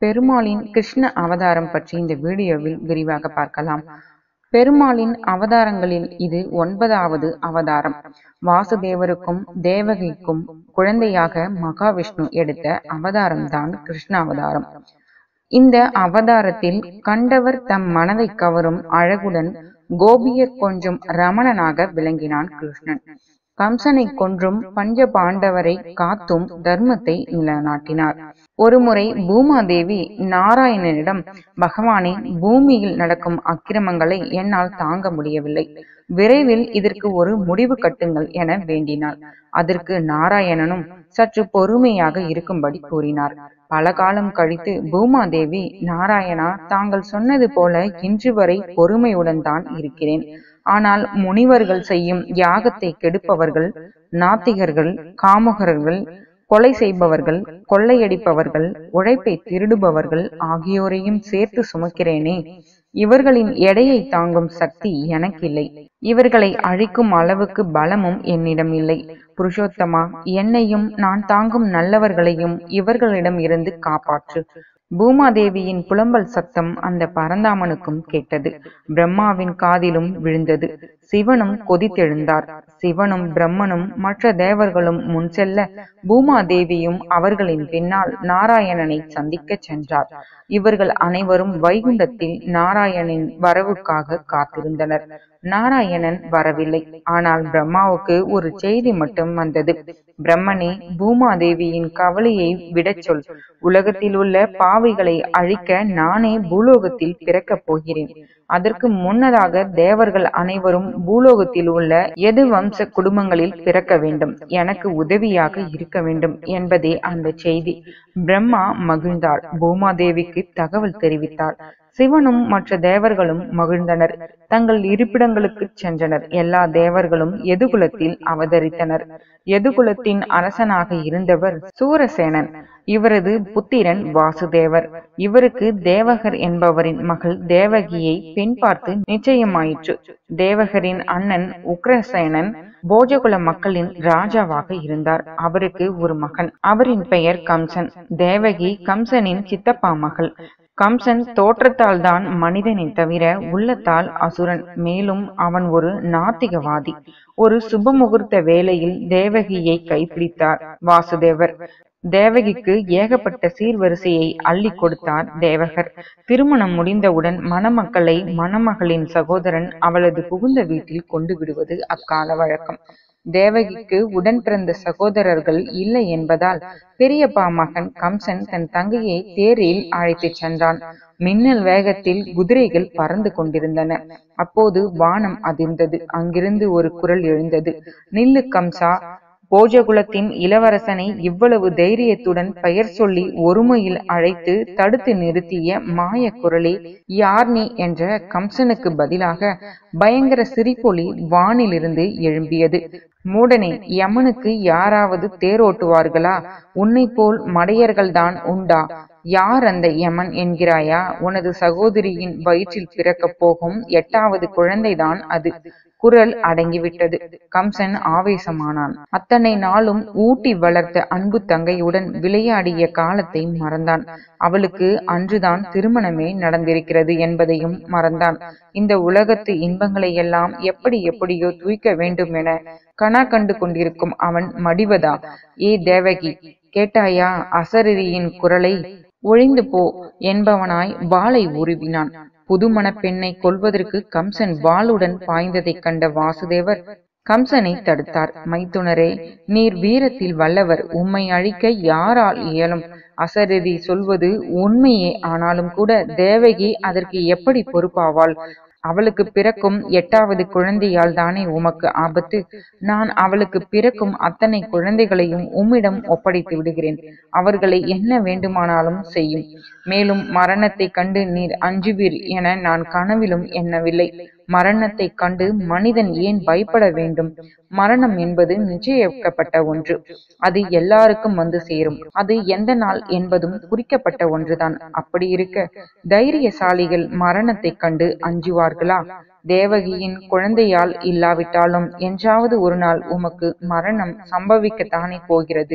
பெருமாளின் கிருஷ்ண அவதாரம் பற்றி இந்த வீடியோவில் விரிவாக பார்க்கலாம் பெருமாளின் அவதாரங்களில் இது ஒன்பதாவது அவதாரம் வாசுதேவருக்கும் தேவகிக்கும் குழந்தையாக மகாவிஷ்ணு எடுத்த அவதாரம்தான் கிருஷ்ண அவதாரம் இந்த அவதாரத்தில் கண்டவர் தம் மனதை கவரும் அழகுடன் கோபியர் கொஞ்சம் ரமணனாக விளங்கினான் கிருஷ்ணன் கம்சனை கொன்றும் பஞ்ச பாண்டவரை காத்தும் தர்மத்தை நிலைநாட்டினார் ஒருமுறை பூமாதேவி நாராயணனிடம் பகவானே பூமியில் நடக்கும் அக்கிரமங்களை என்னால் தாங்க முடியவில்லை விரைவில் இதற்கு ஒரு முடிவு கட்டுங்கள் என வேண்டினார் அதற்கு நாராயணனும் சற்று பொறுமையாக இருக்கும்படி கூறினார் பல காலம் கழித்து பூமாதேவி நாராயணா தாங்கள் சொன்னது போல இன்று வரை பொறுமையுடன் தான் இருக்கிறேன் ஆனால் முனிவர்கள் செய்யும் யாகத்தை கெடுப்பவர்கள் நாத்திகர்கள் காமுகர்கள் கொலை செய்பவர்கள் கொள்ளையடிப்பவர்கள் உழைப்பை திருடுபவர்கள் ஆகியோரையும் சேர்த்து சுமக்கிறேனே இவர்களின் எடையை தாங்கும் சக்தி எனக்கில்லை இவர்களை அழிக்கும் அளவுக்கு பலமும் என்னிடம் இல்லை புருஷோத்தமா என்னையும் நான் தாங்கும் நல்லவர்களையும் இவர்களிடம் இருந்து காப்பாற்று பூமாதேவியின் புலம்பல் சத்தம் அந்த பரந்தாமனுக்கும் கேட்டது பிரம்மாவின் காதிலும் விழுந்தது சிவனும் கொதித்தெழுந்தார் சிவனும் பிரம்மனும் மற்ற தேவர்களும் முன் செல்ல பூமாதேவியும் அவர்களின் பின்னால் நாராயணனை சந்திக்க சென்றார் இவர்கள் அனைவரும் வைகுண்டத்தில் நாராயணனின் வரவுக்காக காத்திருந்தனர் நாராயணன் வரவில்லை ஆனால் பிரம்மாவுக்கு ஒரு செய்தி மட்டும் வந்தது பிரம்மனே பூமாதேவியின் கவலையை விடச் சொல் உலகத்தில் உள்ள பாவிகளை அழிக்க நானே பூலோகத்தில் பிறக்கப் போகிறேன் அதற்கு முன்னதாக தேவர்கள் அனைவரும் பூலோகத்தில் உள்ள எது வம்ச குடும்பங்களில் பிறக்க வேண்டும் எனக்கு உதவியாக இருக்க வேண்டும் என்பதே அந்த செய்தி பிரம்மா மகிழ்ந்தார் பூமாதேவிக்கு தகவல் தெரிவித்தார் சிவனும் மற்ற தேவர்களும் மகிழ்ந்தனர் தங்கள் இருப்பிடங்களுக்கு சென்றனர் எல்லா தேவர்களும் எதுகுலத்தில் அவதரித்தனர் எதுகுலத்தின் அரசனாக இருந்தவர் சூரசேனன் இவரது புத்திரன் வாசுதேவர் இவருக்கு தேவகர் என்பவரின் மகள் தேவகியை பெண் பார்த்து நிச்சயமாயிற்று தேவகரின் அண்ணன் உக்ரசேனன் போஜகுல மக்களின் ராஜாவாக இருந்தார் அவருக்கு ஒரு மகன் அவரின் பெயர் கம்சன் தேவகி கம்சனின் சித்தப்பா மகள் கம்சன் தோற்றத்தால் தான் மனிதனை தவிர உள்ளத்தால் அசுரன் மேலும் அவன் ஒரு நாத்திகவாதி ஒரு சுபமுகூர்த்த வேளையில் தேவகியை கைப்பிடித்தார் வாசுதேவர் தேவகிக்கு ஏகப்பட்ட சீர்வரிசையை அள்ளி கொடுத்தார் தேவகர் திருமணம் முடிந்தவுடன் மணமக்களை மணமகளின் சகோதரன் அவளது புகுந்த வீட்டில் கொண்டு விடுவது அக்கால வழக்கம் தேவகிக்கு உடன் பிறந்த சகோதரர்கள் இல்லை என்பதால் பெரியப்பா மகன் கம்சன் தன் தங்கையை தேரில் அழைத்துச் சென்றான் மின்னல் வேகத்தில் குதிரைகள் பறந்து கொண்டிருந்தன அப்போது வானம் அதிர்ந்தது அங்கிருந்து ஒரு குரல் எழுந்தது நில்லு கம்சா போஜகுலத்தின் இளவரசனை இவ்வளவு தைரியத்துடன் பெயர் சொல்லி ஒருமையில் அழைத்து தடுத்து நிறுத்திய மாய குரலே யார் நீ என்ற கம்சனுக்கு பதிலாக பயங்கர சிரிப்பொலி வானிலிருந்து எழும்பியது மூடனே யமனுக்கு யாராவது தேரோட்டுவார்களா உன்னை போல் மடையர்கள்தான் உண்டா யார் அந்த யமன் என்கிறாயா உனது சகோதரியின் வயிற்றில் பிறக்கப் போகும் எட்டாவது குழந்தைதான் அது குரல் அடங்கிவிட்டது கம்சன் ஆவேசமானான் அத்தனை நாளும் ஊட்டி வளர்த்த அன்பு தங்கையுடன் விளையாடிய காலத்தை மறந்தான் அவளுக்கு அன்றுதான் திருமணமே நடந்திருக்கிறது என்பதையும் மறந்தான் இந்த உலகத்து இன்பங்களை எல்லாம் எப்படி எப்படியோ தூய்க்க வேண்டும் என கனா கண்டு கொண்டிருக்கும் அவன் மடிவதா ஏ தேவகி கேட்டாயா அசரரியின் குரலை ஒழிந்து போ என்பவனாய் வாளை உருவினான் புதுமண பெண்ணை கொல்வதற்கு கம்சன் வாளுடன் பாய்ந்ததைக் கண்ட வாசுதேவர் கம்சனை தடுத்தார் மைத்துனரே நீர் வீரத்தில் வல்லவர் உம்மை அழிக்க யாரால் இயலும் அசரதி சொல்வது உண்மையே ஆனாலும் கூட தேவகி அதற்கு எப்படி பொறுப்பாவாள் அவளுக்கு பிறக்கும் எட்டாவது குழந்தையால் தானே உமக்கு ஆபத்து நான் அவளுக்கு பிறக்கும் அத்தனை குழந்தைகளையும் உம்மிடம் ஒப்படைத்து விடுகிறேன் அவர்களை என்ன வேண்டுமானாலும் செய்யும் மேலும் மரணத்தை கண்டு நீர் அஞ்சுவீர் என நான் கனவிலும் எண்ணவில்லை மரணத்தை கண்டு மனிதன் ஏன் பயப்பட வேண்டும் மரணம் என்பது நிச்சயிக்கப்பட்ட ஒன்று அது எல்லாருக்கும் வந்து சேரும் அது எந்த நாள் என்பதும் குறிக்கப்பட்ட ஒன்றுதான் அப்படி இருக்க தைரியசாலிகள் மரணத்தைக் கண்டு அஞ்சுவார்களா தேவகியின் குழந்தையால் இல்லாவிட்டாலும் என்றாவது ஒரு நாள் உமக்கு மரணம் சம்பவிக்கத்தானே போகிறது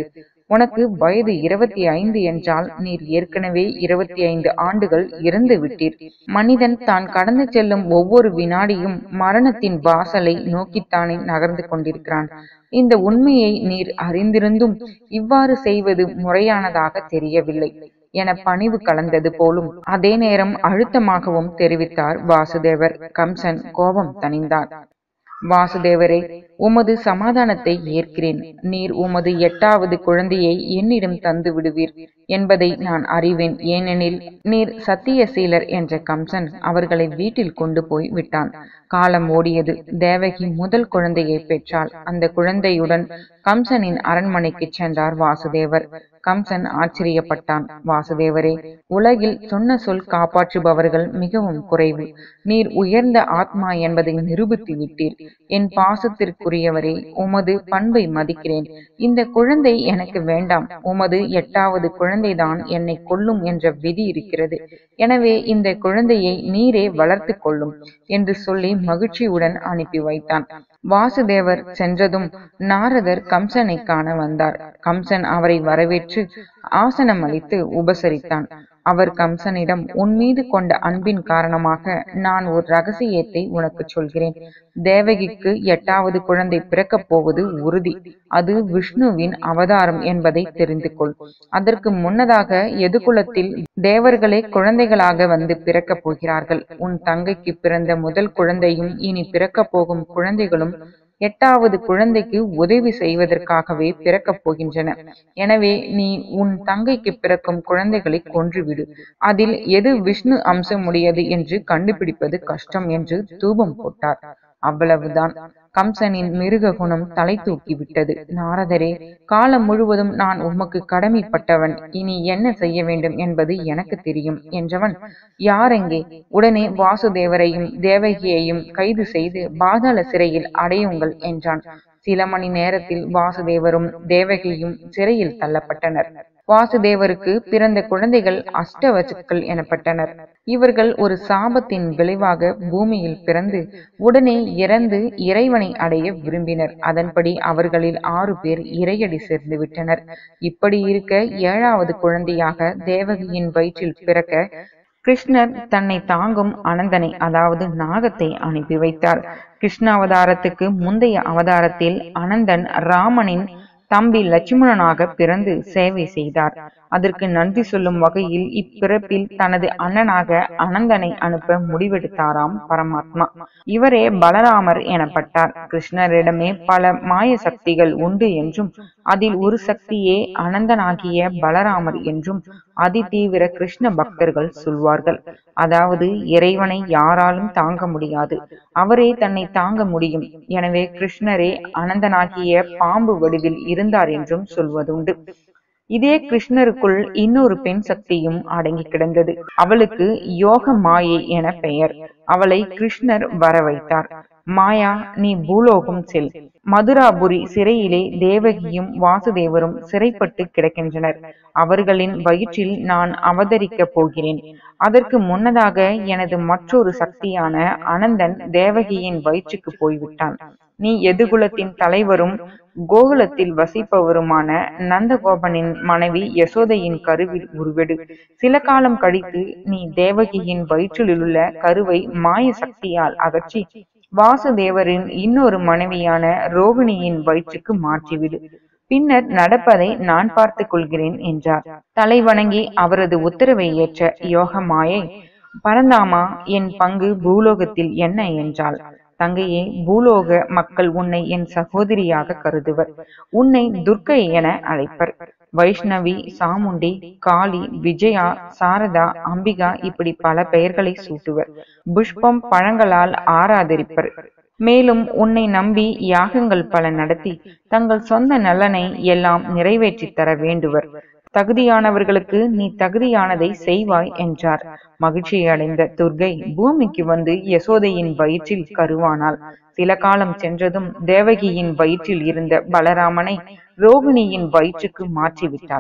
உனக்கு வயது இருபத்தி ஐந்து என்றால் நீர் ஏற்கனவே இருபத்தி ஐந்து ஆண்டுகள் இறந்து விட்டீர் மனிதன் தான் கடந்து செல்லும் ஒவ்வொரு வினாடியும் மரணத்தின் வாசலை நோக்கித்தானே நகர்ந்து கொண்டிருக்கிறான் இந்த உண்மையை நீர் அறிந்திருந்தும் இவ்வாறு செய்வது முறையானதாக தெரியவில்லை என பணிவு கலந்தது போலும் அதே நேரம் அழுத்தமாகவும் தெரிவித்தார் வாசுதேவர் கம்சன் கோபம் தணிந்தார் வாசுதேவரே உமது சமாதானத்தை ஏற்கிறேன் நீர் உமது எட்டாவது குழந்தையை என்னிடம் தந்து விடுவீர் என்பதை நான் அறிவேன் ஏனெனில் நீர் சத்தியசீலர் என்ற கம்சன் அவர்களை வீட்டில் கொண்டு போய் விட்டான் காலம் ஓடியது தேவகி முதல் குழந்தையை பெற்றாள் அந்த குழந்தையுடன் கம்சனின் அரண்மனைக்கு சென்றார் வாசுதேவர் கம்சன் ஆச்சரியப்பட்டான் வாசுதேவரே உலகில் சொன்ன சொல் காப்பாற்றுபவர்கள் மிகவும் குறைவு நீர் உயர்ந்த ஆத்மா என்பதை நிரூபித்து விட்டீர் என் பாசத்திற்குரியவரே உமது பண்பை மதிக்கிறேன் இந்த குழந்தை எனக்கு வேண்டாம் உமது எட்டாவது குழந்தைதான் என்னை கொல்லும் என்ற விதி இருக்கிறது எனவே இந்த குழந்தையை நீரே வளர்த்து கொள்ளும் என்று சொல்லி மகிழ்ச்சியுடன் அனுப்பி வைத்தான் வாசுதேவர் சென்றதும் நாரதர் கம்சனை காண வந்தார் கம்சன் அவரை வரவேற்று ஆசனம் அளித்து உபசரித்தான் அவர் கம்சனிடம் உன் மீது கொண்ட அன்பின் காரணமாக நான் ஒரு ரகசியத்தை உனக்கு சொல்கிறேன் தேவகிக்கு எட்டாவது குழந்தை பிறக்கப் போவது உறுதி அது விஷ்ணுவின் அவதாரம் என்பதை தெரிந்து கொள் அதற்கு முன்னதாக எதுகுலத்தில் தேவர்களே குழந்தைகளாக வந்து பிறக்கப் போகிறார்கள் உன் தங்கைக்கு பிறந்த முதல் குழந்தையும் இனி பிறக்கப் போகும் குழந்தைகளும் எட்டாவது குழந்தைக்கு உதவி செய்வதற்காகவே பிறக்கப் போகின்றன எனவே நீ உன் தங்கைக்கு பிறக்கும் குழந்தைகளை கொன்றுவிடு அதில் எது விஷ்ணு அம்சம் உடையது என்று கண்டுபிடிப்பது கஷ்டம் என்று தூபம் போட்டார் அவ்வளவுதான் கம்சனின் மிருக குணம் தலை தூக்கி விட்டது நாரதரே காலம் முழுவதும் நான் உமக்கு கடமைப்பட்டவன் இனி என்ன செய்ய வேண்டும் என்பது எனக்கு தெரியும் என்றவன் யாரெங்கே உடனே வாசுதேவரையும் தேவகியையும் கைது செய்து பாதாள சிறையில் அடையுங்கள் என்றான் சில மணி நேரத்தில் வாசுதேவரும் தேவகியும் சிறையில் தள்ளப்பட்டனர் வாசுதேவருக்கு பிறந்த குழந்தைகள் அஷ்டவசுக்கள் எனப்பட்டனர் இவர்கள் ஒரு சாபத்தின் விளைவாக பூமியில் பிறந்து உடனே இறந்து இறைவனை அடைய விரும்பினர் அதன்படி அவர்களில் ஆறு பேர் இறையடி சேர்ந்து விட்டனர் இப்படி இருக்க ஏழாவது குழந்தையாக தேவகியின் வயிற்றில் பிறக்க கிருஷ்ணர் தன்னை தாங்கும் அனந்தனை அதாவது நாகத்தை அனுப்பி வைத்தார் கிருஷ்ண அவதாரத்துக்கு முந்தைய அவதாரத்தில் அனந்தன் ராமனின் தம்பி லட்சுமணனாக பிறந்து சேவை செய்தார் அதற்கு நன்றி சொல்லும் வகையில் இப்பிறப்பில் தனது அண்ணனாக அனந்தனை அனுப்ப முடிவெடுத்தாராம் பரமாத்மா இவரே பலராமர் எனப்பட்டார் கிருஷ்ணரிடமே பல மாய சக்திகள் உண்டு என்றும் அதில் ஒரு சக்தியே அனந்தனாகிய பலராமர் என்றும் அதிதீவிர கிருஷ்ண பக்தர்கள் சொல்வார்கள் அதாவது இறைவனை யாராலும் தாங்க முடியாது அவரே தன்னை தாங்க முடியும் எனவே கிருஷ்ணரே அனந்தனாகிய பாம்பு வடிவில் இருந்தார் என்றும் சொல்வதுண்டு இதே கிருஷ்ணருக்குள் இன்னொரு பெண் சக்தியும் அடங்கி கிடந்தது அவளுக்கு யோக மாயை என பெயர் அவளை கிருஷ்ணர் வர வைத்தார் மாயா நீ பூலோகம் செல் மதுராபுரி சிறையிலே தேவகியும் வாசுதேவரும் சிறைப்பட்டு கிடக்கின்றனர் அவர்களின் வயிற்றில் நான் அவதரிக்கப் போகிறேன் அதற்கு முன்னதாக எனது மற்றொரு சக்தியான அனந்தன் தேவகியின் வயிற்றுக்கு போய்விட்டான் நீ எதுகுலத்தின் தலைவரும் கோகுலத்தில் வசிப்பவருமான நந்தகோபனின் மனைவி யசோதையின் கருவில் உருவெடு சில காலம் கழித்து நீ தேவகியின் வயிற்றிலுள்ள கருவை மாய சக்தியால் அகற்றி வாசுதேவரின் இன்னொரு மனைவியான ரோகிணியின் வயிற்றுக்கு மாற்றிவிடு பின்னர் நடப்பதை நான் பார்த்துக் கொள்கிறேன் என்றார் தலை வணங்கி அவரது உத்தரவை ஏற்ற யோக மாயை பரந்தாமா என் பங்கு பூலோகத்தில் என்ன என்றாள் தங்கையே பூலோக மக்கள் உன்னை என் சகோதரியாக கருதுவர் உன்னை துர்க்கை என அழைப்பர் வைஷ்ணவி சாமுண்டி காளி விஜயா சாரதா அம்பிகா இப்படி பல பெயர்களை சூட்டுவர் புஷ்பம் பழங்களால் ஆராதரிப்பர் மேலும் உன்னை நம்பி யாகங்கள் பல நடத்தி தங்கள் சொந்த நலனை எல்லாம் நிறைவேற்றித் தர வேண்டுவர் தகுதியானவர்களுக்கு நீ தகுதியானதை செய்வாய் என்றார் மகிழ்ச்சி அடைந்த துர்கை பூமிக்கு வந்து யசோதையின் வயிற்றில் கருவானாள் சில காலம் சென்றதும் தேவகியின் வயிற்றில் இருந்த பலராமனை ரோகிணியின் வயிற்றுக்கு மாற்றிவிட்டாள்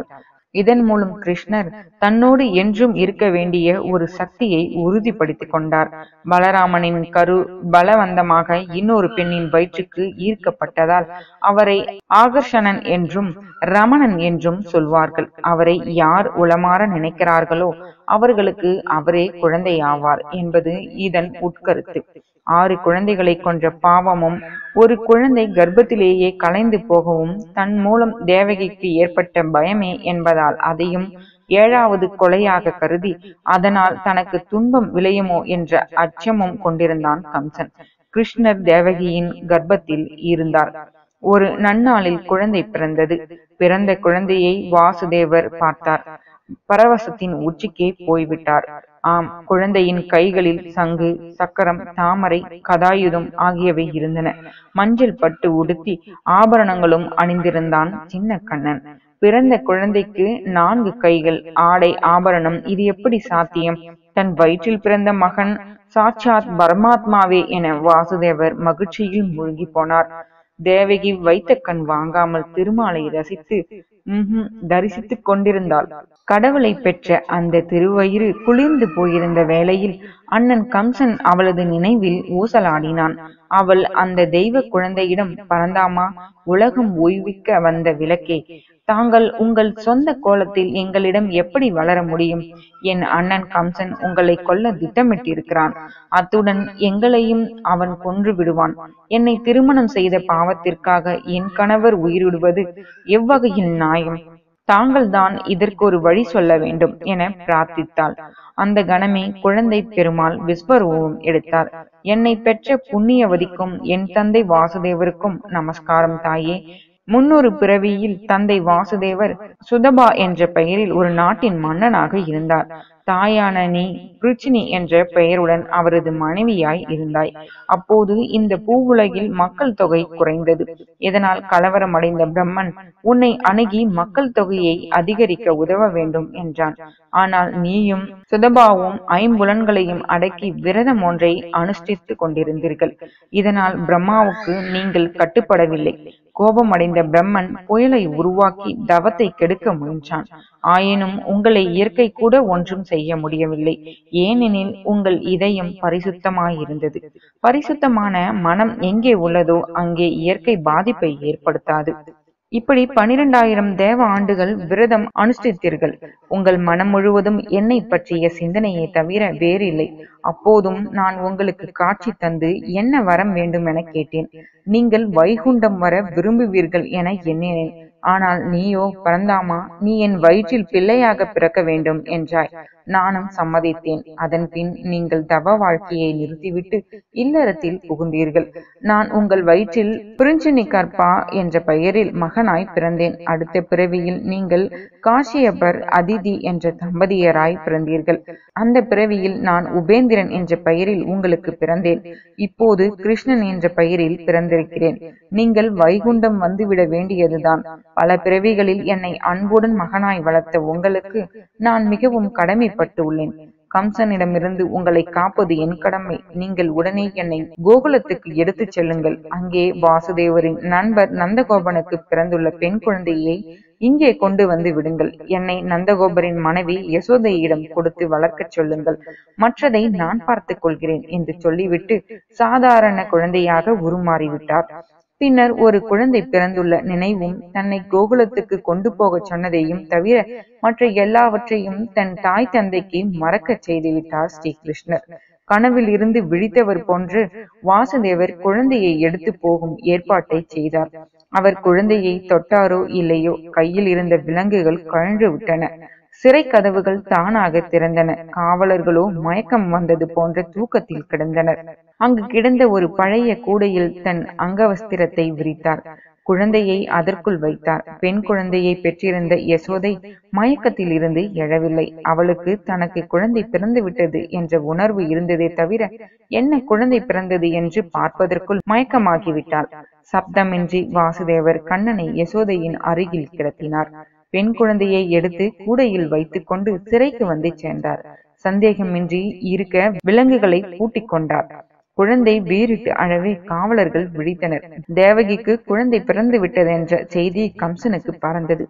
இதன் மூலம் கிருஷ்ணர் தன்னோடு என்றும் இருக்க வேண்டிய ஒரு சக்தியை உறுதிப்படுத்திக் கொண்டார் பலராமனின் கரு பலவந்தமாக இன்னொரு பெண்ணின் வயிற்றுக்கு ஈர்க்கப்பட்டதால் அவரை ஆகர்ஷணன் என்றும் ரமணன் என்றும் சொல்வார்கள் அவரை யார் உளமாற நினைக்கிறார்களோ அவர்களுக்கு அவரே குழந்தையாவார் என்பது இதன் உட்கருத்து ஆறு குழந்தைகளை கொன்ற பாவமும் ஒரு குழந்தை கர்ப்பத்திலேயே கலைந்து போகவும் தன் மூலம் தேவகிக்கு ஏற்பட்ட பயமே என்பதால் அதையும் ஏழாவது கொலையாக கருதி அதனால் தனக்கு துன்பம் விளையுமோ என்ற அச்சமும் கொண்டிருந்தான் கம்சன் கிருஷ்ணர் தேவகியின் கர்ப்பத்தில் இருந்தார் ஒரு நன்னாளில் குழந்தை பிறந்தது பிறந்த குழந்தையை வாசுதேவர் பார்த்தார் பரவசத்தின் உச்சிக்கே போய்விட்டார் ஆம் குழந்தையின் கைகளில் சங்கு சக்கரம் தாமரை கதாயுதம் ஆகியவை இருந்தன மஞ்சள் பட்டு உடுத்தி ஆபரணங்களும் அணிந்திருந்தான் சின்ன கண்ணன் பிறந்த குழந்தைக்கு நான்கு கைகள் ஆடை ஆபரணம் இது எப்படி சாத்தியம் தன் வயிற்றில் பிறந்த மகன் சாட்சாத் பரமாத்மாவே என வாசுதேவர் மகிழ்ச்சியில் மூழ்கி போனார் தேவகி வைத்த கண் வாங்காமல் திருமாலை ரசித்து ம்ஹும் தரிசித்துக் கொண்டிருந்தாள் கடவுளை பெற்ற அந்த திருவயிறு குளிர்ந்து போயிருந்த வேளையில் அண்ணன் கம்சன் அவளது நினைவில் ஊசலாடினான் அவள் அந்த தெய்வ குழந்தையிடம் பரந்தாமா உலகம் ஓய்விக்க வந்த விளக்கே தாங்கள் உங்கள் சொந்த கோலத்தில் எங்களிடம் எப்படி வளர முடியும் என் அண்ணன் கம்சன் உங்களை கொல்ல திட்டமிட்டிருக்கிறான் அத்துடன் எங்களையும் அவன் கொன்று விடுவான் என்னை திருமணம் செய்த பாவத்திற்காக என் கணவர் உயிரிடுவது எவ்வகையில் நியாயம் தாங்கள்தான் இதற்கு ஒரு வழி சொல்ல வேண்டும் என பிரார்த்தித்தாள் அந்த கணமே குழந்தை பெருமாள் விஸ்வரூபம் எடுத்தார் என்னை பெற்ற புண்ணியவதிக்கும் என் தந்தை வாசுதேவருக்கும் நமஸ்காரம் தாயே முன்னொரு பிறவியில் தந்தை வாசுதேவர் சுதபா என்ற பெயரில் ஒரு நாட்டின் மன்னனாக இருந்தார் தாயான நீ பிருச்சினி என்ற பெயருடன் அவரது மனைவியாய் இருந்தாய் அப்போது இந்த பூவுலகில் மக்கள் தொகை குறைந்தது இதனால் கலவரமடைந்த பிரம்மன் உன்னை அணுகி மக்கள் தொகையை அதிகரிக்க உதவ வேண்டும் என்றான் ஆனால் நீயும் சுதபாவும் ஐம்புலன்களையும் அடக்கி விரதம் ஒன்றை அனுஷ்டித்துக் கொண்டிருந்தீர்கள் இதனால் பிரம்மாவுக்கு நீங்கள் கட்டுப்படவில்லை கோபமடைந்த பிரம்மன் புயலை உருவாக்கி தவத்தை கெடுக்க முயன்றான் ஆயினும் உங்களை இயற்கை கூட ஒன்றும் செய்ய முடியவில்லை ஏனெனில் உங்கள் இதயம் பரிசுத்தமாயிருந்தது பரிசுத்தமான மனம் எங்கே உள்ளதோ அங்கே இயற்கை பாதிப்பை ஏற்படுத்தாது இப்படி பனிரெண்டாயிரம் தேவ ஆண்டுகள் விரதம் அனுஷ்டித்தீர்கள் உங்கள் மனம் முழுவதும் என்னை பற்றிய சிந்தனையை தவிர வேறில்லை அப்போதும் நான் உங்களுக்கு காட்சி தந்து என்ன வரம் வேண்டும் என கேட்டேன் நீங்கள் வைகுண்டம் வர விரும்புவீர்கள் என எண்ணினேன் ஆனால் நீயோ பரந்தாமா நீ என் வயிற்றில் பிள்ளையாக பிறக்க வேண்டும் என்றாய் நானும் சம்மதித்தேன் அதன் பின் நீங்கள் தவ வாழ்க்கையை நிறுத்திவிட்டு இல்லறத்தில் புகுந்தீர்கள் நான் உங்கள் வயிற்றில் பிரிஞ்சினி கற்பா என்ற பெயரில் மகனாய் பிறந்தேன் அடுத்த பிறவியில் நீங்கள் காஷியபர் அதிதி என்ற தம்பதியராய் பிறந்தீர்கள் அந்த பிறவியில் நான் உபேந்திரன் என்ற பெயரில் உங்களுக்கு பிறந்தேன் இப்போது கிருஷ்ணன் என்ற பெயரில் பிறந்திருக்கிறேன் நீங்கள் வைகுண்டம் வந்துவிட வேண்டியதுதான் பல பிறவிகளில் என்னை அன்புடன் மகனாய் வளர்த்த உங்களுக்கு நான் மிகவும் கடமைப்பட்டு உள்ளேன் கம்சனிடமிருந்து உங்களை காப்பது என் கடமை நீங்கள் உடனே என்னை கோகுலத்துக்கு எடுத்துச் செல்லுங்கள் அங்கே வாசுதேவரின் நண்பர் நந்தகோபனுக்கு பிறந்துள்ள பெண் குழந்தையை இங்கே கொண்டு வந்து விடுங்கள் என்னை நந்தகோபரின் மனைவி யசோதையிடம் கொடுத்து வளர்க்கச் சொல்லுங்கள் மற்றதை நான் பார்த்துக் கொள்கிறேன் என்று சொல்லிவிட்டு சாதாரண குழந்தையாக உருமாறிவிட்டார் பின்னர் ஒரு குழந்தை பிறந்துள்ள நினைவும் தன்னை கோகுலத்துக்கு கொண்டு போகச் சொன்னதையும் தவிர மற்ற எல்லாவற்றையும் தன் தாய் தந்தைக்கு மறக்கச் செய்துவிட்டார் ஸ்ரீகிருஷ்ணர் கனவில் இருந்து விழித்தவர் போன்று வாசுதேவர் குழந்தையை எடுத்து போகும் ஏற்பாட்டை செய்தார் அவர் குழந்தையை தொட்டாரோ இல்லையோ கையில் இருந்த விலங்குகள் கழன்று விட்டன சிறை கதவுகள் தானாக திறந்தன காவலர்களோ மயக்கம் வந்தது போன்ற தூக்கத்தில் கிடந்தனர் அங்கு கிடந்த ஒரு பழைய கூடையில் தன் அங்கவஸ்திரத்தை விரித்தார் குழந்தையை அதற்குள் வைத்தார் பெண் குழந்தையை பெற்றிருந்த யசோதை மயக்கத்தில் இருந்து எழவில்லை அவளுக்கு தனக்கு குழந்தை பிறந்து விட்டது என்ற உணர்வு இருந்ததே தவிர என்ன குழந்தை பிறந்தது என்று பார்ப்பதற்குள் மயக்கமாகிவிட்டாள் சப்தமின்றி வாசுதேவர் கண்ணனை யசோதையின் அருகில் கிடத்தினார் பெண் குழந்தையை எடுத்து கூடையில் வைத்துக் கொண்டு சிறைக்கு வந்து சேர்ந்தார் சந்தேகமின்றி இருக்க விலங்குகளை பூட்டிக் கொண்டார் குழந்தை வீறிட்டு அழவே காவலர்கள் விழித்தனர் தேவகிக்கு குழந்தை பிறந்து விட்டதென்ற செய்தி கம்சனுக்கு பறந்தது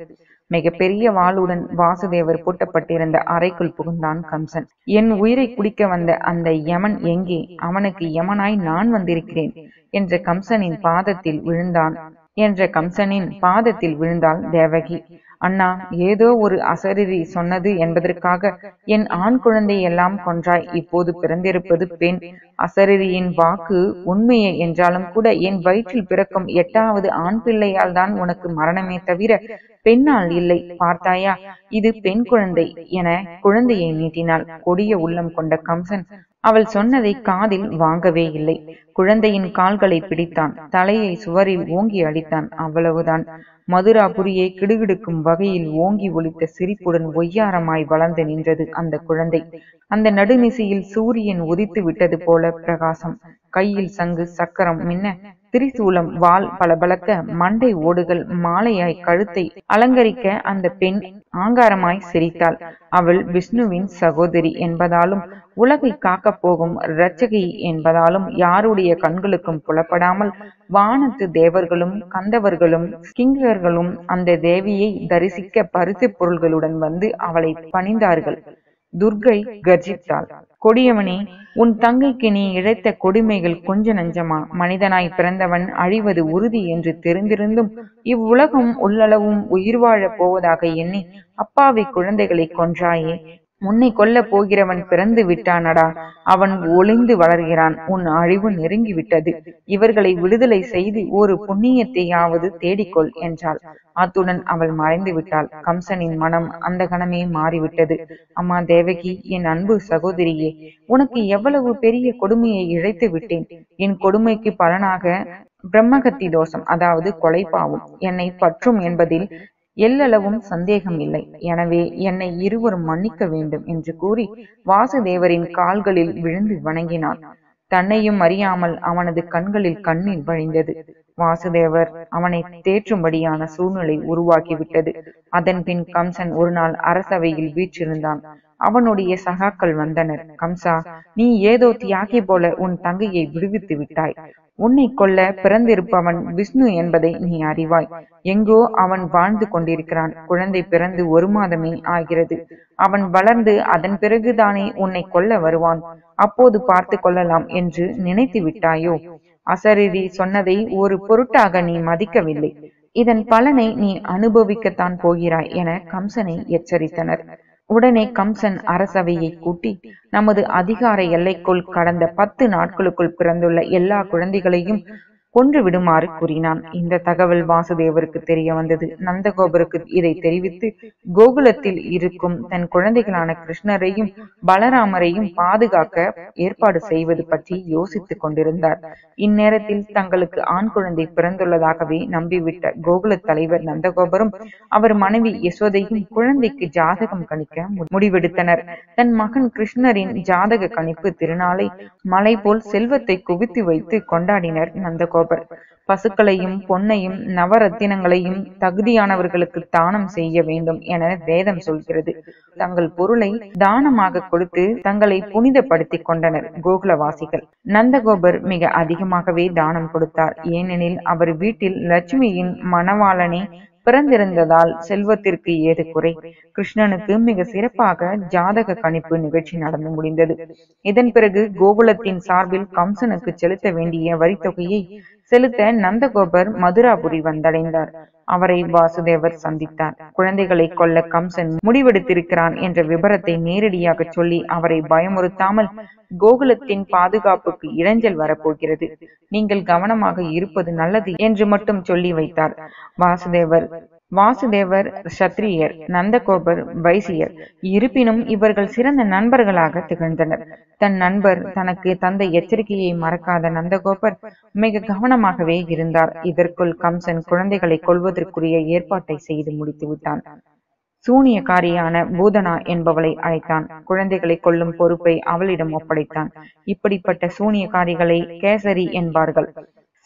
மிகப்பெரிய வாளுடன் வாசுதேவர் பூட்டப்பட்டிருந்த அறைக்குள் புகுந்தான் கம்சன் என் உயிரை குடிக்க வந்த அந்த யமன் எங்கே அவனுக்கு யமனாய் நான் வந்திருக்கிறேன் என்ற கம்சனின் பாதத்தில் விழுந்தான் என்ற கம்சனின் பாதத்தில் விழுந்தாள் தேவகி அண்ணா ஏதோ ஒரு அசரீரி சொன்னது என்பதற்காக என் ஆண் குழந்தை எல்லாம் கொன்றாய் இப்போது பிறந்திருப்பது பெண் அசரீரியின் வாக்கு உண்மையே என்றாலும் கூட என் வயிற்றில் பிறக்கும் எட்டாவது ஆண் பிள்ளையால் தான் உனக்கு மரணமே தவிர பெண்ணால் இல்லை பார்த்தாயா இது பெண் குழந்தை என குழந்தையை நீட்டினாள் கொடிய உள்ளம் கொண்ட கம்சன் அவள் சொன்னதை காதில் வாங்கவே இல்லை குழந்தையின் கால்களை பிடித்தான் தலையை சுவரில் ஓங்கி அடித்தான் அவ்வளவுதான் மதுராபுரியை கிடுகிடுக்கும் வகையில் ஓங்கி ஒலித்த சிரிப்புடன் ஒய்யாரமாய் வளர்ந்து நின்றது அந்த குழந்தை அந்த நடுநிசையில் சூரியன் உதித்து விட்டது போல பிரகாசம் கையில் சங்கு சக்கரம் மின்ன திரிசூலம் வால் பளபளக்க மண்டை ஓடுகள் மாலையாய் கழுத்தை அலங்கரிக்க அந்த பெண் ஆங்காரமாய் சிரித்தாள் அவள் விஷ்ணுவின் சகோதரி என்பதாலும் உலகை காக்கப் போகும் இரட்சகி என்பதாலும் யாருடைய கண்களுக்கும் புலப்படாமல் வானத்து தேவர்களும் கந்தவர்களும் கிங்கர்களும் அந்த தேவியை தரிசிக்க பரிசு பொருள்களுடன் வந்து அவளை பணிந்தார்கள் துர்கை கர்ஜித்தாள் கொடியவனே உன் தங்கைக்கு நீ இழைத்த கொடுமைகள் கொஞ்ச நஞ்சமா மனிதனாய் பிறந்தவன் அழிவது உறுதி என்று தெரிந்திருந்தும் இவ்வுலகம் உள்ளளவும் உயிர் வாழப் போவதாக எண்ணி அப்பாவி குழந்தைகளை கொன்றாயே உன்னை கொல்ல போகிறவன் பிறந்து விட்டானடா அவன் ஒளிந்து வளர்கிறான் உன் அழிவு நெருங்கி விட்டது இவர்களை விடுதலை செய்து ஒரு புண்ணியத்தையாவது தேடிக்கொள் என்றாள் அத்துடன் அவள் மறைந்து விட்டாள் கம்சனின் மனம் அந்த கணமே மாறிவிட்டது அம்மா தேவகி என் அன்பு சகோதரியே உனக்கு எவ்வளவு பெரிய கொடுமையை இழைத்து விட்டேன் என் கொடுமைக்கு பலனாக பிரம்மகத்தி தோஷம் அதாவது கொலை பாவம் என்னை பற்றும் என்பதில் எல்லளவும் சந்தேகம் இல்லை எனவே என்னை இருவரும் மன்னிக்க வேண்டும் என்று கூறி வாசுதேவரின் கால்களில் விழுந்து வணங்கினான் தன்னையும் அறியாமல் அவனது கண்களில் கண்ணீர் வழிந்தது வாசுதேவர் அவனை தேற்றும்படியான சூழ்நிலை உருவாக்கிவிட்டது அதன் பின் கம்சன் ஒரு நாள் அரசவையில் வீற்றிருந்தான் அவனுடைய சகாக்கள் வந்தனர் கம்சா நீ ஏதோ தியாகி போல உன் தங்கையை விடுவித்து விட்டாய் உன்னை கொல்ல பிறந்திருப்பவன் விஷ்ணு என்பதை நீ அறிவாய் எங்கோ அவன் வாழ்ந்து கொண்டிருக்கிறான் குழந்தை பிறந்து ஒரு மாதமே ஆகிறது அவன் வளர்ந்து அதன் பிறகுதானே உன்னை கொல்ல வருவான் அப்போது பார்த்து கொள்ளலாம் என்று நினைத்து விட்டாயோ அசரீரி சொன்னதை ஒரு பொருட்டாக நீ மதிக்கவில்லை இதன் பலனை நீ அனுபவிக்கத்தான் போகிறாய் என கம்சனை எச்சரித்தனர் உடனே கம்சன் அரசவையை கூட்டி நமது அதிகார எல்லைக்குள் கடந்த பத்து நாட்களுக்குள் பிறந்துள்ள எல்லா குழந்தைகளையும் கொன்று விடுமாறு கூறினான் இந்த தகவல் வாசுதேவருக்கு தெரிய வந்தது நந்தகோபருக்கு இதை தெரிவித்து கோகுலத்தில் இருக்கும் தன் குழந்தைகளான கிருஷ்ணரையும் பலராமரையும் பாதுகாக்க ஏற்பாடு செய்வது பற்றி யோசித்துக் கொண்டிருந்தார் இந்நேரத்தில் தங்களுக்கு ஆண் குழந்தை பிறந்துள்ளதாகவே நம்பிவிட்ட கோகுல தலைவர் நந்தகோபரும் அவர் மனைவி யசோதையும் குழந்தைக்கு ஜாதகம் கணிக்க முடிவெடுத்தனர் தன் மகன் கிருஷ்ணரின் ஜாதக கணிப்பு திருநாளை மலை போல் செல்வத்தை குவித்து வைத்து கொண்டாடினர் நந்தகோபர் பசுக்களையும் பொன்னையும் நவரத்தினங்களையும் தகுதியானவர்களுக்கு தானம் செய்ய வேண்டும் என வேதம் சொல்கிறது தங்கள் பொருளை தானமாக கொடுத்து தங்களை புனிதப்படுத்திக் கொண்டனர் கோகுலவாசிகள் நந்தகோபர் மிக அதிகமாகவே தானம் கொடுத்தார் ஏனெனில் அவர் வீட்டில் லட்சுமியின் மணவாளனே பிறந்திருந்ததால் செல்வத்திற்கு ஏது குறை கிருஷ்ணனுக்கு மிக சிறப்பாக ஜாதக கணிப்பு நிகழ்ச்சி நடந்து முடிந்தது இதன் பிறகு கோகுலத்தின் சார்பில் கம்சனுக்கு செலுத்த வேண்டிய வரித்தொகையை செலுத்த நந்தகோபர் மதுராபுரி வந்தடைந்தார் அவரை வாசுதேவர் சந்தித்தார் குழந்தைகளை கொல்ல கம்சன் முடிவெடுத்திருக்கிறான் என்ற விபரத்தை நேரடியாக சொல்லி அவரை பயமுறுத்தாமல் கோகுலத்தின் பாதுகாப்புக்கு இடைஞ்சல் வரப்போகிறது நீங்கள் கவனமாக இருப்பது நல்லது என்று மட்டும் சொல்லி வைத்தார் வாசுதேவர் வாசுதேவர் சத்திரியர் நந்தகோபர் வைசியர் இருப்பினும் இவர்கள் சிறந்த நண்பர்களாக திகழ்ந்தனர் தன் நண்பர் தனக்கு தந்த எச்சரிக்கையை மறக்காத நந்தகோபர் மிக கவனமாகவே இருந்தார் இதற்குள் கம்சன் குழந்தைகளை கொள்வதற்குரிய ஏற்பாட்டை செய்து முடித்து விட்டான் சூனியக்காரியான பூதனா என்பவளை அழைத்தான் குழந்தைகளை கொல்லும் பொறுப்பை அவளிடம் ஒப்படைத்தான் இப்படிப்பட்ட சூனியக்காரிகளை கேசரி என்பார்கள்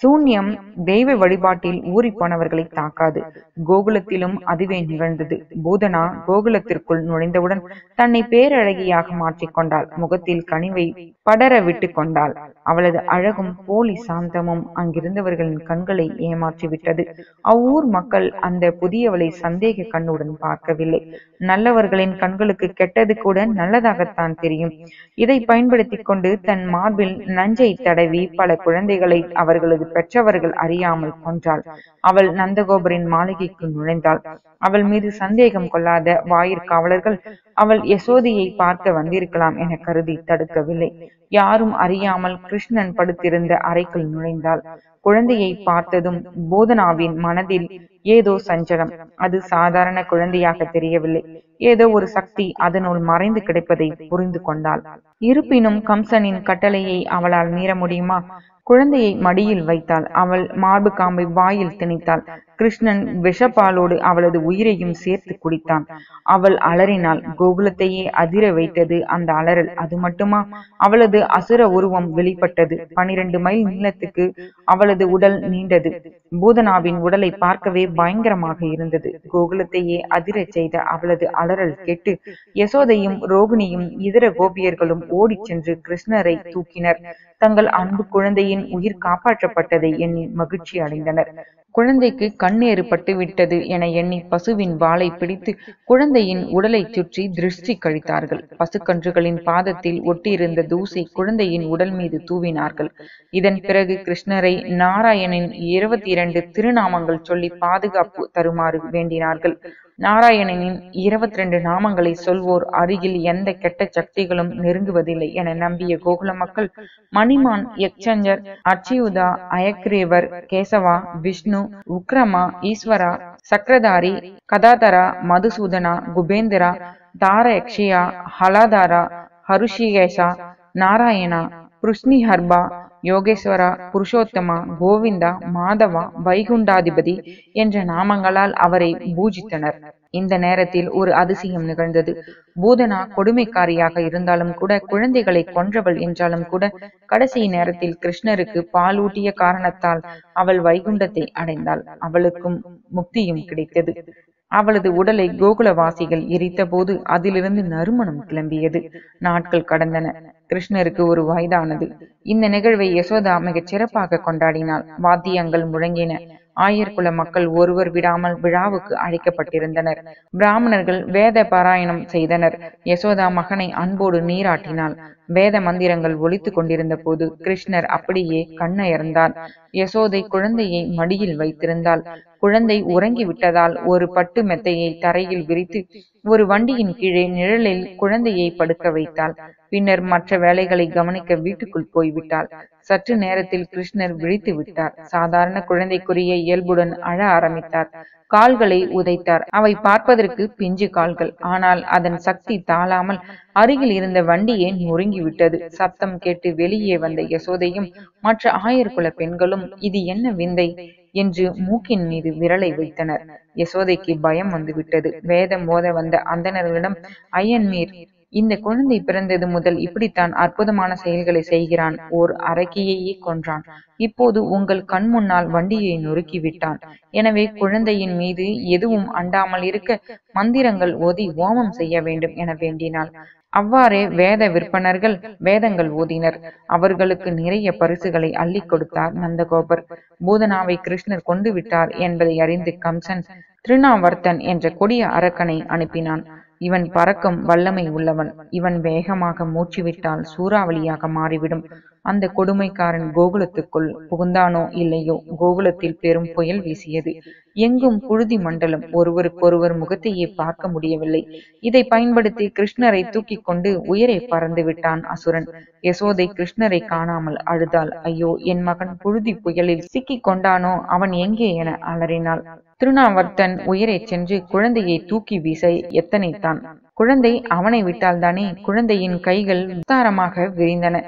சூன்யம் தெய்வ வழிபாட்டில் ஊறிப் போனவர்களை தாக்காது கோகுலத்திலும் அதுவே நிகழ்ந்தது பூதனா கோகுலத்திற்குள் நுழைந்தவுடன் தன்னை பேரழகியாக மாற்றிக்கொண்டாள் முகத்தில் கனிவை படர விட்டு கொண்டாள் அவளது அழகும் போலி சாந்தமும் அங்கிருந்தவர்களின் கண்களை ஏமாற்றிவிட்டது அவ்வூர் மக்கள் அந்த புதியவளை சந்தேக கண்ணுடன் பார்க்கவில்லை நல்லவர்களின் கண்களுக்கு கெட்டது கூட நல்லதாகத்தான் தெரியும் இதை பயன்படுத்திக் கொண்டு தன் மார்பில் நஞ்சை தடவி பல குழந்தைகளை அவர்களது பெற்றவர்கள் அறியாமல் கொன்றாள் அவள் நந்தகோபரின் மாளிகைக்கு நுழைந்தாள் அவள் மீது சந்தேகம் கொள்ளாத வாயிற்காவலர்கள் அவள் யசோதியை பார்க்க வந்திருக்கலாம் என கருதி தடுக்கவில்லை யாரும் அறியாமல் கிருஷ்ணன் படுத்திருந்த அறைக்குள் நுழைந்தாள் குழந்தையை பார்த்ததும் போதனாவின் மனதில் ஏதோ சஞ்சலம் அது சாதாரண குழந்தையாக தெரியவில்லை ஏதோ ஒரு சக்தி அதனுள் மறைந்து கிடப்பதை புரிந்து கொண்டாள் இருப்பினும் கம்சனின் கட்டளையை அவளால் மீற முடியுமா குழந்தையை மடியில் வைத்தாள் அவள் மார்பு காம்பை வாயில் திணித்தாள் கிருஷ்ணன் விஷப்பாலோடு அவளது உயிரையும் சேர்த்து குடித்தான் அவள் அலறினாள் கோகுலத்தையே அதிர வைத்தது அந்த அலறல் அது மட்டுமா அவளது அசுர உருவம் வெளிப்பட்டது பனிரெண்டு மைல் நீளத்துக்கு அவளது உடல் நீண்டது பூதனாவின் உடலை பார்க்கவே பயங்கரமாக இருந்தது கோகுலத்தையே அதிரச் செய்த அவளது அலறல் கேட்டு யசோதையும் ரோகிணியும் இதர கோபியர்களும் ஓடிச் சென்று கிருஷ்ணரை தூக்கினர் தங்கள் அன்பு குழந்தையின் உயிர் காப்பாற்றப்பட்டதை எண்ணி மகிழ்ச்சி அடைந்தனர் குழந்தைக்கு கண்ணேறு பட்டு விட்டது என எண்ணி பசுவின் வாளை பிடித்து குழந்தையின் உடலை சுற்றி திருஷ்டி கழித்தார்கள் பசுக்கன்றுகளின் பாதத்தில் ஒட்டியிருந்த தூசை குழந்தையின் உடல் மீது தூவினார்கள் இதன் பிறகு கிருஷ்ணரை நாராயணின் இருபத்தி இரண்டு திருநாமங்கள் சொல்லி பாதுகாப்பு தருமாறு வேண்டினார்கள் நாராயணனின் இருபத்தி ரெண்டு நாமங்களை சொல்வோர் அருகில் எந்த கெட்ட சக்திகளும் நெருங்குவதில்லை என நம்பிய கோகுல மக்கள் மணிமான் யக்ஷஞ்சர் அச்சியுதா அயக்ரீவர் கேசவா விஷ்ணு உக்ரமா ஈஸ்வரா சக்கரதாரி கதாதரா மதுசூதனா குபேந்திரா தாரயக்ஷியா ஹலாதாரா ஹருஷிகேசா நாராயணா புருஷ்ணிஹர்பா யோகேஸ்வரா புருஷோத்தமா கோவிந்தா மாதவா வைகுண்டாதிபதி என்ற நாமங்களால் அவரை பூஜித்தனர் இந்த நேரத்தில் ஒரு அதிசயம் நிகழ்ந்தது பூதனா கொடுமைக்காரியாக இருந்தாலும் கூட குழந்தைகளை கொன்றவள் என்றாலும் கூட கடைசி நேரத்தில் கிருஷ்ணருக்கு பாலூட்டிய காரணத்தால் அவள் வைகுண்டத்தை அடைந்தாள் அவளுக்கும் முக்தியும் கிடைத்தது அவளது உடலை கோகுலவாசிகள் எரித்தபோது அதிலிருந்து நறுமணம் கிளம்பியது நாட்கள் கடந்தன கிருஷ்ணருக்கு ஒரு வயதானது இந்த நிகழ்வை யசோதா மிகச் சிறப்பாக கொண்டாடினாள் வாத்தியங்கள் முழங்கின ஆயர்குல மக்கள் ஒருவர் விடாமல் விழாவுக்கு அழைக்கப்பட்டிருந்தனர் பிராமணர்கள் வேத பாராயணம் செய்தனர் யசோதா மகனை அன்போடு நீராட்டினாள் வேத மந்திரங்கள் ஒலித்துக் கொண்டிருந்த போது கிருஷ்ணர் அப்படியே கண்ணயர்ந்தார் யசோதை குழந்தையை மடியில் வைத்திருந்தாள் குழந்தை உறங்கி விட்டதால் ஒரு பட்டு மெத்தையை தரையில் விரித்து ஒரு வண்டியின் கீழே நிழலில் குழந்தையை படுக்க வைத்தாள் பின்னர் மற்ற வேலைகளை கவனிக்க வீட்டுக்குள் போய்விட்டாள் சற்று நேரத்தில் கிருஷ்ணர் விழித்து விட்டார் சாதாரண குழந்தைக்குரிய இயல்புடன் அழ ஆரம்பித்தார் கால்களை உதைத்தார் அவை பார்ப்பதற்கு பிஞ்சு கால்கள் ஆனால் அதன் சக்தி தாழாமல் அருகில் இருந்த வண்டியே நொறுங்கி விட்டது சத்தம் கேட்டு வெளியே வந்த யசோதையும் மற்ற ஆயர்குல பெண்களும் இது என்ன விந்தை என்று மூக்கின் மீது விரலை வைத்தனர் யசோதைக்கு பயம் வந்துவிட்டது வேதம் ஓத வந்த அந்தணர்களிடம் ஐயன்மீர் இந்த குழந்தை பிறந்தது முதல் இப்படித்தான் அற்புதமான செயல்களை செய்கிறான் ஓர் அரக்கியையே கொன்றான் இப்போது உங்கள் கண் முன்னால் வண்டியை நொறுக்கி விட்டான் எனவே குழந்தையின் மீது எதுவும் அண்டாமல் இருக்க மந்திரங்கள் ஓதி ஓமம் செய்ய வேண்டும் என வேண்டினாள் அவ்வாறே வேத விற்பனர்கள் வேதங்கள் ஓதினர் அவர்களுக்கு நிறைய பரிசுகளை அள்ளிக் கொடுத்தார் நந்தகோபர் பூதனாவை கிருஷ்ணர் கொண்டு விட்டார் என்பதை அறிந்து கம்சன் திருநாவர்த்தன் என்ற கொடிய அரக்கனை அனுப்பினான் இவன் பறக்கும் வல்லமை உள்ளவன் இவன் வேகமாக மூச்சுவிட்டால் சூறாவளியாக மாறிவிடும் அந்த கொடுமைக்காரன் கோகுலத்துக்குள் புகுந்தானோ இல்லையோ கோகுலத்தில் பெரும் புயல் வீசியது எங்கும் புழுதி மண்டலம் ஒருவருக்கொருவர் முகத்தையே பார்க்க முடியவில்லை இதை பயன்படுத்தி கிருஷ்ணரை தூக்கி கொண்டு உயரே பறந்து விட்டான் அசுரன் யசோதை கிருஷ்ணரை காணாமல் அழுதாள் ஐயோ என் மகன் புழுதி புயலில் சிக்கிக் கொண்டானோ அவன் எங்கே என அலறினாள் திருநாவர்த்தன் உயரே சென்று குழந்தையை தூக்கி வீச எத்தனைத்தான் குழந்தை அவனை விட்டால்தானே குழந்தையின் கைகள் விஸ்தாரமாக விரிந்தன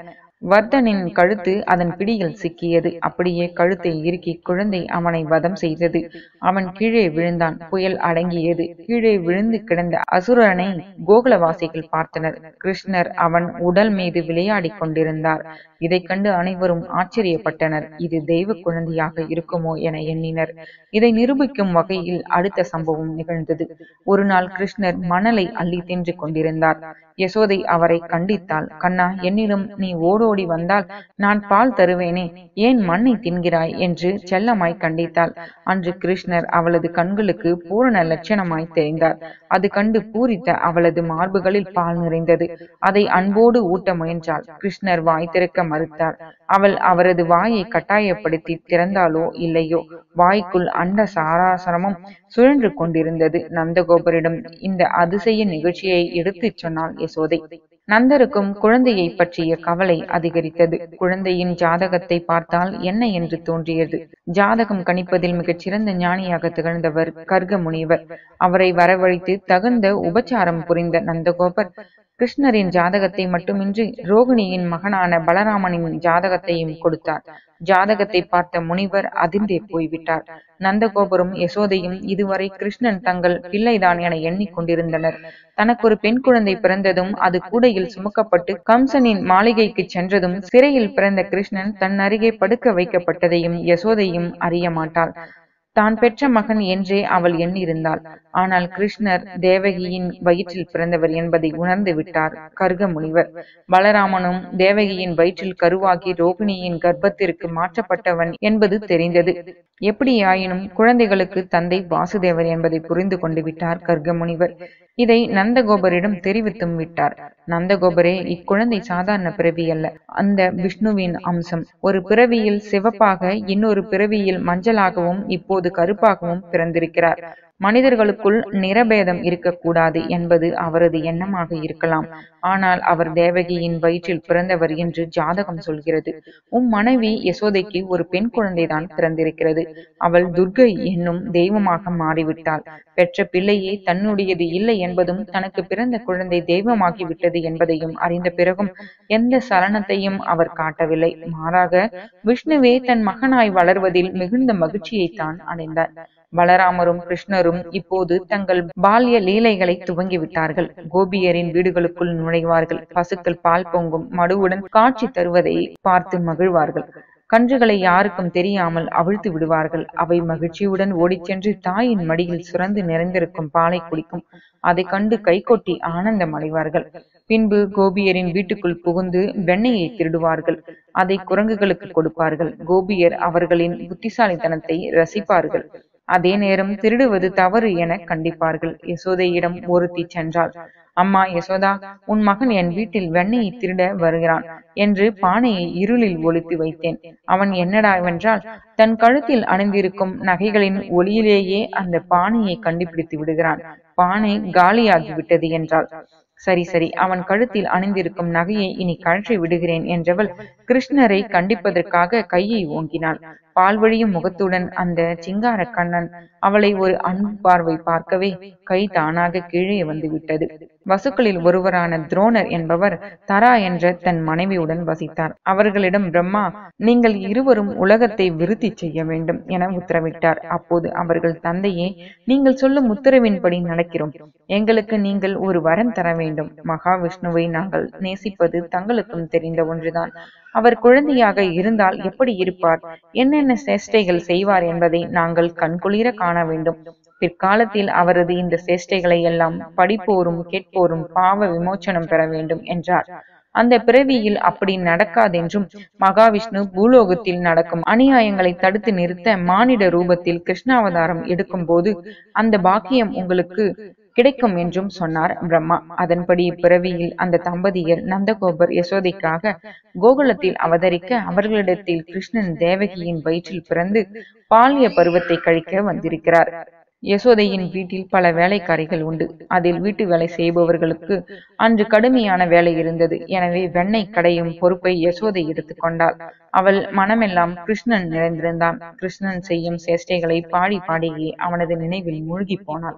வர்தனின் கழுத்து அதன் பிடியில் சிக்கியது அப்படியே கழுத்தை இறுக்கி குழந்தை அவனை வதம் செய்தது அவன் கீழே விழுந்தான் புயல் அடங்கியது கீழே விழுந்து கிடந்த அசுரனை கோகுலவாசிகள் பார்த்தனர் கிருஷ்ணர் அவன் உடல் மீது விளையாடிக் கொண்டிருந்தார் இதைக் கண்டு அனைவரும் ஆச்சரியப்பட்டனர் இது தெய்வ குழந்தையாக இருக்குமோ என எண்ணினர் இதை நிரூபிக்கும் வகையில் அடுத்த சம்பவம் நிகழ்ந்தது ஒரு நாள் கிருஷ்ணர் மணலை அள்ளி தின்று கொண்டிருந்தார் யசோதை அவரை கண்டித்தாள் கண்ணா என்னிடம் நீ ஓடோடி வந்தால் நான் பால் தருவேனே ஏன் மண்ணை தின்கிறாய் என்று செல்லமாய் கண்டித்தாள் அன்று கிருஷ்ணர் அவளது கண்களுக்கு பூரண லட்சணமாய் தெரிந்தார் அது கண்டு பூரித்த அவளது மார்புகளில் பால் நிறைந்தது அதை அன்போடு ஊட்ட முயன்றாள் கிருஷ்ணர் வாய் திறக்க மறுத்தார் அவள் அவரது வாயை கட்டாயப்படுத்தி திறந்தாலோ இல்லையோ வாய்க்குள் அண்ட சாராசரமும் சுழன்று கொண்டிருந்தது நந்தகோபரிடம் இந்த அதிசய நிகழ்ச்சியை எடுத்துச் சொன்னாள் யசோதை நந்தருக்கும் குழந்தையை பற்றிய கவலை அதிகரித்தது குழந்தையின் ஜாதகத்தை பார்த்தால் என்ன என்று தோன்றியது ஜாதகம் கணிப்பதில் மிகச் சிறந்த ஞானியாக திகழ்ந்தவர் கர்க முனிவர் அவரை வரவழைத்து தகுந்த உபச்சாரம் புரிந்த நந்தகோபர் கிருஷ்ணரின் ஜாதகத்தை மட்டுமின்றி ரோகிணியின் மகனான பலராமனின் ஜாதகத்தையும் கொடுத்தார் ஜாதகத்தை பார்த்த முனிவர் அதிர்ந்தே போய்விட்டார் நந்தகோபுரம் யசோதையும் இதுவரை கிருஷ்ணன் தங்கள் பிள்ளைதான் என எண்ணிக்கொண்டிருந்தனர் தனக்கு ஒரு பெண் குழந்தை பிறந்ததும் அது கூடையில் சுமக்கப்பட்டு கம்சனின் மாளிகைக்கு சென்றதும் சிறையில் பிறந்த கிருஷ்ணன் தன் அருகே படுக்க வைக்கப்பட்டதையும் யசோதையும் அறிய மாட்டாள் தான் பெற்ற மகன் என்றே அவள் எண்ணியிருந்தாள் ஆனால் கிருஷ்ணர் தேவகியின் வயிற்றில் பிறந்தவர் என்பதை உணர்ந்து விட்டார் கர்க முனிவர் பலராமனும் தேவகியின் வயிற்றில் கருவாகி ரோகிணியின் கர்ப்பத்திற்கு மாற்றப்பட்டவன் என்பது தெரிந்தது எப்படியாயினும் குழந்தைகளுக்கு தந்தை வாசுதேவர் என்பதை புரிந்து கொண்டு விட்டார் கர்க முனிவர் இதை நந்தகோபரிடம் தெரிவித்தும் விட்டார் நந்தகோபரே இக்குழந்தை சாதாரண பிறவி அல்ல அந்த விஷ்ணுவின் அம்சம் ஒரு பிறவியில் சிவப்பாக இன்னொரு பிறவியில் மஞ்சளாகவும் இப்போது கருப்பாகவும் பிறந்திருக்கிறார் மனிதர்களுக்குள் நிறபேதம் இருக்கக்கூடாது என்பது அவரது எண்ணமாக இருக்கலாம் ஆனால் அவர் தேவகியின் வயிற்றில் பிறந்தவர் என்று ஜாதகம் சொல்கிறது உம் மனைவி யசோதைக்கு ஒரு பெண் குழந்தைதான் பிறந்திருக்கிறது அவள் துர்கை என்னும் தெய்வமாக மாறிவிட்டாள் பெற்ற பிள்ளையே தன்னுடையது இல்லை என்பதும் தனக்கு பிறந்த குழந்தை தெய்வமாகிவிட்டது என்பதையும் அறிந்த பிறகும் எந்த சலனத்தையும் அவர் காட்டவில்லை மாறாக விஷ்ணுவே தன் மகனாய் வளர்வதில் மிகுந்த மகிழ்ச்சியைத்தான் அடைந்தார் பலராமரும் கிருஷ்ணரும் இப்போது தங்கள் பால்ய லீலைகளை துவங்கிவிட்டார்கள் கோபியரின் வீடுகளுக்குள் நுழைவார்கள் பசுக்கள் பால் பொங்கும் மடுவுடன் காட்சி தருவதை பார்த்து மகிழ்வார்கள் கன்றுகளை யாருக்கும் தெரியாமல் அவிழ்த்து விடுவார்கள் அவை மகிழ்ச்சியுடன் ஓடிச் சென்று தாயின் மடியில் சுரந்து நிறைந்திருக்கும் பாலை குடிக்கும் அதை கண்டு கைகொட்டி ஆனந்தம் அடைவார்கள் பின்பு கோபியரின் வீட்டுக்குள் புகுந்து வெண்ணெயை திருடுவார்கள் அதை குரங்குகளுக்கு கொடுப்பார்கள் கோபியர் அவர்களின் புத்திசாலித்தனத்தை ரசிப்பார்கள் அதே நேரம் திருடுவது தவறு என கண்டிப்பார்கள் யசோதையிடம் ஒருத்தி சென்றாள் அம்மா யசோதா உன் மகன் என் வீட்டில் வெண்ணெயை திருட வருகிறான் என்று பானையை இருளில் ஒளித்து வைத்தேன் அவன் என்னடாவென்றால் தன் கழுத்தில் அணிந்திருக்கும் நகைகளின் ஒளியிலேயே அந்த பானையை கண்டுபிடித்து விடுகிறான் பானை காலியாகிவிட்டது என்றாள் சரி சரி அவன் கழுத்தில் அணிந்திருக்கும் நகையை இனி கழற்றி விடுகிறேன் என்றவள் கிருஷ்ணரை கண்டிப்பதற்காக கையை ஓங்கினாள் பால்வழியும் முகத்துடன் அந்த சிங்கார கண்ணன் அவளை ஒரு அன்பு பார்வை பார்க்கவே கை தானாக கீழே வந்து விட்டது வசுக்களில் ஒருவரான துரோணர் என்பவர் தரா என்ற தன் மனைவியுடன் வசித்தார் அவர்களிடம் பிரம்மா நீங்கள் இருவரும் உலகத்தை விருத்தி செய்ய வேண்டும் என உத்தரவிட்டார் அப்போது அவர்கள் தந்தையே நீங்கள் சொல்லும் உத்தரவின்படி நடக்கிறோம் எங்களுக்கு நீங்கள் ஒரு வரம் தர வேண்டும் மகாவிஷ்ணுவை நாங்கள் நேசிப்பது தங்களுக்கும் தெரிந்த ஒன்றுதான் அவர் குழந்தையாக இருந்தால் எப்படி இருப்பார் என்னென்ன சேஷ்டைகள் செய்வார் என்பதை நாங்கள் கண்குளிர காண வேண்டும் பிற்காலத்தில் அவரது இந்த சேஷ்டைகளை எல்லாம் படிப்போரும் கேட்போரும் பாவ விமோச்சனம் பெற வேண்டும் என்றார் அந்த பிறவியில் அப்படி நடக்காதென்றும் மகாவிஷ்ணு பூலோகத்தில் நடக்கும் அநியாயங்களை தடுத்து நிறுத்த மானிட ரூபத்தில் கிருஷ்ணாவதாரம் எடுக்கும் போது அந்த பாக்கியம் உங்களுக்கு கிடைக்கும் என்றும் சொன்னார் பிரம்மா அதன்படி இப்பிறவியில் அந்த தம்பதியர் நந்தகோபர் யசோதைக்காக கோகுலத்தில் அவதரிக்க அவர்களிடத்தில் கிருஷ்ணன் தேவகியின் வயிற்றில் பிறந்து பாலிய பருவத்தை கழிக்க வந்திருக்கிறார் யசோதையின் வீட்டில் பல வேலைக்காரிகள் உண்டு அதில் வீட்டு வேலை செய்பவர்களுக்கு அன்று கடுமையான வேலை இருந்தது எனவே வெண்ணெய் கடையும் பொறுப்பை யசோதை எடுத்துக்கொண்டாள் அவள் மனமெல்லாம் கிருஷ்ணன் நிறைந்திருந்தான் கிருஷ்ணன் செய்யும் சேஷ்டைகளை பாடி பாடியே அவனது நினைவில் மூழ்கி போனாள்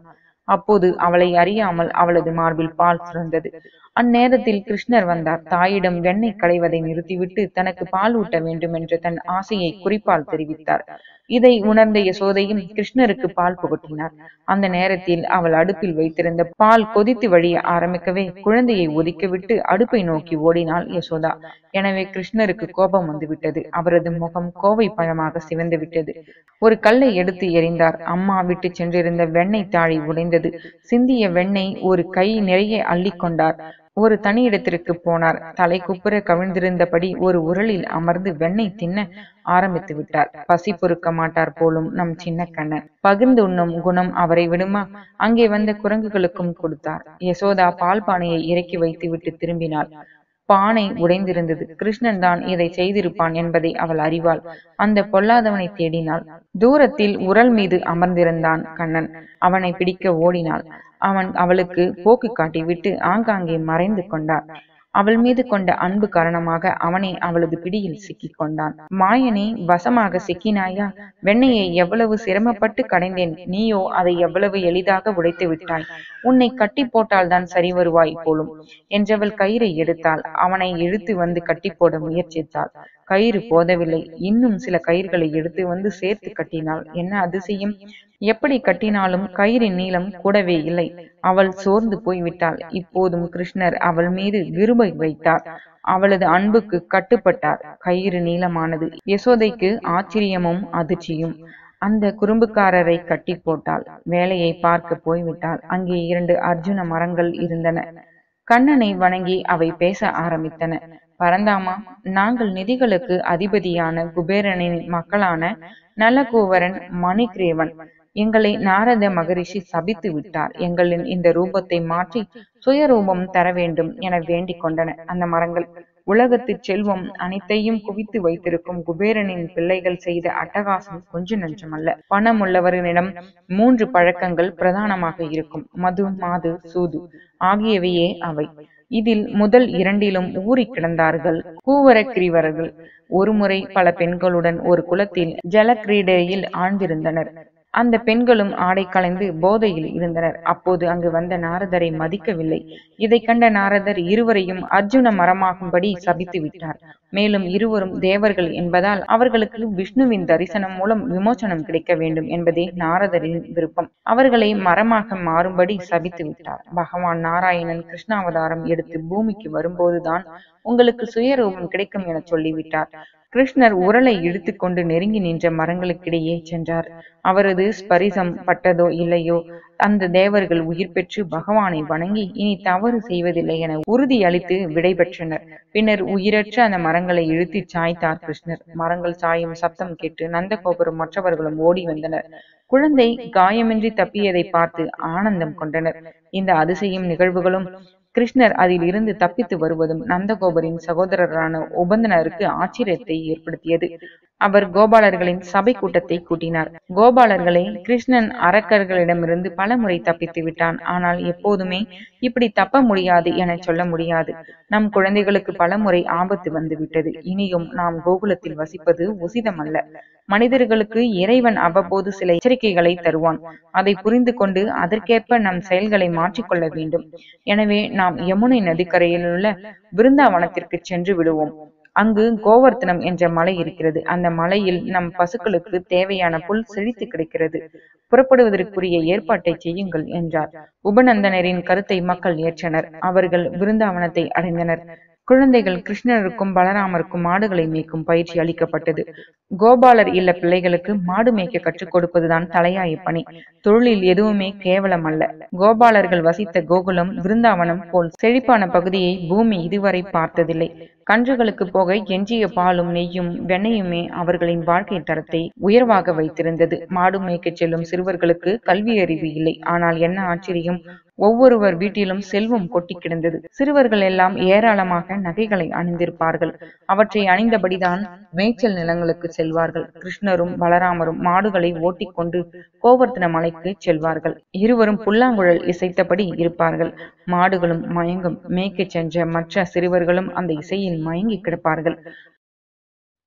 அப்போது அவளை அறியாமல் அவளது மார்பில் பால் சுரந்தது அந்நேரத்தில் கிருஷ்ணர் வந்தார் தாயிடம் வெண்ணெய் களைவதை நிறுத்திவிட்டு தனக்கு பால் ஊட்ட வேண்டும் என்ற தன் ஆசையை குறிப்பால் தெரிவித்தார் இதை உணர்ந்த யசோதையும் கிருஷ்ணருக்கு பால் புகட்டினார் அந்த நேரத்தில் அவள் அடுப்பில் வைத்திருந்த பால் கொதித்து வழிய ஆரம்பிக்கவே குழந்தையை ஒதுக்கிவிட்டு அடுப்பை நோக்கி ஓடினாள் யசோதா எனவே கிருஷ்ணருக்கு கோபம் வந்துவிட்டது அவரது முகம் கோவை பழமாக சிவந்து விட்டது ஒரு கல்லை எடுத்து எறிந்தார் அம்மா விட்டு சென்றிருந்த வெண்ணெய் தாழி உடைந்தது சிந்திய வெண்ணெய் ஒரு கை நிறைய அள்ளிக்கொண்டார் ஒரு தனி இடத்திற்கு போனார் தலை குப்புற கவிழ்ந்திருந்தபடி ஒரு உரலில் அமர்ந்து வெண்ணெய் தின்ன ஆரம்பித்து விட்டார் பசி பொறுக்க மாட்டார் போலும் நம் சின்ன கண்ணன் பகிர்ந்து உண்ணும் குணம் அவரை விடுமா அங்கே வந்த குரங்குகளுக்கும் கொடுத்தார் யசோதா பால் பானையை இறக்கி வைத்துவிட்டு திரும்பினாள் பானை உடைந்திருந்தது கிருஷ்ணன் தான் இதை செய்திருப்பான் என்பதை அவள் அறிவாள் அந்த பொல்லாதவனை தேடினாள் தூரத்தில் உரல் மீது அமர்ந்திருந்தான் கண்ணன் அவனை பிடிக்க ஓடினாள் அவன் அவளுக்கு போக்கு காட்டிவிட்டு ஆங்காங்கே மறைந்து கொண்டார் அவள் மீது கொண்ட அன்பு காரணமாக அவனை அவளது பிடியில் சிக்கிக் கொண்டான் மாயனே வசமாக சிக்கினாயா வெண்ணையை எவ்வளவு சிரமப்பட்டு கடைந்தேன் நீயோ அதை எவ்வளவு எளிதாக உடைத்து விட்டாய் உன்னை கட்டி போட்டால்தான் சரி வருவாய் போலும் என்றவள் கயிறை எடுத்தாள் அவனை இழுத்து வந்து கட்டி போட முயற்சித்தாள் கயிறு போதவில்லை இன்னும் சில கயிறுகளை எடுத்து வந்து சேர்த்து கட்டினாள் என்ன அதிசயம் எப்படி கட்டினாலும் கயிறின் நீளம் கூடவே இல்லை அவள் சோர்ந்து போய்விட்டாள் இப்போதும் கிருஷ்ணர் அவள் மீது கிருபை வைத்தார் அவளது அன்புக்கு கட்டுப்பட்டார் கயிறு நீளமானது யசோதைக்கு ஆச்சரியமும் அதிர்ச்சியும் அந்த குறும்புக்காரரை கட்டி போட்டாள் வேலையை பார்க்க போய்விட்டாள் அங்கே இரண்டு அர்ஜுன மரங்கள் இருந்தன கண்ணனை வணங்கி அவை பேச ஆரம்பித்தன பரந்தாமா நாங்கள் நிதிகளுக்கு அதிபதியான குபேரனின் மக்களான நலகூவரன் மணிகிரேவன் எங்களை நாரத மகரிஷி சபித்து விட்டார் எங்களின் இந்த ரூபத்தை மாற்றி சுயரூபம் தர வேண்டும் என வேண்டிக் கொண்டன அந்த மரங்கள் உலகத்து செல்வம் அனைத்தையும் குவித்து வைத்திருக்கும் குபேரனின் பிள்ளைகள் செய்த அட்டகாசம் கொஞ்ச நஞ்சமல்ல பணம் உள்ளவர்களிடம் மூன்று பழக்கங்கள் பிரதானமாக இருக்கும் மது மாது சூது ஆகியவையே அவை இதில் முதல் இரண்டிலும் ஊறி கிடந்தார்கள் கூவரக்கிரிவர்கள் ஒருமுறை பல பெண்களுடன் ஒரு குளத்தில் ஜலக்கிரீடையில் ஆழ்ந்திருந்தனர் அந்த பெண்களும் ஆடை களைந்து போதையில் இருந்தனர் அப்போது அங்கு வந்த நாரதரை மதிக்கவில்லை இதை கண்ட நாரதர் இருவரையும் அர்ஜுன மரமாகும்படி சபித்து விட்டார் மேலும் இருவரும் தேவர்கள் என்பதால் அவர்களுக்கு விஷ்ணுவின் தரிசனம் மூலம் விமோசனம் கிடைக்க வேண்டும் என்பதே நாரதரின் விருப்பம் அவர்களை மரமாக மாறும்படி சபித்து விட்டார் பகவான் நாராயணன் கிருஷ்ணாவதாரம் எடுத்து பூமிக்கு வரும்போதுதான் உங்களுக்கு சுயரூபம் கிடைக்கும் என சொல்லிவிட்டார் கிருஷ்ணர் உரலை இழுத்துக்கொண்டு நெருங்கி நின்ற மரங்களுக்கிடையே சென்றார் அவரது ஸ்பரிசம் பட்டதோ இல்லையோ அந்த தேவர்கள் உயிர் பெற்று பகவானை வணங்கி இனி தவறு செய்வதில்லை என உறுதி அளித்து விடை பெற்றனர் பின்னர் உயிரற்ற அந்த மரங்களை இழுத்து சாய்த்தார் கிருஷ்ணர் மரங்கள் சாயும் சப்தம் கேட்டு நந்தகோபுரம் மற்றவர்களும் ஓடி வந்தனர் குழந்தை காயமின்றி தப்பியதை பார்த்து ஆனந்தம் கொண்டனர் இந்த அதிசயம் நிகழ்வுகளும் கிருஷ்ணர் அதில் இருந்து தப்பித்து வருவதும் நந்தகோபரின் சகோதரரான உபந்தனருக்கு ஆச்சரியத்தை ஏற்படுத்தியது அவர் கோபாலர்களின் சபை கூட்டத்தை கூட்டினார் கோபாலர்களை கிருஷ்ணன் அரக்கர்களிடமிருந்து பலமுறை தப்பித்து விட்டான் ஆனால் எப்போதுமே இப்படி தப்ப முடியாது என சொல்ல முடியாது நம் குழந்தைகளுக்கு பலமுறை ஆபத்து வந்துவிட்டது இனியும் நாம் கோகுலத்தில் வசிப்பது உசிதமல்ல மனிதர்களுக்கு இறைவன் அவ்வப்போது சில எச்சரிக்கைகளை தருவான் அதை புரிந்து கொண்டு அதற்கேற்ப நம் செயல்களை மாற்றிக்கொள்ள வேண்டும் எனவே நாம் யமுனை நதிக்கரையில் உள்ள பிருந்தாவனத்திற்கு சென்று விடுவோம் அங்கு கோவர்த்தனம் என்ற மலை இருக்கிறது அந்த மலையில் நம் பசுக்களுக்கு தேவையான புல் செழித்து கிடைக்கிறது புறப்படுவதற்குரிய ஏற்பாட்டை செய்யுங்கள் என்றார் உபநந்தனரின் கருத்தை மக்கள் ஏற்றனர் அவர்கள் பிருந்தாவனத்தை அடைந்தனர் குழந்தைகள் கிருஷ்ணருக்கும் பலராமருக்கும் மாடுகளை மேய்க்கும் பயிற்சி அளிக்கப்பட்டது கோபாலர் இல்ல பிள்ளைகளுக்கு மாடு மேய்க்க கற்றுக் கொடுப்பதுதான் தலையாய பணி தொழிலில் எதுவுமே கேவலம் அல்ல கோபாலர்கள் வசித்த கோகுலம் பிருந்தாவனம் போல் செழிப்பான பகுதியை பூமி இதுவரை பார்த்ததில்லை கன்றுகளுக்கு போக எஞ்சிய பாலும் நெய்யும் வெண்ணையுமே அவர்களின் வாழ்க்கை தரத்தை உயர்வாக வைத்திருந்தது மாடு மேய்க்கச் செல்லும் சிறுவர்களுக்கு கல்வி அறிவு இல்லை ஆனால் என்ன ஆச்சரியம் ஒவ்வொருவர் வீட்டிலும் செல்வம் கொட்டி கிடந்தது சிறுவர்கள் எல்லாம் ஏராளமாக நகைகளை அணிந்திருப்பார்கள் அவற்றை அணிந்தபடிதான் மேய்ச்சல் நிலங்களுக்கு செல்வார்கள் கிருஷ்ணரும் பலராமரும் மாடுகளை ஓட்டிக்கொண்டு கோவர்த்தன மலைக்கு செல்வார்கள் இருவரும் புல்லாங்குழல் இசைத்தபடி இருப்பார்கள் மாடுகளும் மயங்கும் மேய்க்கச் சென்ற மற்ற சிறுவர்களும் அந்த இசையில் மயங்கி கிடப்பார்கள்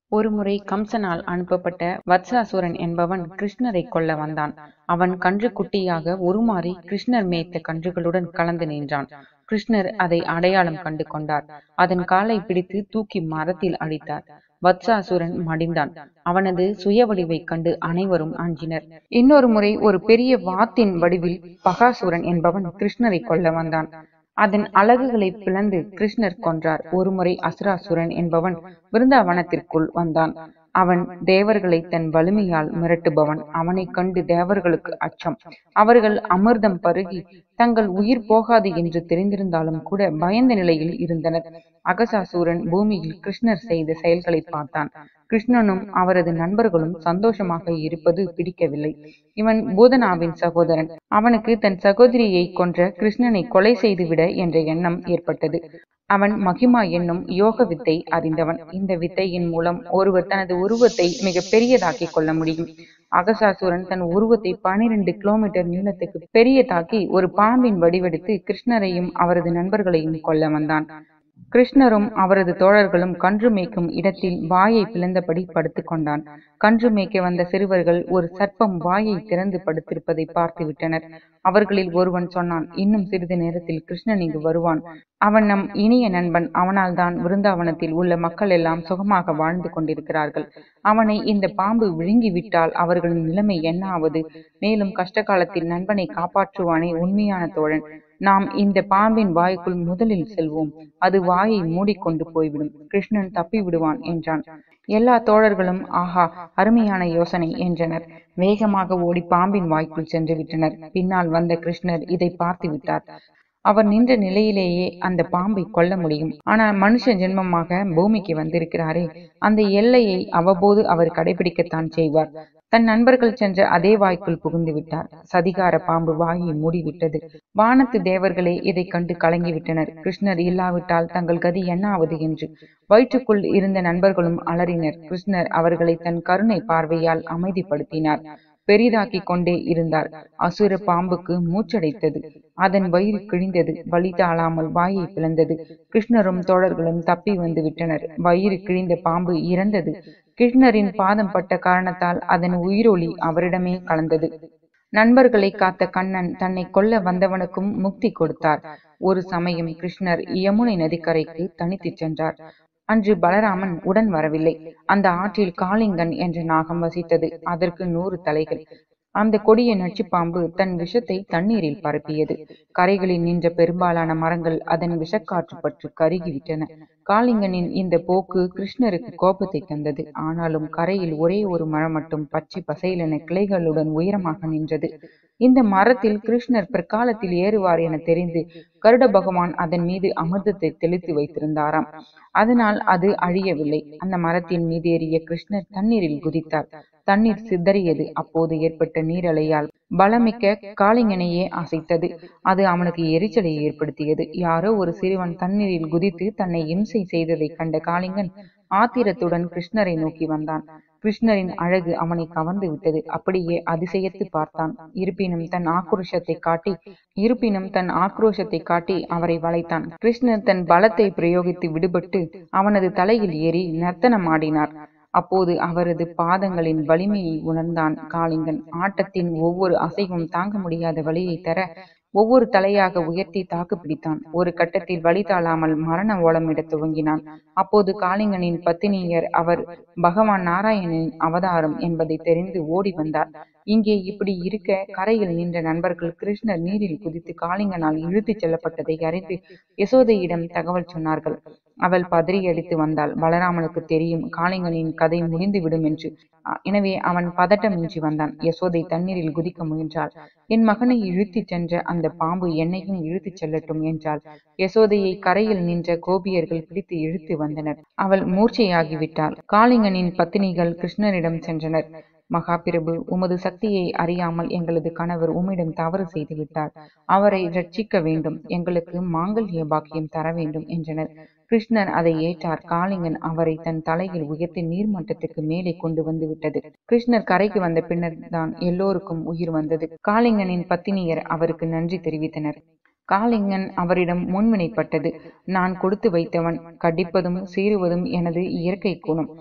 ஒருமுறை கம்சனால் அனுப்பப்பட்ட வத்சாசுரன் என்பவன் கிருஷ்ணரை கொல்ல வந்தான் அவன் கன்று குட்டியாக உருமாறி கிருஷ்ணர் மேய்த்த கன்றுகளுடன் கலந்து நின்றான் கிருஷ்ணர் அதை அடையாளம் கண்டு கொண்டார் அதன் காலை பிடித்து தூக்கி மரத்தில் அடித்தார் வத்சாசுரன் மடிந்தான் அவனது சுய வடிவைக் கண்டு அனைவரும் அஞ்சினர் இன்னொரு முறை ஒரு பெரிய வாத்தின் வடிவில் பகாசுரன் என்பவன் கிருஷ்ணரை கொல்ல வந்தான் அதன் அலகுகளை பிளந்து கிருஷ்ணர் கொன்றார் ஒருமுறை அசுராசுரன் என்பவன் விருந்தாவனத்திற்குள் வந்தான் அவன் தேவர்களை தன் வலிமையால் மிரட்டுபவன் அவனைக் கண்டு தேவர்களுக்கு அச்சம் அவர்கள் அமிர்தம் பருகி தங்கள் உயிர் போகாது என்று தெரிந்திருந்தாலும் கூட பயந்த நிலையில் இருந்தனர் அகசாசூரன் பூமியில் கிருஷ்ணர் செய்த செயல்களை பார்த்தான் கிருஷ்ணனும் அவரது நண்பர்களும் சந்தோஷமாக இருப்பது பிடிக்கவில்லை இவன் பூதனாவின் சகோதரன் அவனுக்கு தன் சகோதரியை கொன்ற கிருஷ்ணனை கொலை செய்துவிட என்ற எண்ணம் ஏற்பட்டது அவன் மகிமா என்னும் யோக வித்தை அறிந்தவன் இந்த வித்தையின் மூலம் ஒருவர் தனது உருவத்தை மிக பெரியதாக்கிக் கொள்ள முடியும் அகசாசுரன் தன் உருவத்தை பனிரெண்டு கிலோமீட்டர் நீளத்துக்கு பெரியதாக்கி ஒரு பாம்பின் வடிவெடுத்து கிருஷ்ணரையும் அவரது நண்பர்களையும் கொல்ல வந்தான் கிருஷ்ணரும் அவரது தோழர்களும் கன்று மேய்க்கும் இடத்தில் வாயை பிளந்தபடி படுத்துக் கொண்டான் கன்று மேய்க்க வந்த சிறுவர்கள் ஒரு சர்ப்பம் வாயை திறந்து படுத்திருப்பதை பார்த்து விட்டனர் அவர்களில் ஒருவன் சொன்னான் இன்னும் சிறிது நேரத்தில் கிருஷ்ணன் இங்கு வருவான் அவன் நம் இனிய நண்பன் அவனால் தான் விருந்தாவனத்தில் உள்ள மக்கள் எல்லாம் சுகமாக வாழ்ந்து கொண்டிருக்கிறார்கள் அவனை இந்த பாம்பு விழுங்கி விட்டால் அவர்களின் நிலைமை என்ன ஆவது மேலும் கஷ்ட காலத்தில் நண்பனை காப்பாற்றுவானே உண்மையான தோழன் நாம் இந்த பாம்பின் வாய்க்குள் முதலில் செல்வோம் அது வாயை மூடிக்கொண்டு போய்விடும் கிருஷ்ணன் தப்பி விடுவான் என்றான் எல்லா தோழர்களும் ஆஹா அருமையான யோசனை என்றனர் வேகமாக ஓடி பாம்பின் வாய்க்குள் சென்று விட்டனர் பின்னால் வந்த கிருஷ்ணர் இதை பார்த்து விட்டார் அவர் நின்ற நிலையிலேயே அந்த பாம்பை கொல்ல முடியும் ஆனால் மனுஷ ஜென்மமாக பூமிக்கு வந்திருக்கிறாரே அந்த எல்லையை அவ்வப்போது அவர் கடைபிடிக்கத்தான் செய்வார் தன் நண்பர்கள் சென்ற அதே வாய்க்குள் புகுந்து விட்டார் சதிகார பாம்பு வாயை மூடிவிட்டது வானத்து தேவர்களே இதை கண்டு கலங்கிவிட்டனர் கிருஷ்ணர் இல்லாவிட்டால் தங்கள் கதி என்ன ஆவது என்று வயிற்றுக்குள் இருந்த நண்பர்களும் அலறினர் கிருஷ்ணர் அவர்களை தன் கருணை பார்வையால் அமைதிப்படுத்தினார் பெரிதாக்கிக் கொண்டே இருந்தார் அசுர பாம்புக்கு மூச்சடைத்தது அதன் வயிறு கிழிந்தது வலி தாழாமல் வாயை பிளந்தது கிருஷ்ணரும் தோழர்களும் தப்பி வந்து விட்டனர் வயிறு கிழிந்த பாம்பு இறந்தது கிருஷ்ணரின் பாதம் பட்ட காரணத்தால் அதன் உயிரொளி அவரிடமே கலந்தது நண்பர்களை காத்த கண்ணன் தன்னை கொல்ல வந்தவனுக்கும் முக்தி கொடுத்தார் ஒரு சமயம் கிருஷ்ணர் யமுனை நதிக்கரைக்கு தனித்துச் சென்றார் அன்று பலராமன் உடன் வரவில்லை அந்த ஆற்றில் காளிங்கன் என்ற நாகம் வசித்தது அதற்கு நூறு தலைகள் அந்த கொடிய நச்சுப்பாம்பு தன் விஷத்தை தண்ணீரில் பரப்பியது கரைகளில் நின்ற பெரும்பாலான மரங்கள் அதன் விஷக்காற்று பற்று கருகிவிட்டன காளிங்கனின் இந்த போக்கு கிருஷ்ணருக்கு கோபத்தை தந்தது ஆனாலும் கரையில் ஒரே ஒரு மரம் மட்டும் பச்சை பசையிலென கிளைகளுடன் உயரமாக நின்றது இந்த மரத்தில் கிருஷ்ணர் பிற்காலத்தில் ஏறுவார் என தெரிந்து கருட பகவான் அதன் மீது அமிர்தத்தை தெளித்து வைத்திருந்தாராம் அதனால் அது அழியவில்லை அந்த மரத்தின் மீது ஏறிய கிருஷ்ணர் தண்ணீரில் குதித்தார் தண்ணீர் சிதறியது அப்போது ஏற்பட்ட நீரலையால் பலமிக்க காளிங்கனையே அசைத்தது அது அவனுக்கு எரிச்சலை ஏற்படுத்தியது யாரோ ஒரு சிறுவன் தண்ணீரில் குதித்து தன்னை இம்சை செய்ததை கண்ட காளிங்கன் ஆத்திரத்துடன் கிருஷ்ணரை நோக்கி வந்தான் கிருஷ்ணரின் அழகு அவனை கவர்ந்து விட்டது அப்படியே அதிசயத்து பார்த்தான் இருப்பினும் தன் ஆக்ரோஷத்தை காட்டி இருப்பினும் தன் ஆக்ரோஷத்தை காட்டி அவரை வளைத்தான் கிருஷ்ணர் தன் பலத்தை பிரயோகித்து விடுபட்டு அவனது தலையில் ஏறி நர்த்தனம் ஆடினார் அப்போது அவரது பாதங்களின் வலிமையை உணர்ந்தான் காளிங்கன் ஆட்டத்தின் ஒவ்வொரு அசைவும் தாங்க முடியாத வழியை தர ஒவ்வொரு தலையாக உயர்த்தி தாக்கு பிடித்தான் ஒரு கட்டத்தில் வழி தாழாமல் மரண ஓலமிட துவங்கினான் அப்போது காளிங்கனின் பத்தினியர் அவர் பகவான் நாராயணனின் அவதாரம் என்பதை தெரிந்து ஓடி வந்தார் இங்கே இப்படி இருக்க கரையில் நின்ற நண்பர்கள் கிருஷ்ணர் நீரில் குதித்து காளிங்கனால் இழுத்துச் செல்லப்பட்டதை அறிந்து யசோதையிடம் தகவல் சொன்னார்கள் அவள் பதறியடித்து வந்தாள் பலராமனுக்கு தெரியும் காளிங்கனின் கதை முடிந்துவிடும் என்று எனவே அவன் பதட்டமின்றி வந்தான் யசோதை தண்ணீரில் குதிக்க முயன்றாள் என் மகனை இழுத்துச் சென்ற அந்த பாம்பு என்னையும் இழுத்துச் செல்லட்டும் என்றாள் யசோதையை கரையில் நின்ற கோபியர்கள் பிடித்து இழுத்து வந்தனர் அவள் மூர்ச்சையாகிவிட்டாள் காளிங்கனின் பத்தினிகள் கிருஷ்ணரிடம் சென்றனர் மகாபிரபு உமது சக்தியை அறியாமல் எங்களது கணவர் உம்மிடம் தவறு செய்து விட்டார் அவரை ரட்சிக்க வேண்டும் எங்களுக்கு மாங்கல்ய பாக்கியம் தர வேண்டும் என்றனர் கிருஷ்ணர் அதை ஏற்றார் காளிங்கன் அவரை தன் தலையில் உயர்த்தி நீர்மட்டத்துக்கு மேலே கொண்டு வந்து விட்டது கிருஷ்ணர் கரைக்கு வந்த பின்னர் தான் எல்லோருக்கும் உயிர் வந்தது காளிங்கனின் பத்தினியர் அவருக்கு நன்றி தெரிவித்தனர் காளிங்கன் அவரிடம் முன்வினைப்பட்டது நான் கொடுத்து வைத்தவன் கடிப்பதும் சீறுவதும் எனது இயற்கை குணம்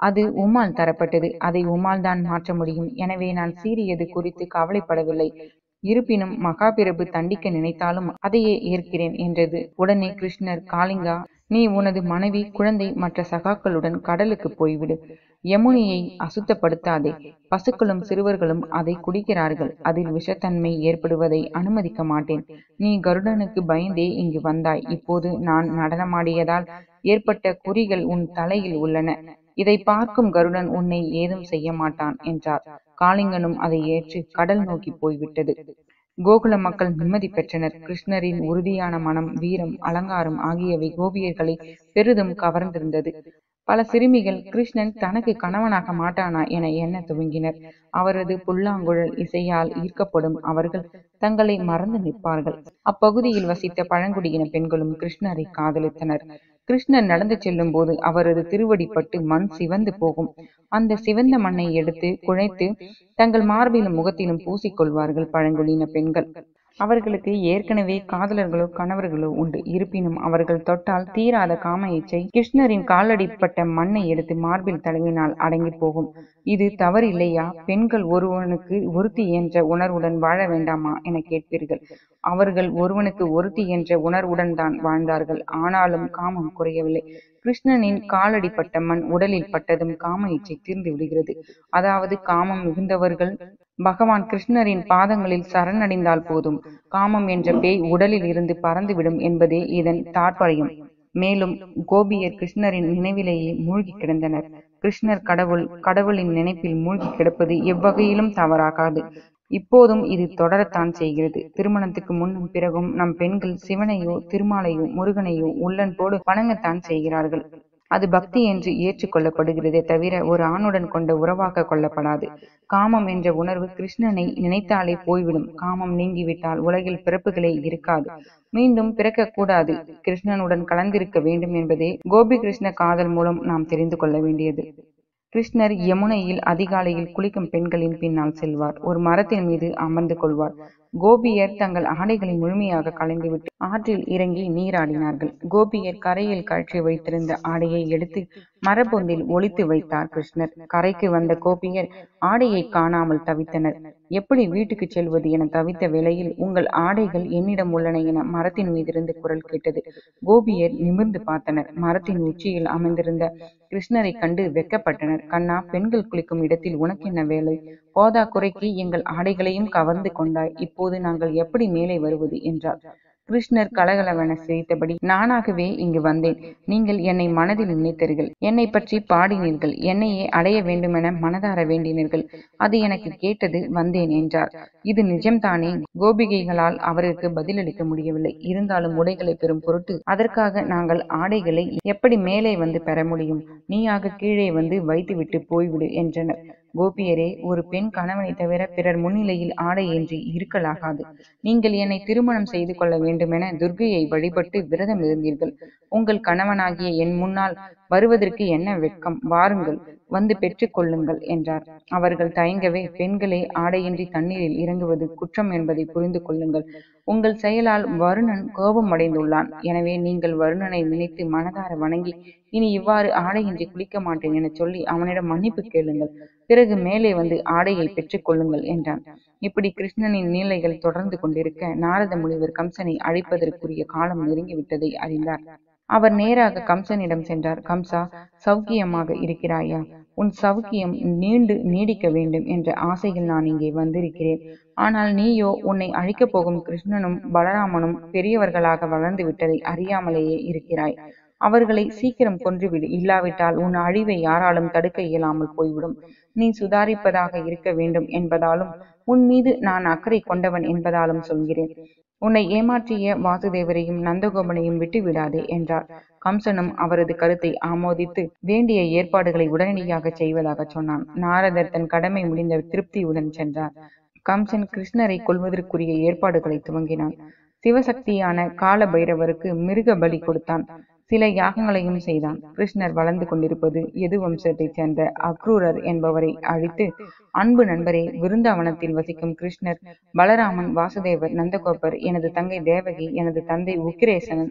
அது உம்மால் தரப்பட்டது அதை உம்மால் தான் மாற்ற முடியும் எனவே நான் சீறியது குறித்து கவலைப்படவில்லை இருப்பினும் மகாபிரபு தண்டிக்க நினைத்தாலும் அதையே ஏற்கிறேன் என்றது உடனே கிருஷ்ணர் காளிங்கா நீ உனது மனைவி குழந்தை மற்ற சகாக்களுடன் கடலுக்கு போய்விடு யமுனையை அசுத்தப்படுத்தாதே பசுக்களும் சிறுவர்களும் அதை குடிக்கிறார்கள் அதில் விஷத்தன்மை ஏற்படுவதை அனுமதிக்க மாட்டேன் நீ கருடனுக்கு பயந்தே இங்கு வந்தாய் இப்போது நான் நடனமாடியதால் ஏற்பட்ட குறிகள் உன் தலையில் உள்ளன இதை பார்க்கும் கருடன் உன்னை ஏதும் செய்ய மாட்டான் என்றார் காளிங்கனும் அதை ஏற்று கடல் நோக்கி போய்விட்டது கோகுல மக்கள் நிம்மதி பெற்றனர் கிருஷ்ணரின் உறுதியான மனம் வீரம் அலங்காரம் ஆகியவை கோபியர்களை பெரிதும் கவர்ந்திருந்தது பல சிறுமிகள் கிருஷ்ணன் தனக்கு கணவனாக மாட்டானா என எண்ண துவங்கினர் அவரது புல்லாங்குழல் இசையால் ஈர்க்கப்படும் அவர்கள் தங்களை மறந்து நிற்பார்கள் அப்பகுதியில் வசித்த பழங்குடியின பெண்களும் கிருஷ்ணரை காதலித்தனர் கிருஷ்ணர் நடந்து செல்லும் போது அவரது திருவடிப்பட்டு மண் சிவந்து போகும் அந்த சிவந்த மண்ணை எடுத்து குழைத்து தங்கள் மார்பிலும் முகத்திலும் பூசிக்கொள்வார்கள் பழங்குடியின பெண்கள் அவர்களுக்கு ஏற்கனவே காதலர்களோ கணவர்களோ உண்டு இருப்பினும் அவர்கள் தொட்டால் தீராத காம இச்சை கிருஷ்ணரின் காலடிப்பட்ட மண்ணை எடுத்து மார்பில் தடவினால் அடங்கி போகும் இது தவறில்லையா பெண்கள் ஒருவனுக்கு ஒருத்தி என்ற உணர்வுடன் வாழ வேண்டாமா என கேட்பீர்கள் அவர்கள் ஒருவனுக்கு ஒருத்தி என்ற உணர்வுடன் தான் வாழ்ந்தார்கள் ஆனாலும் காமம் குறையவில்லை கிருஷ்ணனின் காலடிப்பட்ட மண் உடலில் பட்டதும் காம இச்சை தீர்ந்து விடுகிறது அதாவது காமம் மிகுந்தவர்கள் பகவான் கிருஷ்ணரின் பாதங்களில் சரணடைந்தால் போதும் காமம் என்ற பேய் உடலில் இருந்து பறந்துவிடும் என்பதே இதன் தாற்பயம் மேலும் கோபியர் கிருஷ்ணரின் நினைவிலேயே மூழ்கி கிடந்தனர் கிருஷ்ணர் கடவுள் கடவுளின் நினைப்பில் மூழ்கி கிடப்பது எவ்வகையிலும் தவறாகாது இப்போதும் இது தொடரத்தான் செய்கிறது திருமணத்துக்கு முன்னும் பிறகும் நம் பெண்கள் சிவனையோ திருமாலையோ முருகனையோ உள்ளன்போடு வணங்கத்தான் செய்கிறார்கள் அது பக்தி என்று ஏற்றுக்கொள்ளப்படுகிறதே தவிர ஒரு ஆணுடன் கொண்ட உறவாக கொள்ளப்படாது காமம் என்ற உணர்வு கிருஷ்ணனை நினைத்தாலே போய்விடும் காமம் நீங்கிவிட்டால் உலகில் பிறப்புகளே இருக்காது மீண்டும் பிறக்கக்கூடாது கிருஷ்ணனுடன் கலந்திருக்க வேண்டும் என்பதே கோபி கிருஷ்ண காதல் மூலம் நாம் தெரிந்து கொள்ள வேண்டியது கிருஷ்ணர் யமுனையில் அதிகாலையில் குளிக்கும் பெண்களின் பின்னால் செல்வார் ஒரு மரத்தின் மீது அமர்ந்து கொள்வார் கோபியர் தங்கள் ஆடைகளை முழுமையாக களைந்துவிட்டு ஆற்றில் இறங்கி நீராடினார்கள் கோபியர் கரையில் கழற்றி வைத்திருந்த ஆடையை எடுத்து மரப்பொந்தில் ஒளித்து வைத்தார் கிருஷ்ணர் கரைக்கு வந்த கோபியர் ஆடையை காணாமல் தவித்தனர் எப்படி வீட்டுக்கு செல்வது என தவித்த வேளையில் உங்கள் ஆடைகள் என்னிடம் உள்ளன என மரத்தின் மீதிருந்து குரல் கேட்டது கோபியர் நிமிர்ந்து பார்த்தனர் மரத்தின் உச்சியில் அமைந்திருந்த கிருஷ்ணரை கண்டு வெக்கப்பட்டனர் கண்ணா பெண்கள் குளிக்கும் இடத்தில் உனக்கென்ன வேலை போதா குறைக்கு எங்கள் ஆடைகளையும் கவர்ந்து கொண்டாய் இப்போது நாங்கள் எப்படி மேலே வருவது என்றார் கிருஷ்ணர் கலகலவென சிரித்தபடி நானாகவே இங்கு வந்தேன் நீங்கள் என்னை மனதில் நினைத்தீர்கள் என்னை பற்றி பாடினீர்கள் என்னையே அடைய வேண்டுமென மனதார வேண்டினீர்கள் அது எனக்கு கேட்டது வந்தேன் என்றார் இது நிஜம்தானே கோபிகைகளால் அவருக்கு பதிலளிக்க முடியவில்லை இருந்தாலும் உடைகளை பெறும் பொருட்டு அதற்காக நாங்கள் ஆடைகளை எப்படி மேலே வந்து பெற முடியும் நீயாக கீழே வந்து வைத்துவிட்டு போய்விடு என்றனர் கோபியரே ஒரு பெண் கணவனை தவிர பிறர் முன்னிலையில் ஆடையின்றி இருக்கலாகாது நீங்கள் என்னை திருமணம் செய்து கொள்ள வேண்டுமென துர்கையை வழிபட்டு விரதம் இருந்தீர்கள் உங்கள் கணவனாகிய என் முன்னால் வருவதற்கு என்ன வெட்கம் வாருங்கள் வந்து பெற்றுக் கொள்ளுங்கள் என்றார் அவர்கள் தயங்கவே பெண்களே ஆடையின்றி தண்ணீரில் இறங்குவது குற்றம் என்பதை புரிந்து கொள்ளுங்கள் உங்கள் செயலால் வருணன் கோபம் அடைந்துள்ளான் எனவே நீங்கள் வருணனை நினைத்து மனதார வணங்கி இனி இவ்வாறு ஆடையின்றி குளிக்க மாட்டேன் என சொல்லி அவனிடம் மன்னிப்பு கேளுங்கள் பிறகு மேலே வந்து ஆடையை பெற்றுக் கொள்ளுங்கள் என்றான் இப்படி கிருஷ்ணனின் நீலைகள் தொடர்ந்து கொண்டிருக்க நாரத முனிவர் கம்சனை அழைப்பதற்குரிய காலம் நெருங்கிவிட்டதை அறிந்தார் அவர் நேராக கம்சனிடம் சென்றார் கம்சா சௌக்கியமாக இருக்கிறாயா உன் சௌக்கியம் நீண்டு நீடிக்க வேண்டும் என்ற ஆசையில் நான் இங்கே வந்திருக்கிறேன் ஆனால் நீயோ உன்னை அழிக்கப் போகும் கிருஷ்ணனும் பலராமனும் பெரியவர்களாக வளர்ந்து விட்டதை அறியாமலேயே இருக்கிறாய் அவர்களை சீக்கிரம் கொன்றுவிடு இல்லாவிட்டால் உன் அழிவை யாராலும் தடுக்க இயலாமல் போய்விடும் நீ சுதாரிப்பதாக இருக்க வேண்டும் என்பதாலும் உன் மீது நான் அக்கறை கொண்டவன் என்பதாலும் சொல்கிறேன் உன்னை ஏமாற்றிய வாசுதேவரையும் நந்தகோபனையும் விட்டு விடாதே என்றார் கம்சனும் அவரது கருத்தை ஆமோதித்து வேண்டிய ஏற்பாடுகளை உடனடியாக செய்வதாக சொன்னான் நாரதர் தன் கடமை முடிந்த திருப்தியுடன் சென்றார் கம்சன் கிருஷ்ணரை கொள்வதற்குரிய ஏற்பாடுகளை துவங்கினான் சிவசக்தியான கால பைரவருக்கு மிருக பலி கொடுத்தான் சில யாகங்களையும் செய்தான் கிருஷ்ணர் வளர்ந்து கொண்டிருப்பது எது வம்சத்தைச் சேர்ந்த அக்ரூரர் என்பவரை அழித்து அன்பு நண்பரே விருந்தாவனத்தில் வசிக்கும் கிருஷ்ணர் பலராமன் வாசுதேவர் நந்தகோபர் எனது தங்கை தேவகி எனது தந்தை உக்கிரேசனன்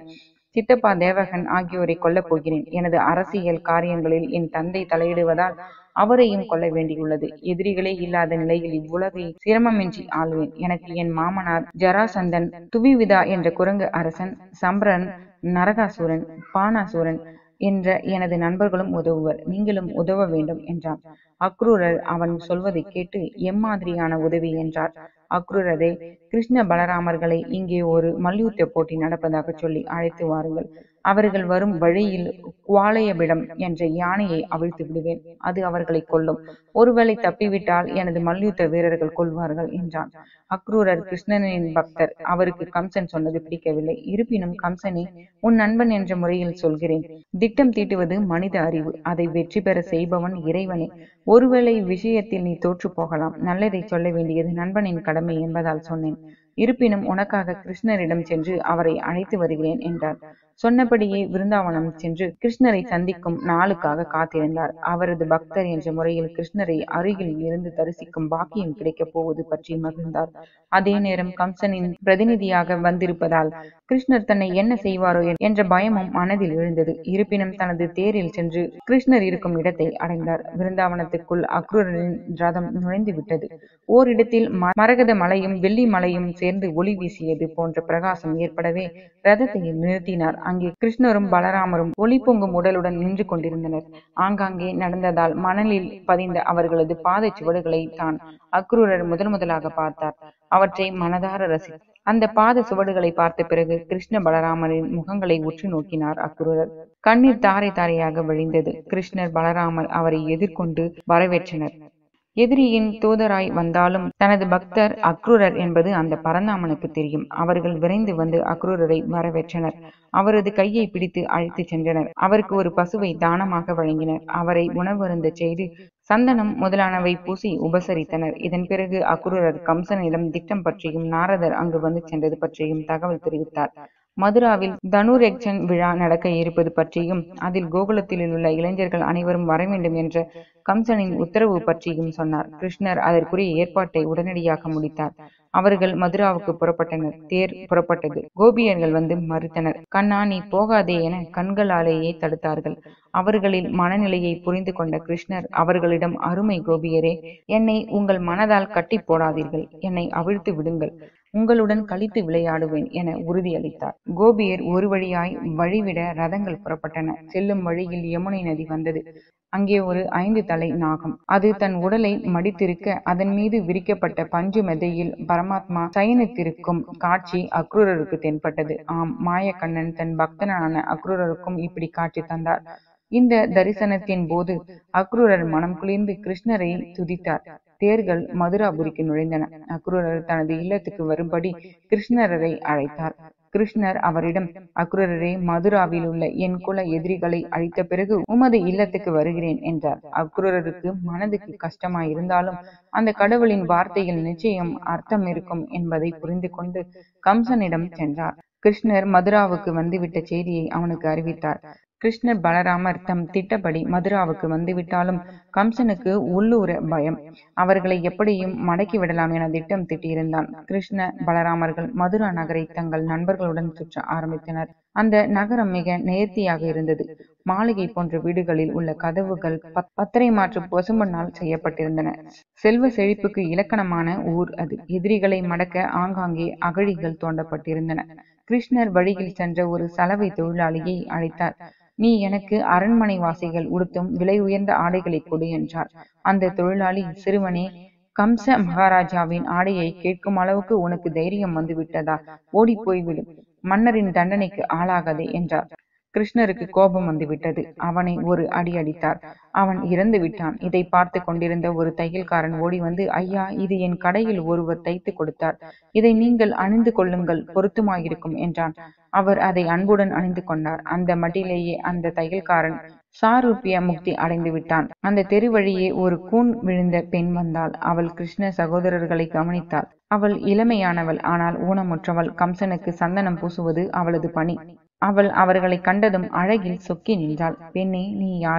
சித்தப்பா தேவகன் ஆகியோரை கொல்லப் போகிறேன் எனது அரசியல் காரியங்களில் என் தந்தை தலையிடுவதால் அவரையும் கொல்ல வேண்டியுள்ளது எதிரிகளே இல்லாத நிலையில் இவ்வுலகை சிரமமின்றி ஆளுவேன் எனக்கு என் மாமனார் ஜராசந்தன் துபிவிதா என்ற குரங்கு அரசன் சம்பரன் நரகாசுரன் பானாசுரன் என்ற எனது நண்பர்களும் உதவுவர் நீங்களும் உதவ வேண்டும் என்றான் அக்ரூரர் அவன் சொல்வதை கேட்டு எம்மாதிரியான உதவி என்றார் அக்ரூரரை கிருஷ்ண பலராமர்களை இங்கே ஒரு மல்யுத்த போட்டி நடப்பதாக சொல்லி அழைத்து வாருங்கள் அவர்கள் வரும் வழியில் குவாலயபிடம் என்ற யானையை அவிழ்த்து விடுவேன் அது அவர்களை கொல்லும் ஒருவேளை தப்பிவிட்டால் எனது மல்யுத்த வீரர்கள் கொள்வார்கள் என்றான் அக்ரூரர் கிருஷ்ணனின் பக்தர் அவருக்கு கம்சன் சொன்னது பிடிக்கவில்லை இருப்பினும் கம்சனே உன் நண்பன் என்ற முறையில் சொல்கிறேன் திட்டம் தீட்டுவது மனித அறிவு அதை வெற்றி பெற செய்பவன் இறைவனே ஒருவேளை விஷயத்தில் நீ தோற்று போகலாம் நல்லதை சொல்ல வேண்டியது நண்பனின் கடமை என்பதால் சொன்னேன் இருப்பினும் உனக்காக கிருஷ்ணரிடம் சென்று அவரை அழைத்து வருகிறேன் என்றார் சொன்னபடியே விருந்தாவனம் சென்று கிருஷ்ணரை சந்திக்கும் நாளுக்காக காத்திருந்தார் அவரது பக்தர் என்ற முறையில் கிருஷ்ணரை அருகில் இருந்து தரிசிக்கும் பாக்கியம் கிடைக்கப் போவது பற்றி மகிழ்ந்தார் அதே நேரம் கம்சனின் பிரதிநிதியாக வந்திருப்பதால் கிருஷ்ணர் தன்னை என்ன செய்வாரோ என்ற பயமும் மனதில் எழுந்தது இருப்பினும் தனது தேரில் சென்று கிருஷ்ணர் இருக்கும் இடத்தை அடைந்தார் விருந்தாவனத்துக்குள் அக்ரூரரின் ரதம் நுழைந்து விட்டது ஓரிடத்தில் மரகத மலையும் வெள்ளி மலையும் சேர்ந்து ஒளி வீசியது போன்ற பிரகாசம் ஏற்படவே ரதத்தை நிறுத்தினார் அங்கே கிருஷ்ணரும் பலராமரும் ஒளி பொங்கும் உடலுடன் நின்று கொண்டிருந்தனர் ஆங்காங்கே நடந்ததால் மணலில் பதிந்த அவர்களது பாதைச் சுவடுகளை தான் அக்ரூரர் முதன் முதலாக பார்த்தார் அவற்றை மனதார ரசி அந்த பாத சுவடுகளை பார்த்த பிறகு கிருஷ்ண பலராமரின் முகங்களை உற்று நோக்கினார் அக்ரூரர் கண்ணீர் தாரை தாரையாக வழிந்தது கிருஷ்ணர் பலராமர் அவரை எதிர்கொண்டு வரவேற்றனர் எதிரியின் தூதராய் வந்தாலும் தனது பக்தர் அக்ரூரர் என்பது அந்த பரந்தாமனுக்கு தெரியும் அவர்கள் விரைந்து வந்து அக்ரூரரை வரவேற்றனர் அவரது கையை பிடித்து அழைத்துச் சென்றனர் அவருக்கு ஒரு பசுவை தானமாக வழங்கினர் அவரை உணவருந்த செய்து சந்தனம் முதலானவை பூசி உபசரித்தனர் இதன் பிறகு அக்ரூரர் கம்சனிடம் திட்டம் பற்றியும் நாரதர் அங்கு வந்து சென்றது பற்றியும் தகவல் தெரிவித்தார் மதுராவில் தனுரெக்ஷன் விழா நடக்க இருப்பது பற்றியும் அதில் கோகுலத்தில் உள்ள இளைஞர்கள் அனைவரும் வர வேண்டும் என்ற கம்சனின் உத்தரவு பற்றியும் சொன்னார் கிருஷ்ணர் அதற்குரிய ஏற்பாட்டை உடனடியாக முடித்தார் அவர்கள் மதுராவுக்கு புறப்பட்டனர் தேர் புறப்பட்டது கோபியர்கள் வந்து மறுத்தனர் கண்ணா நீ போகாதே என கண்களாலேயே தடுத்தார்கள் அவர்களின் மனநிலையை புரிந்து கொண்ட கிருஷ்ணர் அவர்களிடம் அருமை கோபியரே என்னை உங்கள் மனதால் கட்டி போடாதீர்கள் என்னை அவிழ்த்து விடுங்கள் உங்களுடன் கழித்து விளையாடுவேன் என உறுதியளித்தார் கோபியர் ஒரு வழியாய் வழிவிட ரதங்கள் புறப்பட்டன செல்லும் வழியில் யமுனை நதி வந்தது அங்கே ஒரு ஐந்து தலை நாகம் அது தன் உடலை மடித்திருக்க அதன் மீது விரிக்கப்பட்ட பஞ்சு மெதையில் பரமாத்மா சயனித்திருக்கும் காட்சி அக்ரூரருக்கு தென்பட்டது ஆம் மாயக்கண்ணன் தன் பக்தனான அக்ரூரருக்கும் இப்படி காட்சி தந்தார் இந்த தரிசனத்தின் போது அக்ரூரர் மனம் குளிர்ந்து கிருஷ்ணரை துதித்தார் தேர்கள் மதுராபுரிக்கு நுழைந்தன அக்ரூரர் தனது இல்லத்துக்கு வரும்படி கிருஷ்ணரரை அழைத்தார் கிருஷ்ணர் அவரிடம் அக்ரூரரே மதுராவில் உள்ள என் குல எதிரிகளை அழித்த பிறகு உமது இல்லத்துக்கு வருகிறேன் என்றார் அக்ரூரருக்கு மனதுக்கு கஷ்டமாயிருந்தாலும் அந்த கடவுளின் வார்த்தையில் நிச்சயம் அர்த்தம் இருக்கும் என்பதை புரிந்து கொண்டு கம்சனிடம் சென்றார் கிருஷ்ணர் மதுராவுக்கு வந்துவிட்ட செய்தியை அவனுக்கு அறிவித்தார் கிருஷ்ணர் பலராமர் தம் திட்டப்படி மதுராவுக்கு வந்துவிட்டாலும் கம்சனுக்கு உள்ளூர பயம் அவர்களை எப்படியும் மடக்கி விடலாம் என திட்டம் திட்டியிருந்தான் கிருஷ்ண பலராமர்கள் மதுரா நகரை தங்கள் நண்பர்களுடன் சுற்ற ஆரம்பித்தனர் அந்த நகரம் மிக நேர்த்தியாக இருந்தது மாளிகை போன்ற வீடுகளில் உள்ள கதவுகள் பத்தரை மாற்று பசுமண்ணால் செய்யப்பட்டிருந்தன செல்வ செழிப்புக்கு இலக்கணமான ஊர் அது எதிரிகளை மடக்க ஆங்காங்கே அகழிகள் தோண்டப்பட்டிருந்தன கிருஷ்ணர் வழியில் சென்ற ஒரு சலவை தொழிலாளியை அழைத்தார் நீ எனக்கு அரண்மனை வாசிகள் உடுத்தும் விலை உயர்ந்த ஆடைகளை கொடு என்றார் அந்த தொழிலாளி சிறுவனே கம்ச மகாராஜாவின் ஆடையை கேட்கும் அளவுக்கு உனக்கு தைரியம் வந்து விட்டதா ஓடி போய்விடும் மன்னரின் தண்டனைக்கு ஆளாகாதே என்றார் கிருஷ்ணருக்கு கோபம் வந்துவிட்டது அவனை ஒரு அடி அடித்தார் அவன் இறந்து விட்டான் இதை பார்த்து கொண்டிருந்த ஒரு தையல்காரன் ஓடி வந்து ஐயா இது என் கடையில் ஒருவர் தைத்து கொடுத்தார் இதை நீங்கள் அணிந்து கொள்ளுங்கள் பொருத்தமாயிருக்கும் என்றான் அவர் அதை அன்புடன் அணிந்து கொண்டார் அந்த மட்டிலேயே அந்த தையல்காரன் சாரூபிய முக்தி அடைந்து விட்டான் அந்த தெரு வழியே ஒரு கூன் விழுந்த பெண் வந்தாள் அவள் கிருஷ்ண சகோதரர்களை கவனித்தாள் அவள் இளமையானவள் ஆனால் ஊனமுற்றவள் கம்சனுக்கு சந்தனம் பூசுவது அவளது பணி அவள் அவர்களை கண்டதும் அழகில் சொக்கி நின்றாள் பெண்ணே நீ யார்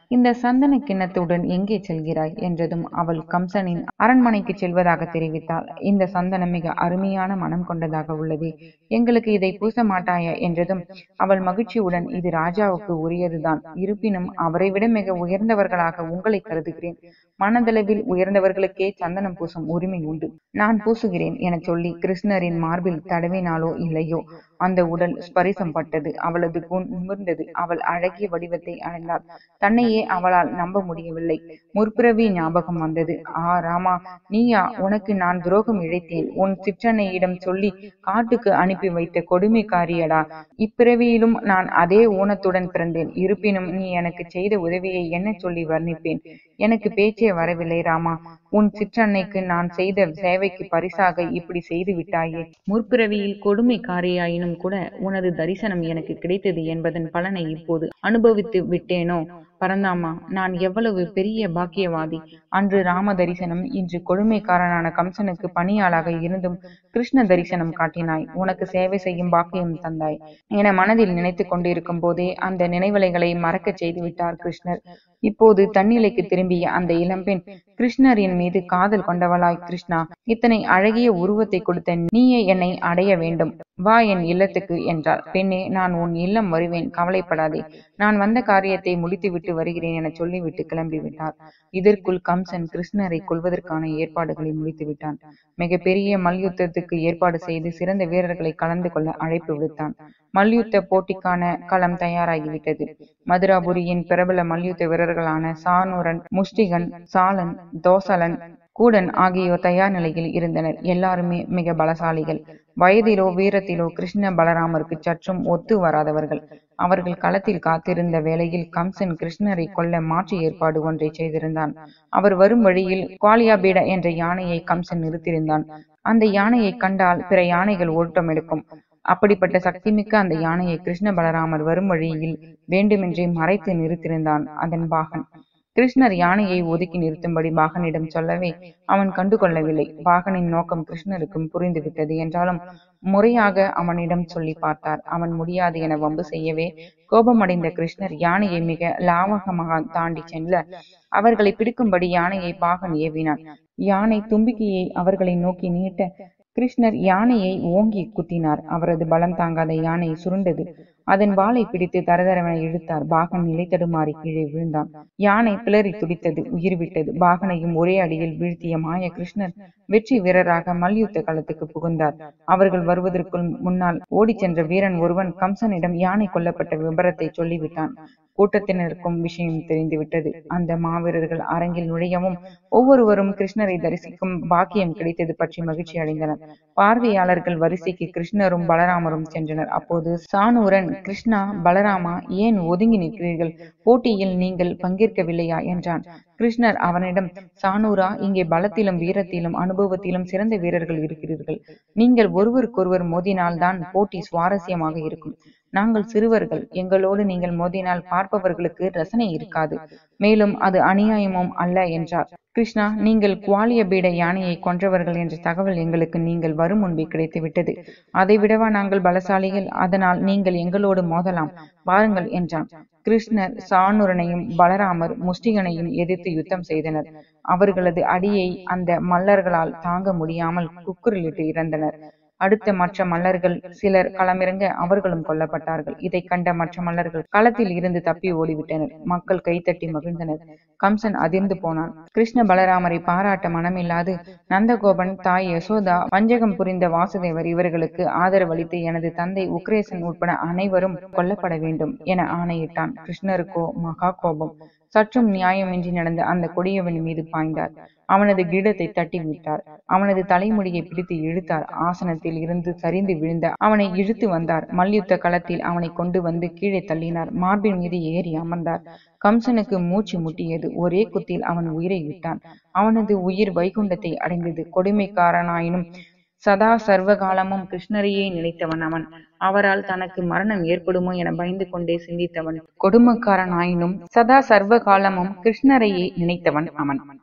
இந்த சந்தன கிண்ணத்துடன் எங்கே செல்கிறாய் என்றதும் அவள் கம்சனின் அரண்மனைக்கு செல்வதாக தெரிவித்தாள் இந்த சந்தனம் மிக அருமையான மனம் கொண்டதாக உள்ளது எங்களுக்கு இதை பூச மாட்டாயா என்றதும் அவள் மகிழ்ச்சியுடன் இது ராஜாவுக்கு உரியதுதான் இருப்பினும் அவரை விட மிக உயர்ந்தவர்களாக உங்களை கருதுகிறேன் மனதளவில் உயர்ந்தவர்களுக்கே சந்தனம் பூசும் உரிமை உண்டு நான் பூசுகிறேன் என சொல்லி கிருஷ்ணரின் மார்பில் தடவினாலோ இல்லையோ அந்த உடல் ஸ்பரிசம் பட்டது அவளது குண் நிமிர்ந்தது அவள் அழகிய வடிவத்தை அடைந்தாள் தன்னையே அவளால் நம்ப முடியவில்லை முற்பிறவி ஞாபகம் வந்தது ஆ ராமா நீயா உனக்கு நான் துரோகம் இழைத்தேன் உன் சிற்றன்னையிடம் சொல்லி காட்டுக்கு அனுப்பி வைத்த கொடுமைக்காரியடா இப்பிறவியிலும் நான் அதே ஊனத்துடன் பிறந்தேன் இருப்பினும் நீ எனக்கு செய்த உதவியை என்ன சொல்லி வர்ணிப்பேன் எனக்கு பேச்சே வரவில்லை ராமா உன் சிற்றன்னைக்கு நான் செய்த சேவைக்கு பரிசாக இப்படி செய்து விட்டாயே முற்பிறவியில் கொடுமைக்காரியாயினும் கூட உனது தரிசனம் எனக்கு கிடைத்தது என்பதன் பலனை இப்போது அனுபவித்து விட்டேனோ பரந்தாமா நான் எவ்வளவு பெரிய பாக்கியவாதி அன்று ராம தரிசனம் இன்று கொடுமைக்காரனான கம்சனுக்கு பணியாளாக இருந்தும் கிருஷ்ண தரிசனம் காட்டினாய் உனக்கு சேவை செய்யும் பாக்கியம் தந்தாய் என மனதில் நினைத்து கொண்டிருக்கும் போதே அந்த நினைவலைகளை மறக்கச் செய்து விட்டார் கிருஷ்ணர் இப்போது தன்னிலைக்கு திரும்பிய அந்த இளம்பெண் கிருஷ்ணரின் மீது காதல் கொண்டவளாய் கிருஷ்ணா இத்தனை அழகிய உருவத்தை கொடுத்த நீயே என்னை அடைய வேண்டும் வா என் இல்லத்துக்கு என்றாள் பெண்ணே நான் உன் இல்லம் வருவேன் கவலைப்படாதே நான் வந்த காரியத்தை முடித்துவிட்டு வருகிறேன் என சொல்லிவிட்டு கிளம்பிவிட்டார் இதற்குள் கம்சன் கிருஷ்ணரை கொள்வதற்கான ஏற்பாடுகளை முடித்துவிட்டான் மிக பெரிய மல்யுத்தத்துக்கு ஏற்பாடு செய்து சிறந்த வீரர்களை கலந்து கொள்ள அழைப்பு விடுத்தான் மல்யுத்த போட்டிக்கான களம் தயாராகிவிட்டது மதுராபுரியின் பிரபல மல்யுத்த வீரர்களான சானூரன் முஷ்டிகன் சாலன் தோசலன் கூடன் ஆகியோர் தயார் நிலையில் இருந்தனர் எல்லாருமே மிக பலசாலிகள் வயதிலோ வீரத்திலோ கிருஷ்ண பலராமருக்கு சற்றும் ஒத்து வராதவர்கள் அவர்கள் களத்தில் காத்திருந்த வேளையில் கம்சன் கிருஷ்ணரை கொல்ல மாற்று ஏற்பாடு ஒன்றை செய்திருந்தான் அவர் வரும் வழியில் குவாலியாபீட என்ற யானையை கம்சன் நிறுத்தியிருந்தான் அந்த யானையை கண்டால் பிற யானைகள் ஓட்டம் எடுக்கும் அப்படிப்பட்ட சக்திமிக்க அந்த யானையை கிருஷ்ண பலராமர் வரும் வழியில் வேண்டுமென்றே மறைத்து நிறுத்தியிருந்தான் அதன் பாகன் கிருஷ்ணர் யானையை ஒதுக்கி நிறுத்தும்படி பாகனிடம் சொல்லவே அவன் கண்டுகொள்ளவில்லை பாகனின் நோக்கம் கிருஷ்ணருக்கும் புரிந்துவிட்டது என்றாலும் முறையாக அவனிடம் சொல்லி பார்த்தார் அவன் முடியாது என வம்பு செய்யவே கோபமடைந்த கிருஷ்ணர் யானையை மிக லாவகமாக தாண்டி செல்ல அவர்களை பிடிக்கும்படி யானையை பாகன் ஏவினான் யானை தும்பிக்கையை அவர்களை நோக்கி நீட்ட கிருஷ்ணர் யானையை ஓங்கி குத்தினார் அவரது பலம் தாங்காத யானை சுருண்டது அதன் வாளை பிடித்து தரதரவென இழுத்தார் பாகன் நிலை தடுமாறி கீழே விழுந்தான் யானை பிளறி துடித்தது உயிர் விட்டது பாகனையும் ஒரே அடியில் வீழ்த்திய மாய கிருஷ்ணர் வெற்றி வீரராக மல்யுத்த களத்துக்கு புகுந்தார் அவர்கள் வருவதற்குள் முன்னால் ஓடிச் சென்ற வீரன் ஒருவன் கம்சனிடம் யானை கொல்லப்பட்ட விபரத்தை சொல்லிவிட்டான் கூட்டத்தினருக்கும் விஷயம் தெரிந்துவிட்டது அந்த மாவீரர்கள் அரங்கில் நுழையவும் ஒவ்வொருவரும் கிருஷ்ணரை தரிசிக்கும் பாக்கியம் கிடைத்தது பற்றி மகிழ்ச்சி அடைந்தனர் பார்வையாளர்கள் வரிசைக்கு கிருஷ்ணரும் பலராமரும் சென்றனர் அப்போது சானூரன் கிருஷ்ணா பலராமா ஏன் ஒதுங்கி நிற்கிறீர்கள் போட்டியில் நீங்கள் பங்கேற்கவில்லையா என்றான் கிருஷ்ணர் அவனிடம் சானூரா இங்கே பலத்திலும் வீரத்திலும் அனுபவத்திலும் சிறந்த வீரர்கள் இருக்கிறீர்கள் நீங்கள் ஒருவருக்கொருவர் மோதினால்தான் போட்டி சுவாரஸ்யமாக இருக்கும் நாங்கள் சிறுவர்கள் எங்களோடு நீங்கள் மோதினால் பார்ப்பவர்களுக்கு ரசனை இருக்காது மேலும் அது அநியாயமும் அல்ல என்றார் கிருஷ்ணா நீங்கள் குவாலிய பீட யானையை கொன்றவர்கள் என்ற தகவல் எங்களுக்கு நீங்கள் வரும் முன்பே கிடைத்துவிட்டது அதை விடவா நாங்கள் பலசாலிகள் அதனால் நீங்கள் எங்களோடு மோதலாம் வாருங்கள் என்றான் கிருஷ்ணர் சானுரனையும் பலராமர் முஷ்டிகனையும் எதிர்த்து யுத்தம் செய்தனர் அவர்களது அடியை அந்த மல்லர்களால் தாங்க முடியாமல் குக்குரலிட்டு இறந்தனர் அடுத்த மற்ற மல்லர்கள் சிலர் களமிறங்க அவர்களும் கொல்லப்பட்டார்கள் இதை கண்ட மற்ற மல்லர்கள் களத்தில் இருந்து தப்பி ஓடிவிட்டனர் மக்கள் கைத்தட்டி மகிழ்ந்தனர் கம்சன் அதிர்ந்து போனான் கிருஷ்ண பலராமரை பாராட்ட மனமில்லாது நந்தகோபன் தாய் யசோதா வஞ்சகம் புரிந்த வாசுதேவர் இவர்களுக்கு ஆதரவளித்து எனது தந்தை உக்ரேசன் உட்பட அனைவரும் கொல்லப்பட வேண்டும் என ஆணையிட்டான் கிருஷ்ணருக்கோ மகா கோபம் சற்றும் நியாயமின்றி நடந்த அந்த கொடியவன் மீது பாய்ந்தார் அவனது கிரீடத்தை தட்டி விட்டார் அவனது தலைமுடியை பிடித்து இழுத்தார் ஆசனத்தில் இருந்து சரிந்து விழுந்த அவனை இழுத்து வந்தார் மல்யுத்த களத்தில் அவனை கொண்டு வந்து கீழே தள்ளினார் மார்பின் மீது ஏறி அமர்ந்தார் கம்சனுக்கு மூச்சு முட்டியது ஒரே குத்தில் அவன் உயிரை விட்டான் அவனது உயிர் வைகுண்டத்தை அடைந்தது கொடுமைக்காரனாயினும் சதா சர்வகாலமும் கிருஷ்ணரையே நினைத்தவன் அவன் அவரால் தனக்கு மரணம் ஏற்படுமோ என பயந்து கொண்டே சிந்தித்தவன் கொடுமக்காரனாயினும் சதா சர்வகாலமும் கிருஷ்ணரையே நினைத்தவன் அவன்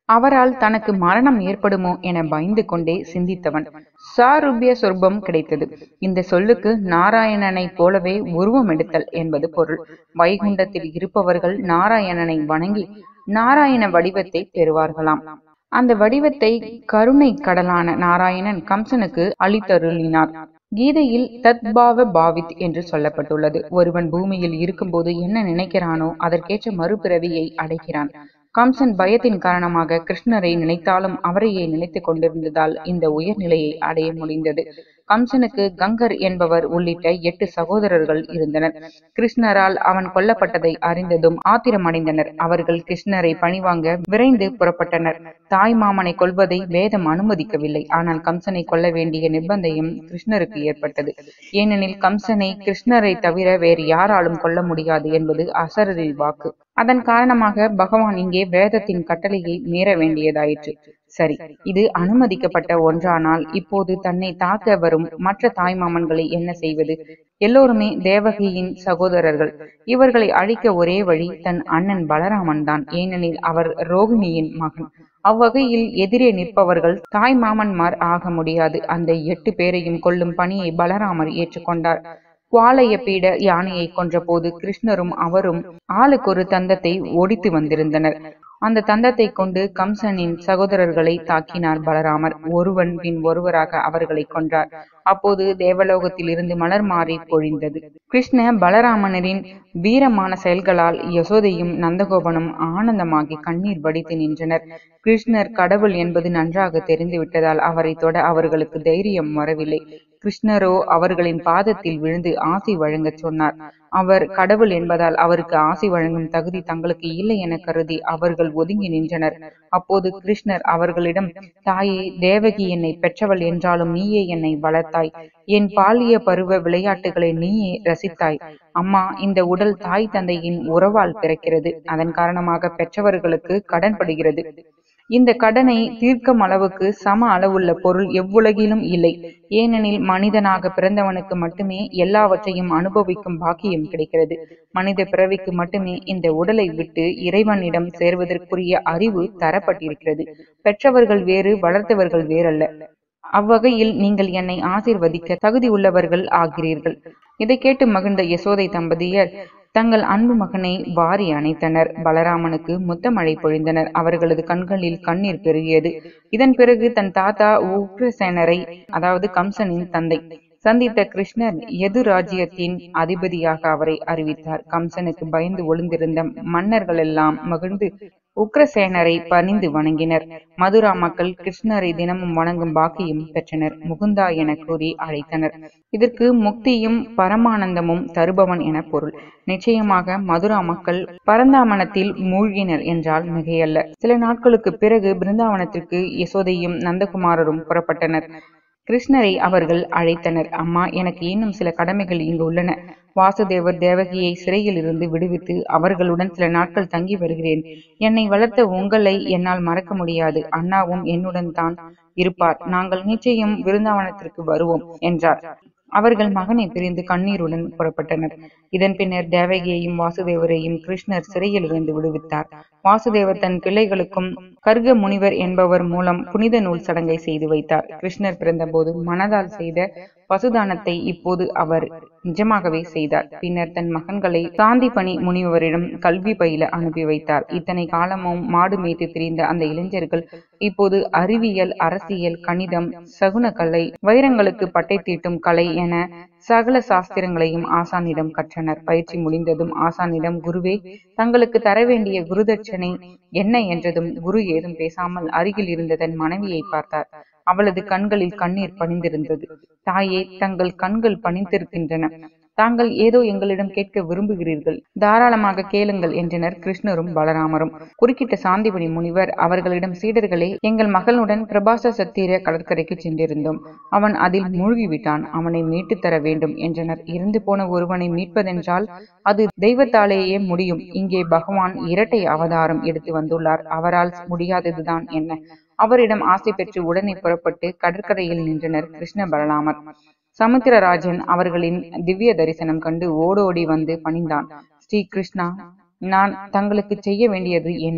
அவரால் தனக்கு மரணம் ஏற்படுமோ என பயந்து கொண்டே சிந்தித்தவன் சாருபிய சொர்பம் கிடைத்தது இந்த சொல்லுக்கு நாராயணனை போலவே உருவம் எடுத்தல் என்பது பொருள் வைகுண்டத்தில் இருப்பவர்கள் நாராயணனை வணங்கி நாராயண வடிவத்தை பெறுவார்களாம் அந்த வடிவத்தை கருணை கடலான நாராயணன் கம்சனுக்கு அளித்தருளினார் கீதையில் தத்பாவ பாவித் என்று சொல்லப்பட்டுள்ளது ஒருவன் பூமியில் இருக்கும்போது என்ன நினைக்கிறானோ அதற்கேற்ற மறுபிறவியை அடைகிறான் கம்சன் பயத்தின் காரணமாக கிருஷ்ணரை நினைத்தாலும் அவரையே நினைத்துக் கொண்டிருந்ததால் இந்த உயர்நிலையை அடைய முடிந்தது கம்சனுக்கு கங்கர் என்பவர் உள்ளிட்ட எட்டு சகோதரர்கள் இருந்தனர் கிருஷ்ணரால் அவன் கொல்லப்பட்டதை அறிந்ததும் ஆத்திரமடைந்தனர் அவர்கள் கிருஷ்ணரை பணிவாங்க விரைந்து புறப்பட்டனர் தாய் மாமனை கொல்வதை வேதம் அனுமதிக்கவில்லை ஆனால் கம்சனை கொல்ல வேண்டிய நிர்பந்தம் கிருஷ்ணருக்கு ஏற்பட்டது ஏனெனில் கம்சனை கிருஷ்ணரை தவிர வேறு யாராலும் கொல்ல முடியாது என்பது அசரரின் வாக்கு அதன் காரணமாக பகவான் இங்கே வேதத்தின் கட்டளையை மீற வேண்டியதாயிற்று சரி இது அனுமதிக்கப்பட்ட ஒன்றானால் இப்போது தன்னை தாக்க வரும் மற்ற தாய்மாமன்களை என்ன செய்வது எல்லோருமே தேவகியின் சகோதரர்கள் இவர்களை அழிக்க ஒரே வழி தன் அண்ணன் பலராமன் தான் ஏனெனில் அவர் ரோகிணியின் மகன் அவ்வகையில் எதிரே நிற்பவர்கள் தாய் மாமன்மார் ஆக முடியாது அந்த எட்டு பேரையும் கொல்லும் பணியை பலராமர் ஏற்றுக்கொண்டார் குவாலய பீட யானையை கொன்றபோது கிருஷ்ணரும் அவரும் ஆளுக்கொரு தந்தத்தை ஒடித்து வந்திருந்தனர் அந்த தந்தத்தை கொண்டு கம்சனின் சகோதரர்களை தாக்கினார் பலராமர் ஒருவன் பின் ஒருவராக அவர்களை கொன்றார் அப்போது தேவலோகத்தில் இருந்து மலர் மாறி பொழிந்தது கிருஷ்ண பலராமனரின் வீரமான செயல்களால் யசோதையும் நந்தகோபனும் ஆனந்தமாகி கண்ணீர் வடித்து நின்றனர் கிருஷ்ணர் கடவுள் என்பது நன்றாக தெரிந்துவிட்டதால் அவரை தொட அவர்களுக்கு தைரியம் வரவில்லை கிருஷ்ணரோ அவர்களின் பாதத்தில் விழுந்து ஆசி வழங்கச் சொன்னார் அவர் கடவுள் என்பதால் அவருக்கு ஆசி வழங்கும் தகுதி தங்களுக்கு இல்லை என கருதி அவர்கள் ஒதுங்கி நின்றனர் அப்போது கிருஷ்ணர் அவர்களிடம் தாயே தேவகி என்னை பெற்றவள் என்றாலும் நீயே என்னை வளர்த்தாய் என் பாலிய பருவ விளையாட்டுகளை நீயே ரசித்தாய் அம்மா இந்த உடல் தாய் தந்தையின் உறவால் பிறக்கிறது அதன் காரணமாக பெற்றவர்களுக்கு கடன்படுகிறது இந்த கடனை தீர்க்கும் அளவுக்கு சம அளவுள்ள பொருள் எவ்வுலகிலும் இல்லை ஏனெனில் மனிதனாக பிறந்தவனுக்கு மட்டுமே எல்லாவற்றையும் அனுபவிக்கும் பாக்கியம் கிடைக்கிறது மனித பிறவிக்கு மட்டுமே இந்த உடலை விட்டு இறைவனிடம் சேர்வதற்குரிய அறிவு தரப்பட்டிருக்கிறது பெற்றவர்கள் வேறு வளர்த்தவர்கள் வேறல்ல அவ்வகையில் நீங்கள் என்னை ஆசிர்வதிக்க தகுதி உள்ளவர்கள் ஆகிறீர்கள் இதை கேட்டு மகிழ்ந்த யசோதை தம்பதியர் தங்கள் அன்பு மகனை வாரி அணைத்தனர் பலராமனுக்கு முத்தமழை பொழிந்தனர் அவர்களது கண்களில் கண்ணீர் பெருகியது இதன் பிறகு தன் தாத்தா உக்ரசேனரை அதாவது கம்சனின் தந்தை சந்தித்த கிருஷ்ணர் எது ராஜ்யத்தின் அதிபதியாக அவரை அறிவித்தார் கம்சனுக்கு பயந்து ஒளிந்திருந்த மன்னர்கள் எல்லாம் மகிழ்ந்து உக்ரசேனரை பணிந்து வணங்கினர் மதுரா மக்கள் கிருஷ்ணரை தினமும் வணங்கும் பாக்கியம் பெற்றனர் முகுந்தா என கூறி அழைத்தனர் இதற்கு முக்தியும் பரமானந்தமும் தருபவன் என பொருள் நிச்சயமாக மதுரா மக்கள் பரந்தாமனத்தில் மூழ்கினர் என்றால் மிகையல்ல சில நாட்களுக்கு பிறகு பிருந்தாவனத்திற்கு யசோதையும் நந்தகுமாரரும் புறப்பட்டனர் கிருஷ்ணரை அவர்கள் அழைத்தனர் அம்மா எனக்கு இன்னும் சில கடமைகள் இங்கு உள்ளன வாசுதேவர் தேவகியை சிறையில் இருந்து விடுவித்து அவர்களுடன் சில நாட்கள் தங்கி வருகிறேன் என்னை வளர்த்த உங்களை என்னால் மறக்க முடியாது அண்ணாவும் என்னுடன் தான் இருப்பார் நாங்கள் நிச்சயம் விருந்தாவனத்திற்கு வருவோம் என்றார் அவர்கள் மகனை பிரிந்து கண்ணீருடன் புறப்பட்டனர் இதன் பின்னர் தேவகியையும் வாசுதேவரையும் கிருஷ்ணர் சிறையில் இருந்து விடுவித்தார் வாசுதேவர் தன் பிள்ளைகளுக்கும் கர்க முனிவர் என்பவர் மூலம் புனித நூல் சடங்கை செய்து வைத்தார் கிருஷ்ணர் பிறந்தபோது மனதால் செய்த பசுதானத்தை இப்போது அவர் நிஜமாகவே செய்தார் பின்னர் தன் மகன்களை சாந்திபணி முனிவரிடம் கல்வி பயில அனுப்பி வைத்தார் இத்தனை காலமும் மாடு மேய்த்து திரிந்த அந்த இளைஞர்கள் இப்போது அறிவியல் அரசியல் கணிதம் சகுன கலை வைரங்களுக்கு பட்டை தீட்டும் கலை என சகல சாஸ்திரங்களையும் ஆசானிடம் கற்றனர் பயிற்சி முடிந்ததும் ஆசானிடம் குருவே தங்களுக்கு தர வேண்டிய குருதட்சணை என்ன என்றதும் குரு ஏதும் பேசாமல் அருகில் இருந்த தன் மனைவியை பார்த்தார் அவளது கண்களில் கண்ணீர் பணிந்திருந்தது தாயே தங்கள் கண்கள் பணிந்திருக்கின்றன தாங்கள் ஏதோ எங்களிடம் கேட்க விரும்புகிறீர்கள் தாராளமாக கேளுங்கள் என்றனர் கிருஷ்ணரும் பலராமரும் குறுக்கிட்ட சாந்திபணி முனிவர் அவர்களிடம் சீடர்களே எங்கள் மகளுடன் பிரபாச சத்திர கடற்கரைக்கு சென்றிருந்தோம் அவன் அதில் மூழ்கிவிட்டான் அவனை மீட்டு தர வேண்டும் என்றனர் இருந்து போன ஒருவனை மீட்பதென்றால் அது தெய்வத்தாலேயே முடியும் இங்கே பகவான் இரட்டை அவதாரம் எடுத்து வந்துள்ளார் அவரால் முடியாததுதான் என்ன அவரிடம் ஆசை பெற்று உடனே புறப்பட்டு கடற்கரையில் நின்றனர் கிருஷ்ண பலராமர் சமுத்திரராஜன் அவர்களின் திவ்ய தரிசனம் கண்டு ஓடோடி வந்து பணிந்தான் ஸ்ரீ கிருஷ்ணா நான் தங்களுக்கு செய்ய வேண்டியது என்ன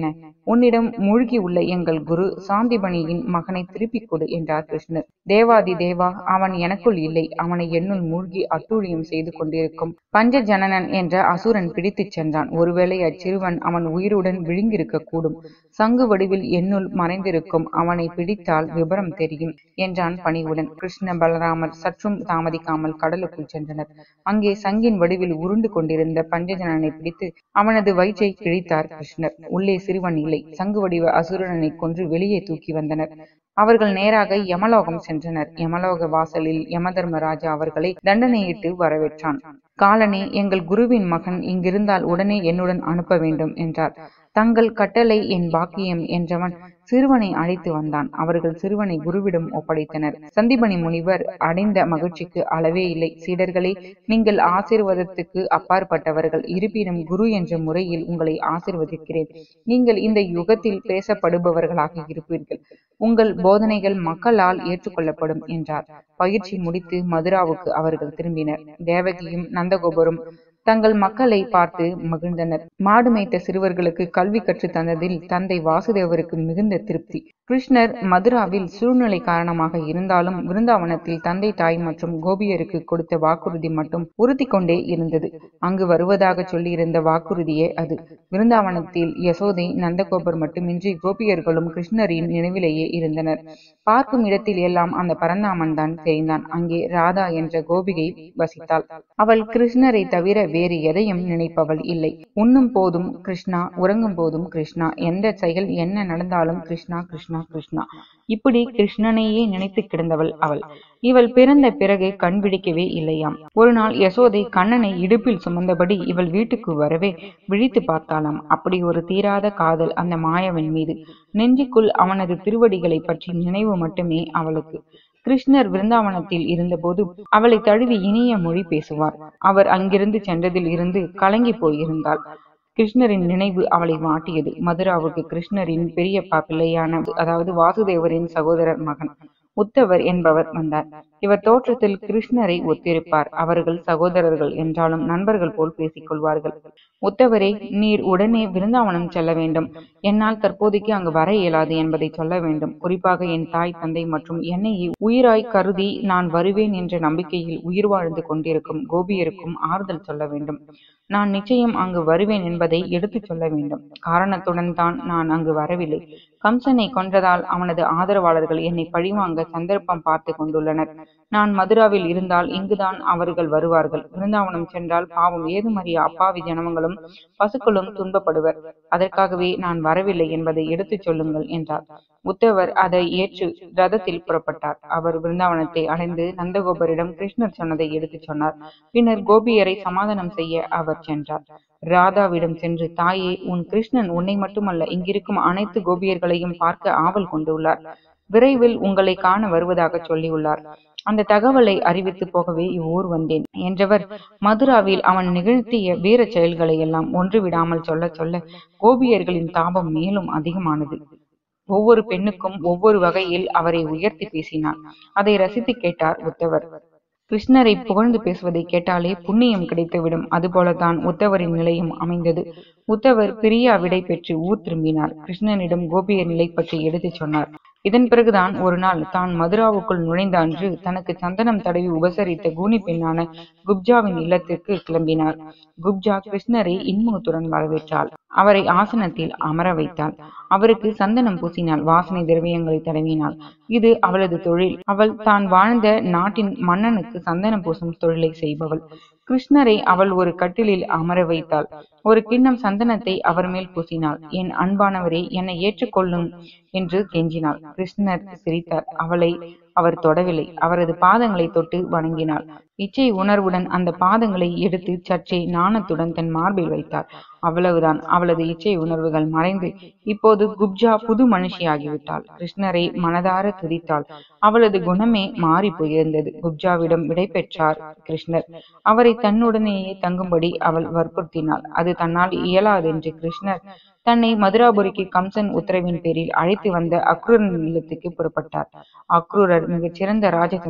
உன்னிடம் மூழ்கியுள்ள எங்கள் குரு சாந்திபணியின் மகனை திருப்பிக் கொடு என்றார் கிருஷ்ணர் தேவாதி தேவா அவன் எனக்குள் இல்லை அவனை என்னுள் மூழ்கி அட்டூழியம் செய்து கொண்டிருக்கும் பஞ்சஜனனன் என்ற அசுரன் பிடித்துச் சென்றான் ஒருவேளை அச்சிறுவன் அவன் உயிருடன் விழுங்கியிருக்க கூடும் சங்கு வடிவில் என்னுள் மறைந்திருக்கும் அவனை பிடித்தால் விபரம் தெரியும் என்றான் பணிவுடன் கிருஷ்ண பலராமர் சற்றும் தாமதிக்காமல் கடலுக்குள் சென்றனர் அங்கே சங்கின் வடிவில் உருண்டு கொண்டிருந்த பஞ்சஜனனை பிடித்து அவனது வயிற்றை கிழித்தார் கிருஷ்ணர் உள்ளே சிறுவன் இல்லை சங்கு வடிவ அசுரனை கொன்று வெளியே தூக்கி வந்தனர் அவர்கள் நேராக யமலோகம் சென்றனர் யமலோக வாசலில் யமதர்மராஜா அவர்களை தண்டனையிட்டு வரவேற்றான் காலனே எங்கள் குருவின் மகன் இங்கிருந்தால் உடனே என்னுடன் அனுப்ப வேண்டும் என்றார் தங்கள் கட்டளை என் பாக்கியம் என்றவன் சிறுவனை அழைத்து வந்தான் அவர்கள் சிறுவனை குருவிடம் ஒப்படைத்தனர் சந்திபனி முனிவர் அடைந்த மகிழ்ச்சிக்கு அளவே இல்லை சீடர்களே நீங்கள் ஆசீர்வாதத்துக்கு அப்பாற்பட்டவர்கள் இருப்பினும் குரு என்ற முறையில் உங்களை ஆசிர்வதிக்கிறேன் நீங்கள் இந்த யுகத்தில் பேசப்படுபவர்களாக இருப்பீர்கள் உங்கள் போதனைகள் மக்களால் ஏற்றுக்கொள்ளப்படும் என்றார் பயிற்சி முடித்து மதுராவுக்கு அவர்கள் திரும்பினர் தேவகியும் நந்தகோபுரம் தங்கள் மக்களை பார்த்து மகிழ்ந்தனர் மாடு மேய்த்த சிறுவர்களுக்கு கல்வி கற்றுத் தந்ததில் தந்தை வாசுதேவருக்கு மிகுந்த திருப்தி கிருஷ்ணர் மதுராவில் சூழ்நிலை காரணமாக இருந்தாலும் விருந்தாவனத்தில் தந்தை தாய் மற்றும் கோபியருக்கு கொடுத்த வாக்குறுதி மட்டும் உறுத்தி கொண்டே இருந்தது அங்கு வருவதாக சொல்லியிருந்த வாக்குறுதியே அது விருந்தாவனத்தில் யசோதை நந்தகோபர் மட்டுமின்றி கோபியர்களும் கிருஷ்ணரின் நினைவிலேயே இருந்தனர் பார்க்கும் இடத்தில் எல்லாம் அந்த பரந்தாமன் தான் தெரிந்தான் அங்கே ராதா என்ற கோபிகை வசித்தாள் அவள் கிருஷ்ணரை தவிர வேறு எதையும் நினைப்பவள் இல்லை உண்ணும் போதும் கிருஷ்ணா உறங்கும் போதும் கிருஷ்ணா எந்த செயல் என்ன நடந்தாலும் கிருஷ்ணா கிருஷ்ணா கிருஷ்ணா இப்படி கிருஷ்ணனையே நினைத்து கிடந்தவள் அவள் இவள் பிறந்த பிறகு கண் விழிக்கவே இல்லையாம் ஒரு நாள் யசோதை கண்ணனை இடுப்பில் சுமந்தபடி இவள் வீட்டுக்கு வரவே விழித்து பார்த்தாளாம் அப்படி ஒரு தீராத காதல் அந்த மாயவன் மீது நெஞ்சுக்குள் அவனது திருவடிகளை பற்றி நினைவு மட்டுமே அவளுக்கு கிருஷ்ணர் விருந்தாவனத்தில் இருந்தபோது அவளை தழுவி இனிய மொழி பேசுவார் அவர் அங்கிருந்து சென்றதில் இருந்து கலங்கி போயிருந்தாள் கிருஷ்ணரின் நினைவு அவளை மாட்டியது மதுராவுக்கு கிருஷ்ணரின் பெரியப்பா பிள்ளையான அதாவது வாசுதேவரின் சகோதரர் மகன் உத்தவர் என்பவர் வந்தார் இவர் தோற்றத்தில் கிருஷ்ணரை ஒத்திருப்பார் அவர்கள் சகோதரர்கள் என்றாலும் நண்பர்கள் போல் பேசிக் கொள்வார்கள் உத்தவரே நீர் உடனே விருந்தாவனம் செல்ல வேண்டும் என்னால் தற்போதைக்கு அங்கு வர இயலாது என்பதை சொல்ல வேண்டும் குறிப்பாக என் தாய் தந்தை மற்றும் என்னை உயிராய் கருதி நான் வருவேன் என்ற நம்பிக்கையில் உயிர் வாழ்ந்து கொண்டிருக்கும் கோபியருக்கும் ஆறுதல் சொல்ல வேண்டும் நான் நிச்சயம் அங்கு வருவேன் என்பதை எடுத்துச் சொல்ல வேண்டும் காரணத்துடன் தான் நான் அங்கு வரவில்லை கம்சனை கொன்றதால் அவனது ஆதரவாளர்கள் என்னை பழிவாங்க சந்தர்ப்பம் பார்த்து கொண்டுள்ளனர் நான் மதுராவில் இருந்தால் இங்குதான் அவர்கள் வருவார்கள் விருந்தாவனம் சென்றால் பாவம் ஏதுமறிய அப்பாவி ஜனங்களும் பசுக்களும் துன்பப்படுவர் அதற்காகவே நான் வரவில்லை என்பதை எடுத்துச் சொல்லுங்கள் என்றார் உத்தவர் அதை ஏற்று ரதத்தில் புறப்பட்டார் அவர் பிருந்தாவனத்தை அடைந்து நந்தகோபரிடம் கிருஷ்ணர் சொன்னதை எடுத்துச் சொன்னார் பின்னர் கோபியரை சமாதானம் செய்ய அவர் சென்றார் ராதாவிடம் சென்று தாயே உன் கிருஷ்ணன் உன்னை மட்டுமல்ல இங்கிருக்கும் அனைத்து கோபியர்களையும் பார்க்க ஆவல் கொண்டுள்ளார் விரைவில் உங்களை காண வருவதாக சொல்லியுள்ளார் அந்த தகவலை அறிவித்து போகவே இவ்வூர் வந்தேன் என்றவர் மதுராவில் அவன் நிகழ்த்திய வீர செயல்களை எல்லாம் ஒன்று விடாமல் சொல்ல சொல்ல கோபியர்களின் தாபம் மேலும் அதிகமானது ஒவ்வொரு பெண்ணுக்கும் ஒவ்வொரு வகையில் அவரை உயர்த்தி பேசினார் அதை ரசித்து கேட்டார் உத்தவர் கிருஷ்ணரை புகழ்ந்து பேசுவதை கேட்டாலே புண்ணியம் கிடைத்துவிடும் அதுபோலதான் உத்தவரின் நிலையும் அமைந்தது உத்தவர் பிரியா விடை பெற்று ஊர் திரும்பினார் கிருஷ்ணனிடம் கோபியர் நிலை பற்றி எடுத்துச் சொன்னார் இதன் பிறகுதான் ஒரு நாள் தான் மதுராவுக்குள் நுழைந்த அன்று தனக்கு சந்தனம் தடவி உபசரித்த கூனி பெண்ணான குப்ஜாவின் இல்லத்திற்கு கிளம்பினார் குப்ஜா கிருஷ்ணரை இன்முகத்துடன் வரவேற்றாள் அவரை ஆசனத்தில் அமர வைத்தாள் அவருக்கு சந்தனம் பூசினாள் வாசனை திரவியங்களை தடவினாள் இது அவளது தொழில் அவள் தான் வாழ்ந்த நாட்டின் மன்னனுக்கு சந்தனம் பூசும் தொழிலை செய்பவள் கிருஷ்ணரை அவள் ஒரு கட்டிலில் அமர வைத்தாள் ஒரு கிண்ணம் சந்தனத்தை அவர் மேல் பூசினாள் என் அன்பானவரே என்னை ஏற்றுக்கொள்ளும் என்று கெஞ்சினாள் கிருஷ்ணர் சிரித்தார் அவளை அவர் தொடவில்லை அவரது பாதங்களை தொட்டு வணங்கினாள் இச்சை உணர்வுடன் அந்த பாதங்களை எடுத்து சற்றே நாணத்துடன் தன் மார்பில் வைத்தார் அவ்வளவுதான் அவளது இச்சை உணர்வுகள் மறைந்து இப்போது குப்ஜா புது மனுஷியாகிவிட்டாள் கிருஷ்ணரை மனதார துதித்தாள் அவளது குணமே மாறி போயிருந்தது குப்ஜாவிடம் விடை பெற்றார் கிருஷ்ணர் அவரை தன்னுடனேயே தங்கும்படி அவள் வற்புறுத்தினாள் அது தன்னால் இயலாதென்று கிருஷ்ணர் தன்னை மதுராபுரிக்கு கம்சன் உத்தரவின் பேரில் அழைத்து வந்த அக்ரூரன் இல்லத்துக்கு புறப்பட்டார் அக்ரூரர் மிகச் சிறந்த ராஜதந்திரி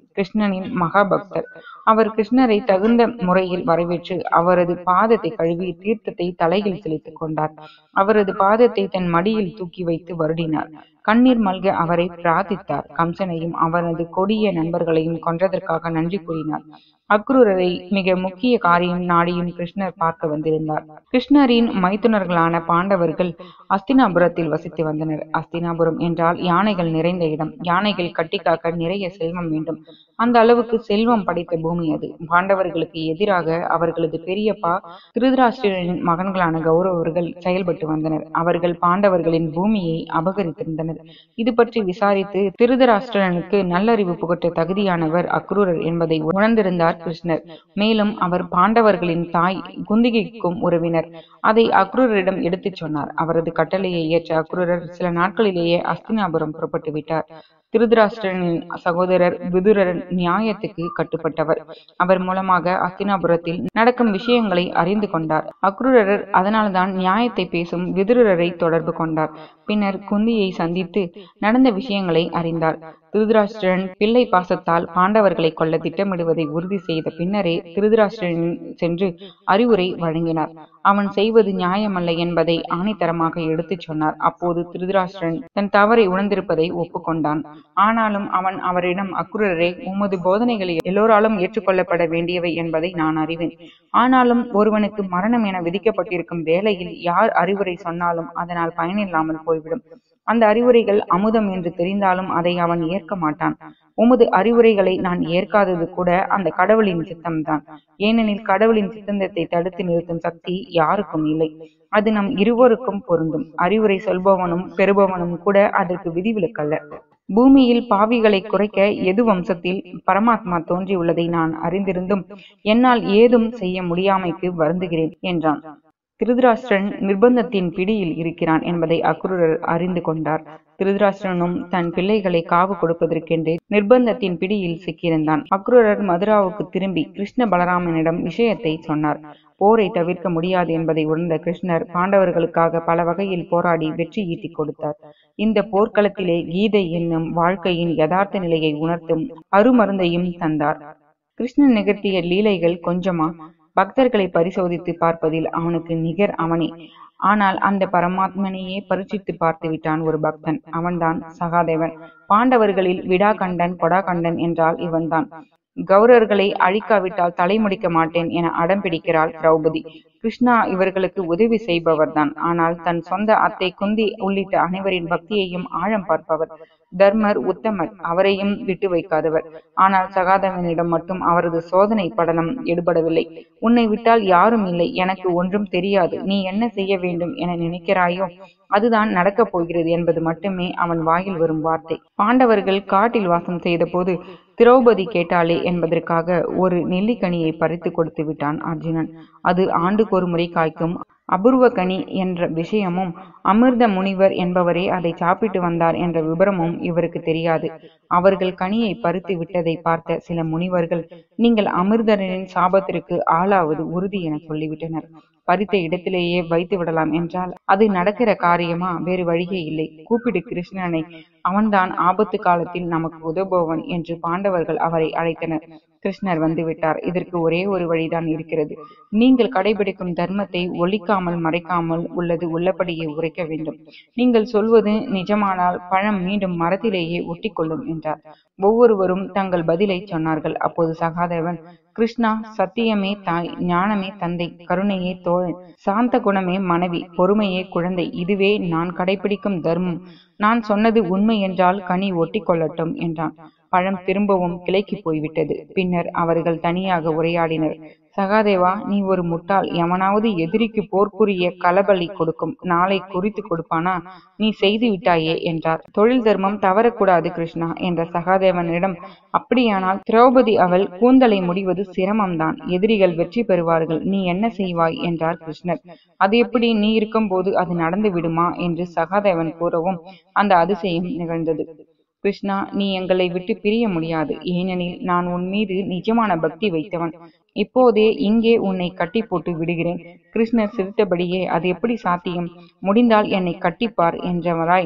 கிருஷ்ணனின் மகாபக்தர் அவர் கிருஷ்ணரை தகுந்த முறையில் வரவேற்று அவரது பாதத்தை கழுவி தீர்த்தத்தை தலையில் செலுத்திக் கொண்டார் அவரது பாதத்தை தன் மடியில் தூக்கி வைத்து வருடினார் கண்ணீர் மல்க அவரை பிரார்த்தித்தார் கம்சனையும் அவரது கொடிய நண்பர்களையும் கொன்றதற்காக நன்றி கூறினார் அக்ரூரரை மிக முக்கிய காரியம் நாடியும் கிருஷ்ணர் பார்க்க வந்திருந்தார் கிருஷ்ணரின் மைத்துனர்களான பாண்டவர்கள் அஸ்தினாபுரத்தில் வசித்து வந்தனர் அஸ்தினாபுரம் என்றால் யானைகள் நிறைந்த இடம் யானைகள் கட்டிக்காக்க நிறைய செல்வம் வேண்டும் அந்த அளவுக்கு செல்வம் படைத்த பூமி அது பாண்டவர்களுக்கு எதிராக அவர்களது பெரியப்பா திருதராஷ்டிரனின் மகன்களான கௌரவர்கள் செயல்பட்டு வந்தனர் அவர்கள் பாண்டவர்களின் பூமியை அபகரித்திருந்தனர் இது பற்றி விசாரித்து திருதராஷ்டிரனுக்கு நல்லறிவு புகட்ட தகுதியானவர் அக்ரூரர் என்பதை உணர்ந்திருந்தார் கிருஷ்ணர் மேலும் அவர் பாண்டவர்களின் தாய் குந்திகைக்கும் உறவினர் அதை அக்ரூரரிடம் எடுத்துச் சொன்னார் அவரது கட்டளையை ஏற்ற அக்ரூரர் சில நாட்களிலேயே அஸ்தினாபுரம் புறப்பட்டு விட்டார் திருதராஷ்டிரனின் சகோதரர் விதுரர் நியாயத்துக்கு கட்டுப்பட்டவர் அவர் மூலமாக அஸ்தினாபுரத்தில் நடக்கும் விஷயங்களை அறிந்து கொண்டார் அக்ரூரர் அதனால்தான் நியாயத்தை பேசும் விதுரரை தொடர்பு கொண்டார் பின்னர் குந்தியை சந்தித்து நடந்த விஷயங்களை அறிந்தார் திருதராஷ்டிரன் பிள்ளை பாசத்தால் பாண்டவர்களை கொல்ல திட்டமிடுவதை உறுதி செய்த பின்னரே திருதராஷ்டிரன் சென்று அறிவுரை வழங்கினார் அவன் செய்வது நியாயமல்ல என்பதை ஆணித்தரமாக எடுத்துச் சொன்னார் அப்போது திருதராஷ்டிரன் தன் தவறை உணர்ந்திருப்பதை ஒப்புக்கொண்டான் ஆனாலும் அவன் அவரிடம் அக்குரரே உமது போதனைகளை எல்லோராலும் ஏற்றுக்கொள்ளப்பட வேண்டியவை என்பதை நான் அறிவேன் ஆனாலும் ஒருவனுக்கு மரணம் என விதிக்கப்பட்டிருக்கும் வேளையில் யார் அறிவுரை சொன்னாலும் அதனால் பயனில்லாமல் போய்விடும் அந்த அறிவுரைகள் அமுதம் என்று தெரிந்தாலும் அதை அவன் ஏற்க மாட்டான் உமது அறிவுரைகளை நான் ஏற்காதது கூட அந்த கடவுளின் சித்தம்தான் ஏனெனில் கடவுளின் சித்தந்தத்தை தடுத்து நிறுத்தும் சக்தி யாருக்கும் இல்லை அது நம் இருவருக்கும் பொருந்தும் அறிவுரை சொல்பவனும் பெறுபவனும் கூட அதற்கு விதிவிலக்கல்ல பூமியில் பாவிகளை குறைக்க எது வம்சத்தில் பரமாத்மா தோன்றியுள்ளதை நான் அறிந்திருந்தும் என்னால் ஏதும் செய்ய முடியாமைக்கு வருந்துகிறேன் என்றான் திருதராஷ்டிரன் நிர்பந்தத்தின் பிடியில் இருக்கிறான் என்பதை அக்ரூரர் அறிந்து கொண்டார் திருதராஷ்டிரனும் தன் பிள்ளைகளை காவு கொடுப்பதற்கென்றே நிர்பந்தத்தின் பிடியில் சிக்கியிருந்தான் அக்ரூரர் மதுராவுக்கு திரும்பி கிருஷ்ண பலராமனிடம் விஷயத்தை சொன்னார் போரை தவிர்க்க முடியாது என்பதை உணர்ந்த கிருஷ்ணர் பாண்டவர்களுக்காக பல வகையில் போராடி வெற்றி ஈட்டிக் கொடுத்தார் இந்த போர்க்களத்திலே கீதை என்னும் வாழ்க்கையின் யதார்த்த நிலையை உணர்த்தும் அருமருந்தையும் தந்தார் கிருஷ்ணன் நிகழ்த்திய லீலைகள் கொஞ்சமா பக்தர்களை பரிசோதித்து பார்ப்பதில் அவனுக்கு நிகர் அவனே ஆனால் அந்த பரமாத்மனையே பரீட்சித்து பார்த்து விட்டான் ஒரு பக்தன் அவன்தான் சகாதேவன் பாண்டவர்களில் விடாகண்டன் கொடாகண்டன் என்றால் இவன்தான் கௌரவர்களை அழிக்காவிட்டால் தலைமுடிக்க மாட்டேன் என அடம் பிடிக்கிறாள் திரௌபதி கிருஷ்ணா இவர்களுக்கு உதவி செய்பவர்தான் ஆனால் தன் சொந்த அத்தை குந்தி உள்ளிட்ட அனைவரின் பக்தியையும் ஆழம் பார்ப்பவர் தர்மர் உத்தமர் அவரையும் விட்டு வைக்காதவர் ஆனால் சகாதவனிடம் மட்டும் அவரது சோதனை படலம் எடுபடவில்லை உன்னை விட்டால் யாரும் இல்லை எனக்கு ஒன்றும் தெரியாது நீ என்ன செய்ய வேண்டும் என நினைக்கிறாயோ அதுதான் நடக்கப் போகிறது என்பது மட்டுமே அவன் வாயில் வரும் வார்த்தை பாண்டவர்கள் காட்டில் வாசம் செய்த போது திரௌபதி கேட்டாளே என்பதற்காக ஒரு நெல்லிக்கனியை பறித்து கொடுத்து விட்டான் அர்ஜுனன் அது ஆண்டுக்கு ஒரு முறை காய்க்கும் அபூர்வ கனி என்ற விஷயமும் அமிர்த முனிவர் என்பவரே அதை சாப்பிட்டு வந்தார் என்ற விபரமும் இவருக்கு தெரியாது அவர்கள் கனியை பறித்து விட்டதை பார்த்த சில முனிவர்கள் நீங்கள் அமிர்தரின் சாபத்திற்கு ஆளாவது உறுதி என சொல்லிவிட்டனர் பறித்த இடத்திலேயே வைத்து விடலாம் என்றால் அது நடக்கிற காரியமா வேறு வழியே இல்லை கூப்பிடு கிருஷ்ணனை அவன்தான் ஆபத்து காலத்தில் நமக்கு உதவுபவன் என்று பாண்டவர்கள் அவரை அழைத்தனர் கிருஷ்ணர் வந்துவிட்டார் இதற்கு ஒரே ஒரு வழிதான் இருக்கிறது நீங்கள் கடைபிடிக்கும் தர்மத்தை ஒழிக்காமல் மறைக்காமல் உள்ளது உள்ளபடியே உரைக்க வேண்டும் நீங்கள் சொல்வது நிஜமானால் பழம் மீண்டும் மரத்திலேயே ஒட்டிக்கொள்ளும் என்றார் ஒவ்வொருவரும் தங்கள் பதிலை சொன்னார்கள் அப்போது சகாதேவன் கிருஷ்ணா சத்தியமே தாய் ஞானமே தந்தை கருணையே தோழன் சாந்த குணமே மனைவி பொறுமையே குழந்தை இதுவே நான் கடைபிடிக்கும் தர்மம் நான் சொன்னது உண்மை என்றால் கனி ஒட்டி கொள்ளட்டும் என்றான் பழம் திரும்பவும் கிளைக்கு போய்விட்டது பின்னர் அவர்கள் தனியாக உரையாடினர் சகாதேவா நீ ஒரு முட்டாள் எவனாவது எதிரிக்கு போர்க்குரிய களபலி கொடுக்கும் நாளை குறித்து கொடுப்பானா நீ செய்து விட்டாயே என்றார் தொழில் தர்மம் தவறக்கூடாது கிருஷ்ணா என்ற சகாதேவனிடம் அப்படியானால் திரௌபதி அவள் கூந்தலை முடிவது சிரமம்தான் எதிரிகள் வெற்றி பெறுவார்கள் நீ என்ன செய்வாய் என்றார் கிருஷ்ணர் அது எப்படி நீ இருக்கும்போது அது நடந்து விடுமா என்று சகாதேவன் கூறவும் அந்த அதிசயம் நிகழ்ந்தது கிருஷ்ணா நீ எங்களை விட்டு பிரிய முடியாது ஏனெனில் நான் உன் மீது நிஜமான பக்தி வைத்தவன் இப்போதே இங்கே உன்னை கட்டி போட்டு விடுகிறேன் கிருஷ்ணர் சிரித்தபடியே அது எப்படி சாத்தியம் முடிந்தால் என்னை கட்டிப்பார் என்றவராய்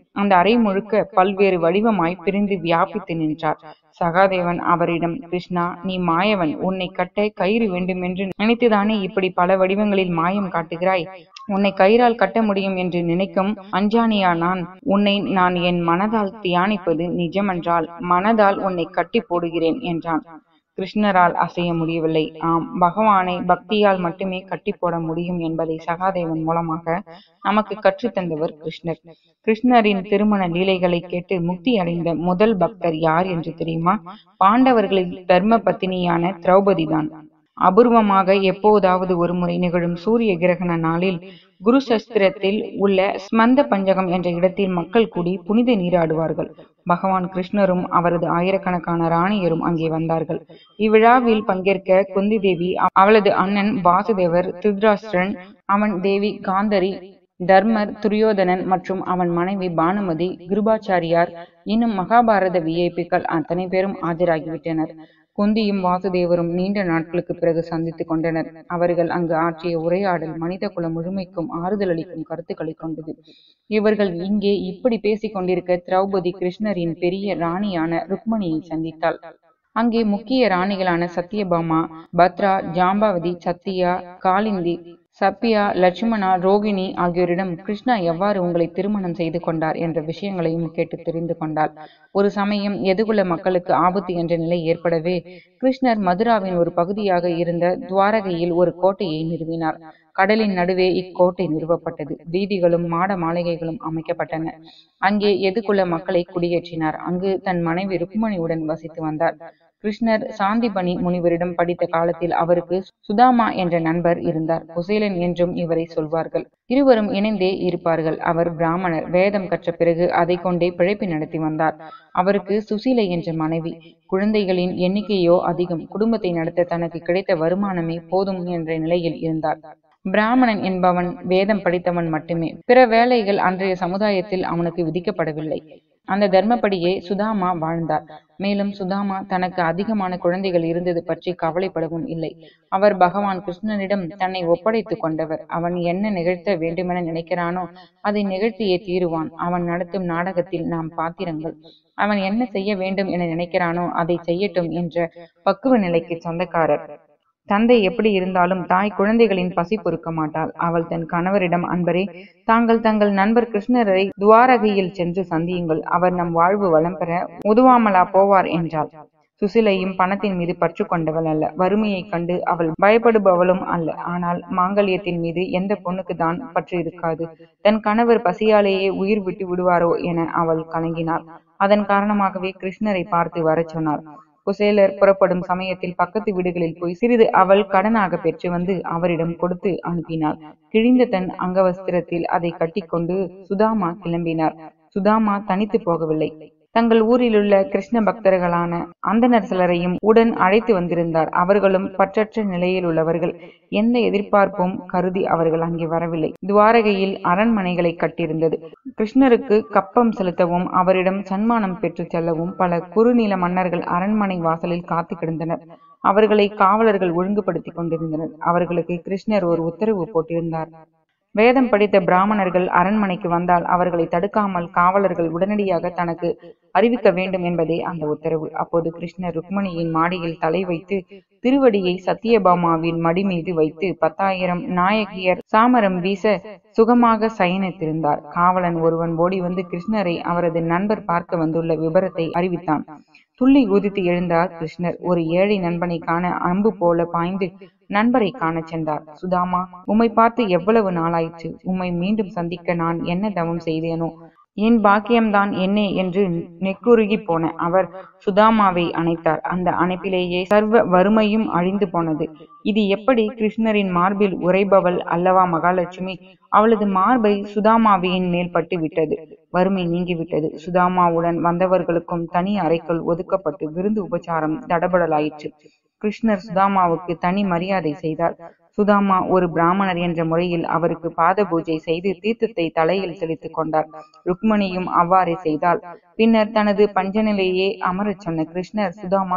அந்த அறை முழுக்க பல்வேறு வடிவமாய் பிரிந்து வியாபித்து நின்றார் சகாதேவன் அவரிடம் கிருஷ்ணா நீ மாயவன் உன்னை கட்ட கயிறு வேண்டுமென்று நினைத்துதானே இப்படி பல வடிவங்களில் மாயம் காட்டுகிறாய் உன்னை கயிறால் கட்ட முடியும் என்று நினைக்கும் அஞ்சானியா நான் உன்னை நான் என் மனதால் தியானிப்பது நிஜமென்றால் மனதால் உன்னை கட்டி போடுகிறேன் என்றான் கிருஷ்ணரால் அசைய முடியவில்லை ஆம் பகவானை பக்தியால் மட்டுமே கட்டி போட முடியும் என்பதை சகாதேவன் மூலமாக நமக்கு கற்றுத்தந்தவர் கிருஷ்ணர் கிருஷ்ணரின் திருமண லீலைகளை கேட்டு முக்தி அடைந்த முதல் பக்தர் யார் என்று தெரியுமா பாண்டவர்களின் தர்ம பத்தினியான திரௌபதி தான் அபூர்வமாக எப்போதாவது ஒருமுறை நிகழும் சூரிய கிரகண நாளில் குரு சஸ்திரத்தில் உள்ள ஸ்மந்த பஞ்சகம் என்ற இடத்தில் மக்கள் கூடி புனித நீராடுவார்கள் பகவான் கிருஷ்ணரும் அவரது ஆயிரக்கணக்கான ராணியரும் அங்கே வந்தார்கள் இவ்விழாவில் பங்கேற்க குந்தி தேவி அவளது அண்ணன் வாசுதேவர் திருதராஷ்டிரன் அவன் தேவி காந்தரி தர்மர் துரியோதனன் மற்றும் அவன் மனைவி பானுமதி கிருபாச்சாரியார் இன்னும் மகாபாரத விஐபிக்கள் அத்தனை பேரும் ஆஜராகிவிட்டனர் குந்தியும் வாசுதேவரும் நீண்ட நாட்களுக்கு பிறகு சந்தித்துக் கொண்டனர் அவர்கள் அங்கு ஆற்றிய உரையாடல் மனித குலம் முழுமைக்கும் ஆறுதல் அளிக்கும் கருத்துக்களை கொண்டது இவர்கள் இங்கே இப்படி பேசிக் கொண்டிருக்க திரௌபதி கிருஷ்ணரின் பெரிய ராணியான ருக்மணியை சந்தித்தாள் அங்கே முக்கிய ராணிகளான சத்யபாமா பத்ரா ஜாம்பாவதி சத்தியா காலிந்தி சப்பியா லட்சுமணா ரோகிணி ஆகியோரிடம் கிருஷ்ணா எவ்வாறு உங்களை திருமணம் செய்து கொண்டார் என்ற விஷயங்களையும் கேட்டு தெரிந்து கொண்டாள் ஒரு சமயம் எதுகுல மக்களுக்கு ஆபத்து என்ற நிலை ஏற்படவே கிருஷ்ணர் மதுராவின் ஒரு பகுதியாக இருந்த துவாரகையில் ஒரு கோட்டையை நிறுவினார் கடலின் நடுவே இக்கோட்டை நிறுவப்பட்டது வீதிகளும் மாட மாளிகைகளும் அமைக்கப்பட்டன அங்கே எதுகுல மக்களை குடியேற்றினார் அங்கு தன் மனைவி ருக்மணியுடன் வசித்து வந்தார் கிருஷ்ணர் சாந்திபணி முனிவரிடம் படித்த காலத்தில் அவருக்கு சுதாமா என்ற நண்பர் இருந்தார் குசேலன் என்றும் இவரை சொல்வார்கள் இருவரும் இணைந்தே இருப்பார்கள் அவர் பிராமணர் வேதம் கற்ற பிறகு அதை கொண்டே பிழைப்பு நடத்தி வந்தார் அவருக்கு சுசீலை என்ற மனைவி குழந்தைகளின் எண்ணிக்கையோ அதிகம் குடும்பத்தை நடத்த தனக்கு கிடைத்த வருமானமே போதும் என்ற நிலையில் இருந்தார் பிராமணன் என்பவன் வேதம் படித்தவன் மட்டுமே பிற வேலைகள் அன்றைய சமுதாயத்தில் அவனுக்கு விதிக்கப்படவில்லை அந்த தர்மப்படியே சுதாமா வாழ்ந்தார் மேலும் சுதாமா தனக்கு அதிகமான குழந்தைகள் இருந்தது பற்றி கவலைப்படவும் இல்லை அவர் பகவான் கிருஷ்ணனிடம் தன்னை ஒப்படைத்துக் கொண்டவர் அவன் என்ன நிகழ்த்த வேண்டுமென நினைக்கிறானோ அதை நிகழ்த்தியே தீருவான் அவன் நடத்தும் நாடகத்தில் நாம் பாத்திரங்கள் அவன் என்ன செய்ய வேண்டும் என நினைக்கிறானோ அதை செய்யட்டும் என்ற பக்குவ நிலைக்கு சொந்தக்காரர் தந்தை எப்படி இருந்தாலும் தாய் குழந்தைகளின் பசி பொறுக்க மாட்டாள் அவள் தன் கணவரிடம் அன்பரே தாங்கள் தங்கள் நண்பர் கிருஷ்ணரை துவாரகையில் சென்று சந்தியுங்கள் அவர் நம் வாழ்வு வளம் பெற உதவாமலா போவார் என்றாள் சுசிலையும் பணத்தின் மீது பற்று கொண்டவள் அல்ல வறுமையைக் கண்டு அவள் பயப்படுபவளும் அல்ல ஆனால் மாங்கல்யத்தின் மீது எந்த பொண்ணுக்கு தான் பற்று இருக்காது தன் கணவர் பசியாலேயே உயிர் விட்டு விடுவாரோ என அவள் கலங்கினாள் அதன் காரணமாகவே கிருஷ்ணரை பார்த்து வரச் சொன்னார் குசேலர் புறப்படும் சமயத்தில் பக்கத்து வீடுகளில் போய் சிறிது அவள் கடனாக பெற்று வந்து அவரிடம் கொடுத்து அனுப்பினாள் கிழிந்த தன் அங்கவஸ்திரத்தில் அதை கட்டிக்கொண்டு சுதாமா கிளம்பினார் சுதாமா தனித்து போகவில்லை தங்கள் ஊரிலுள்ள கிருஷ்ண பக்தர்களான அந்தனர் சிலரையும் உடன் அழைத்து வந்திருந்தார் அவர்களும் பற்றற்ற நிலையில் உள்ளவர்கள் எந்த எதிர்பார்ப்பும் கருதி அவர்கள் அங்கே வரவில்லை துவாரகையில் அரண்மனைகளை கட்டியிருந்தது கிருஷ்ணருக்கு கப்பம் செலுத்தவும் அவரிடம் சன்மானம் பெற்று செல்லவும் பல குறுநில மன்னர்கள் அரண்மனை வாசலில் காத்து கிடந்தனர் அவர்களை காவலர்கள் ஒழுங்குபடுத்திக் கொண்டிருந்தனர் அவர்களுக்கு கிருஷ்ணர் ஒரு உத்தரவு போட்டிருந்தார் வேதம் படித்த பிராமணர்கள் அரண்மனைக்கு வந்தால் அவர்களை தடுக்காமல் காவலர்கள் உடனடியாக தனக்கு அறிவிக்க வேண்டும் என்பதே அந்த உத்தரவு அப்போது கிருஷ்ணர் ருக்மணியின் மாடியில் தலை வைத்து திருவடியை சத்தியபாமாவின் மடி மீது வைத்து பத்தாயிரம் நாயகியர் சாமரம் வீச சுகமாக சயனித்திருந்தார் காவலன் ஒருவன் ஓடி வந்து கிருஷ்ணரை அவரது நண்பர் பார்க்க வந்துள்ள விபரத்தை அறிவித்தான் துள்ளி குதித்து எழுந்தார் கிருஷ்ணர் ஒரு ஏழை நண்பனை காண அம்பு போல பாய்ந்து நண்பரை காணச் சென்றார் சுதாமா உம்மை பார்த்து எவ்வளவு நாளாயிற்று உம்மை மீண்டும் சந்திக்க நான் என்ன தவம் செய்தேனோ என் பாக்கியம்தான் என்னே என்று நெக்குருகி போன அவர் சுதாமாவை அணைத்தார் அந்த அணைப்பிலேயே சர்வ வறுமையும் அழிந்து போனது இது எப்படி கிருஷ்ணரின் மார்பில் உரைபவள் அல்லவா மகாலட்சுமி அவளது மார்பை சுதாமாவியின் மேல் பட்டு விட்டது வறுமை நீங்கிவிட்டது சுதாமாவுடன் வந்தவர்களுக்கும் தனி அறைக்குள் ஒதுக்கப்பட்டு விருந்து உபச்சாரம் தடபடலாயிற்று கிருஷ்ணர் சுதாமாவுக்கு தனி மரியாதை செய்தார் சுதாமா ஒரு பிராமணர் என்ற முறையில் அவருக்கு பாத பூஜை செய்து தீர்த்தத்தை தலையில் தெளித்துக் கொண்டார் ருக்மணியும் அவ்வாறே செய்தால் பின்னர் தனது பஞ்சனிலேயே அமரச் சொன்ன கிருஷ்ணர் சுதாமா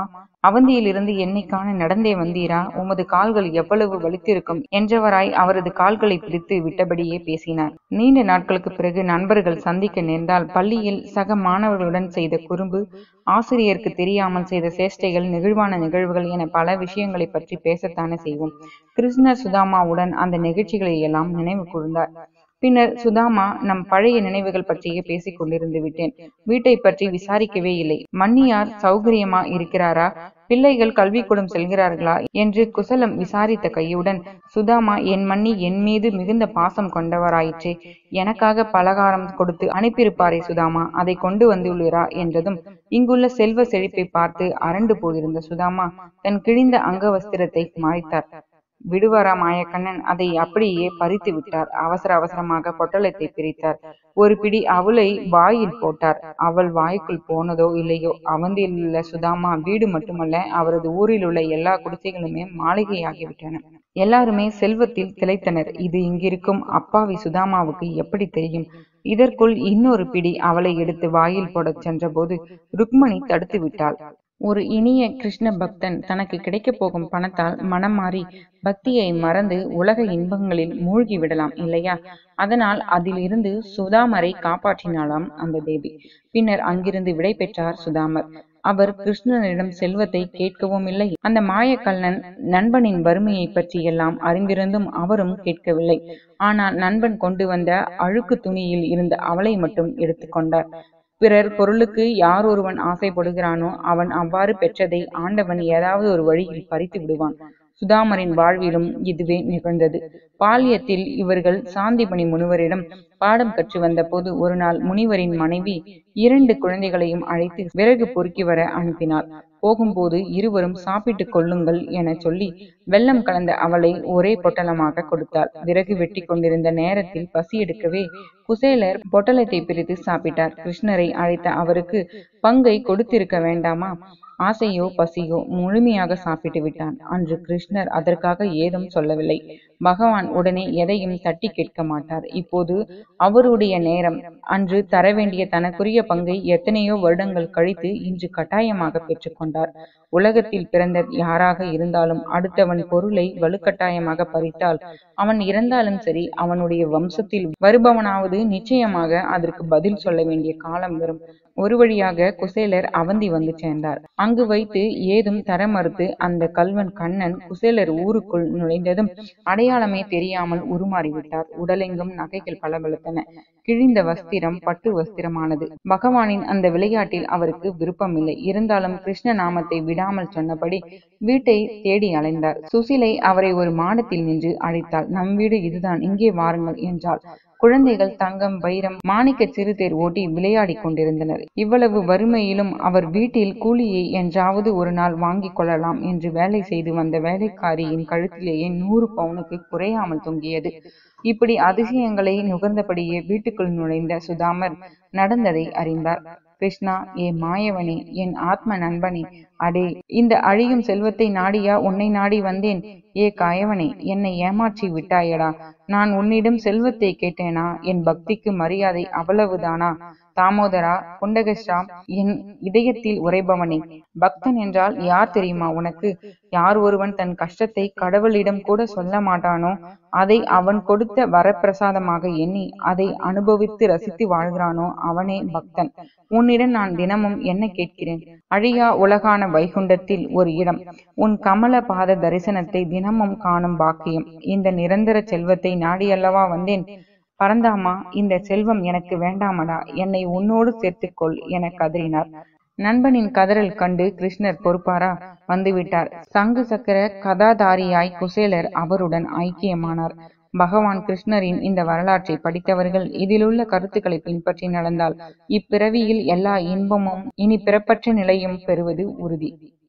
அவந்தியிலிருந்து என்னை காண நடந்தே வந்தீரா உமது கால்கள் எவ்வளவு வலித்திருக்கும் என்றவராய் அவரது கால்களை பிடித்து விட்டபடியே பேசினார் நீண்ட நாட்களுக்கு பிறகு நண்பர்கள் சந்திக்க நேர்ந்தால் பள்ளியில் சக மாணவர்களுடன் செய்த குறும்பு ஆசிரியருக்கு தெரியாமல் செய்த சேஷ்டைகள் நெகிழ்வான நிகழ்வுகள் என பல விஷயங்களை பற்றி பேசத்தானே செய்வோம் கிருஷ்ணர் சுதாமாவுடன் அந்த நிகழ்ச்சிகளை எல்லாம் நினைவு கூர்ந்தார் பின்னர் சுதாமா நம் பழைய நினைவுகள் பற்றியே பேசிக் கொண்டிருந்து விட்டேன் வீட்டை பற்றி விசாரிக்கவே இல்லை மன்னியார் சௌகரியமா இருக்கிறாரா பிள்ளைகள் கல்விக்கூடம் செல்கிறார்களா என்று குசலம் விசாரித்த கையுடன் சுதாமா என் மன்னி என் மீது மிகுந்த பாசம் கொண்டவராயிற்றே எனக்காக பலகாரம் கொடுத்து அனுப்பியிருப்பாரே சுதாமா அதை கொண்டு வந்துள்ளீரா என்றதும் இங்குள்ள செல்வ செழிப்பை பார்த்து அரண்டு போயிருந்த சுதாமா தன் கிழிந்த அங்கவஸ்திரத்தை மறைத்தார் விடுவாரா மாயக்கண்ணன் அதை அப்படியே பறித்து விட்டார் அவசர அவசரமாக பொட்டலத்தை பிரித்தார் ஒரு பிடி அவளை வாயில் போட்டார் அவள் வாய்க்குள் போனதோ இல்லையோ அவந்தியில் உள்ள சுதாமா வீடு மட்டுமல்ல அவரது ஊரில் உள்ள எல்லா குடிசைகளுமே மாளிகையாகிவிட்டன எல்லாருமே செல்வத்தில் திளைத்தனர் இது இங்கிருக்கும் அப்பாவி சுதாமாவுக்கு எப்படி தெரியும் இதற்குள் இன்னொரு பிடி அவளை எடுத்து வாயில் போடச் சென்றபோது ருக்மணி தடுத்து விட்டாள் ஒரு இனிய கிருஷ்ண பக்தன் தனக்கு கிடைக்கப் போகும் பணத்தால் மனம் மாறி பக்தியை மறந்து உலக இன்பங்களில் மூழ்கி விடலாம் இல்லையா அதனால் அதிலிருந்து சுதாமரை காப்பாற்றினாளாம் அந்த தேவி பின்னர் அங்கிருந்து விடை பெற்றார் சுதாமர் அவர் கிருஷ்ணனிடம் செல்வத்தை கேட்கவும் இல்லை அந்த மாயக்கல்லன் நண்பனின் வறுமையை பற்றி எல்லாம் அறிந்திருந்தும் அவரும் கேட்கவில்லை ஆனால் நண்பன் கொண்டு வந்த அழுக்கு துணியில் இருந்த அவளை மட்டும் எடுத்துக்கொண்டார் பிறர் பொருளுக்கு யார் ஒருவன் ஆசைப்படுகிறானோ அவன் அவ்வாறு பெற்றதை ஆண்டவன் ஏதாவது ஒரு வழியில் பறித்து விடுவான் சுதாமரின் வாழ்விலும் இதுவே நிகழ்ந்தது பாலியத்தில் இவர்கள் சாந்திபணி முனிவரிடம் பாடம் கற்று வந்த போது ஒரு நாள் முனிவரின் மனைவி இரண்டு குழந்தைகளையும் அழைத்து விறகு பொறுக்கி வர அனுப்பினாள் போகும்போது இருவரும் சாப்பிட்டுக் கொள்ளுங்கள் என சொல்லி வெள்ளம் கலந்த அவளை ஒரே பொட்டலமாக கொடுத்தாள் விறகு வெட்டி கொண்டிருந்த நேரத்தில் பசி எடுக்கவே குசேலர் பொட்டலத்தை பிரித்து சாப்பிட்டார் கிருஷ்ணரை அழைத்த அவருக்கு பங்கை கொடுத்திருக்க வேண்டாமா ஆசையோ பசியோ முழுமையாக சாப்பிட்டு விட்டான் அன்று கிருஷ்ணர் அதற்காக ஏதும் சொல்லவில்லை பகவான் உடனே எதையும் தட்டி கேட்க மாட்டார் இப்போது அவருடைய நேரம் அன்று தர வேண்டிய தனக்குரிய பங்கை எத்தனையோ வருடங்கள் கழித்து இன்று கட்டாயமாக பெற்றுக்கொண்டார் உலகத்தில் பிறந்த யாராக இருந்தாலும் அடுத்தவன் பொருளை வலுக்கட்டாயமாக பறித்தால் அவன் இறந்தாலும் சரி அவனுடைய வம்சத்தில் வருபவனாவது நிச்சயமாக அதற்கு பதில் சொல்ல வேண்டிய காலம் வரும் ஒரு வழியாக குசேலர் அவந்தி வந்து சேர்ந்தார் அங்கு வைத்து ஏதும் தர மறுத்து அந்த கல்வன் கண்ணன் குசேலர் ஊருக்குள் நுழைந்ததும் அடையாளமே தெரியாமல் உருமாறிவிட்டார் உடலெங்கும் நகைகள் பளபளத்தன கிழிந்த வஸ்திரம் பட்டு வஸ்திரமானது பகவானின் அந்த விளையாட்டில் அவருக்கு விருப்பமில்லை இருந்தாலும் கிருஷ்ண நாமத்தை விடாமல் சொன்னபடி வீட்டை தேடி அலைந்தார் சுசிலை அவரை ஒரு மாடத்தில் நின்று அழைத்தாள் நம் வீடு இதுதான் இங்கே வாருங்கள் என்றாள் குழந்தைகள் தங்கம் வைரம் மாணிக்க சிறுதேர் ஓட்டி விளையாடி கொண்டிருந்தனர் இவ்வளவு வறுமையிலும் அவர் வீட்டில் கூலியை என்றாவது ஒரு நாள் வாங்கிக் கொள்ளலாம் என்று வேலை செய்து வந்த வேலைக்காரியின் கழுத்திலேயே நூறு பவுனுக்கு குறையாமல் தொங்கியது இப்படி அதிசயங்களை நுகர்ந்தபடியே வீட்டுக்குள் நுழைந்த சுதாமர் நடந்ததை அறிந்தார் கிருஷ்ணா ஏ மாயவனே என் ஆத்ம நண்பனே அடே இந்த அழியும் செல்வத்தை நாடியா உன்னை நாடி வந்தேன் ஏ காயவனே என்னை ஏமாற்றி விட்டாயடா நான் உன்னிடம் செல்வத்தை கேட்டேனா என் பக்திக்கு மரியாதை அவ்வளவுதானா தாமோதரா குண்டகஸ்ராம் என் இதயத்தில் உரைபவனே பக்தன் என்றால் யார் தெரியுமா உனக்கு யார் ஒருவன் தன் கஷ்டத்தை கடவுளிடம் கூட சொல்ல மாட்டானோ அதை அவன் கொடுத்த வரப்பிரசாதமாக எண்ணி அதை அனுபவித்து ரசித்து வாழ்கிறானோ அவனே பக்தன் உன்னிடம் நான் தினமும் என்ன கேட்கிறேன் அழியா உலகான வைகுண்டத்தில் ஒரு இடம் உன் கமல பாத தரிசனத்தை தினமும் காணும் பாக்கியம் இந்த நிரந்தர செல்வத்தை நாடியல்லவா வந்தேன் பரந்தாமா இந்த செல்வம் எனக்கு வேண்டாமடா என்னை உன்னோடு சேர்த்துக்கொள் என கதறினார் நண்பனின் கதறல் கண்டு கிருஷ்ணர் பொறுப்பாரா வந்துவிட்டார் சங்கு சக்கர கதாதாரியாய் குசேலர் அவருடன் ஐக்கியமானார் பகவான் கிருஷ்ணரின் இந்த வரலாற்றை படித்தவர்கள் இதிலுள்ள கருத்துக்களை பின்பற்றி நடந்தால் இப்பிறவியில் எல்லா இன்பமும் இனி பிறப்பற்ற நிலையும் பெறுவது உறுதி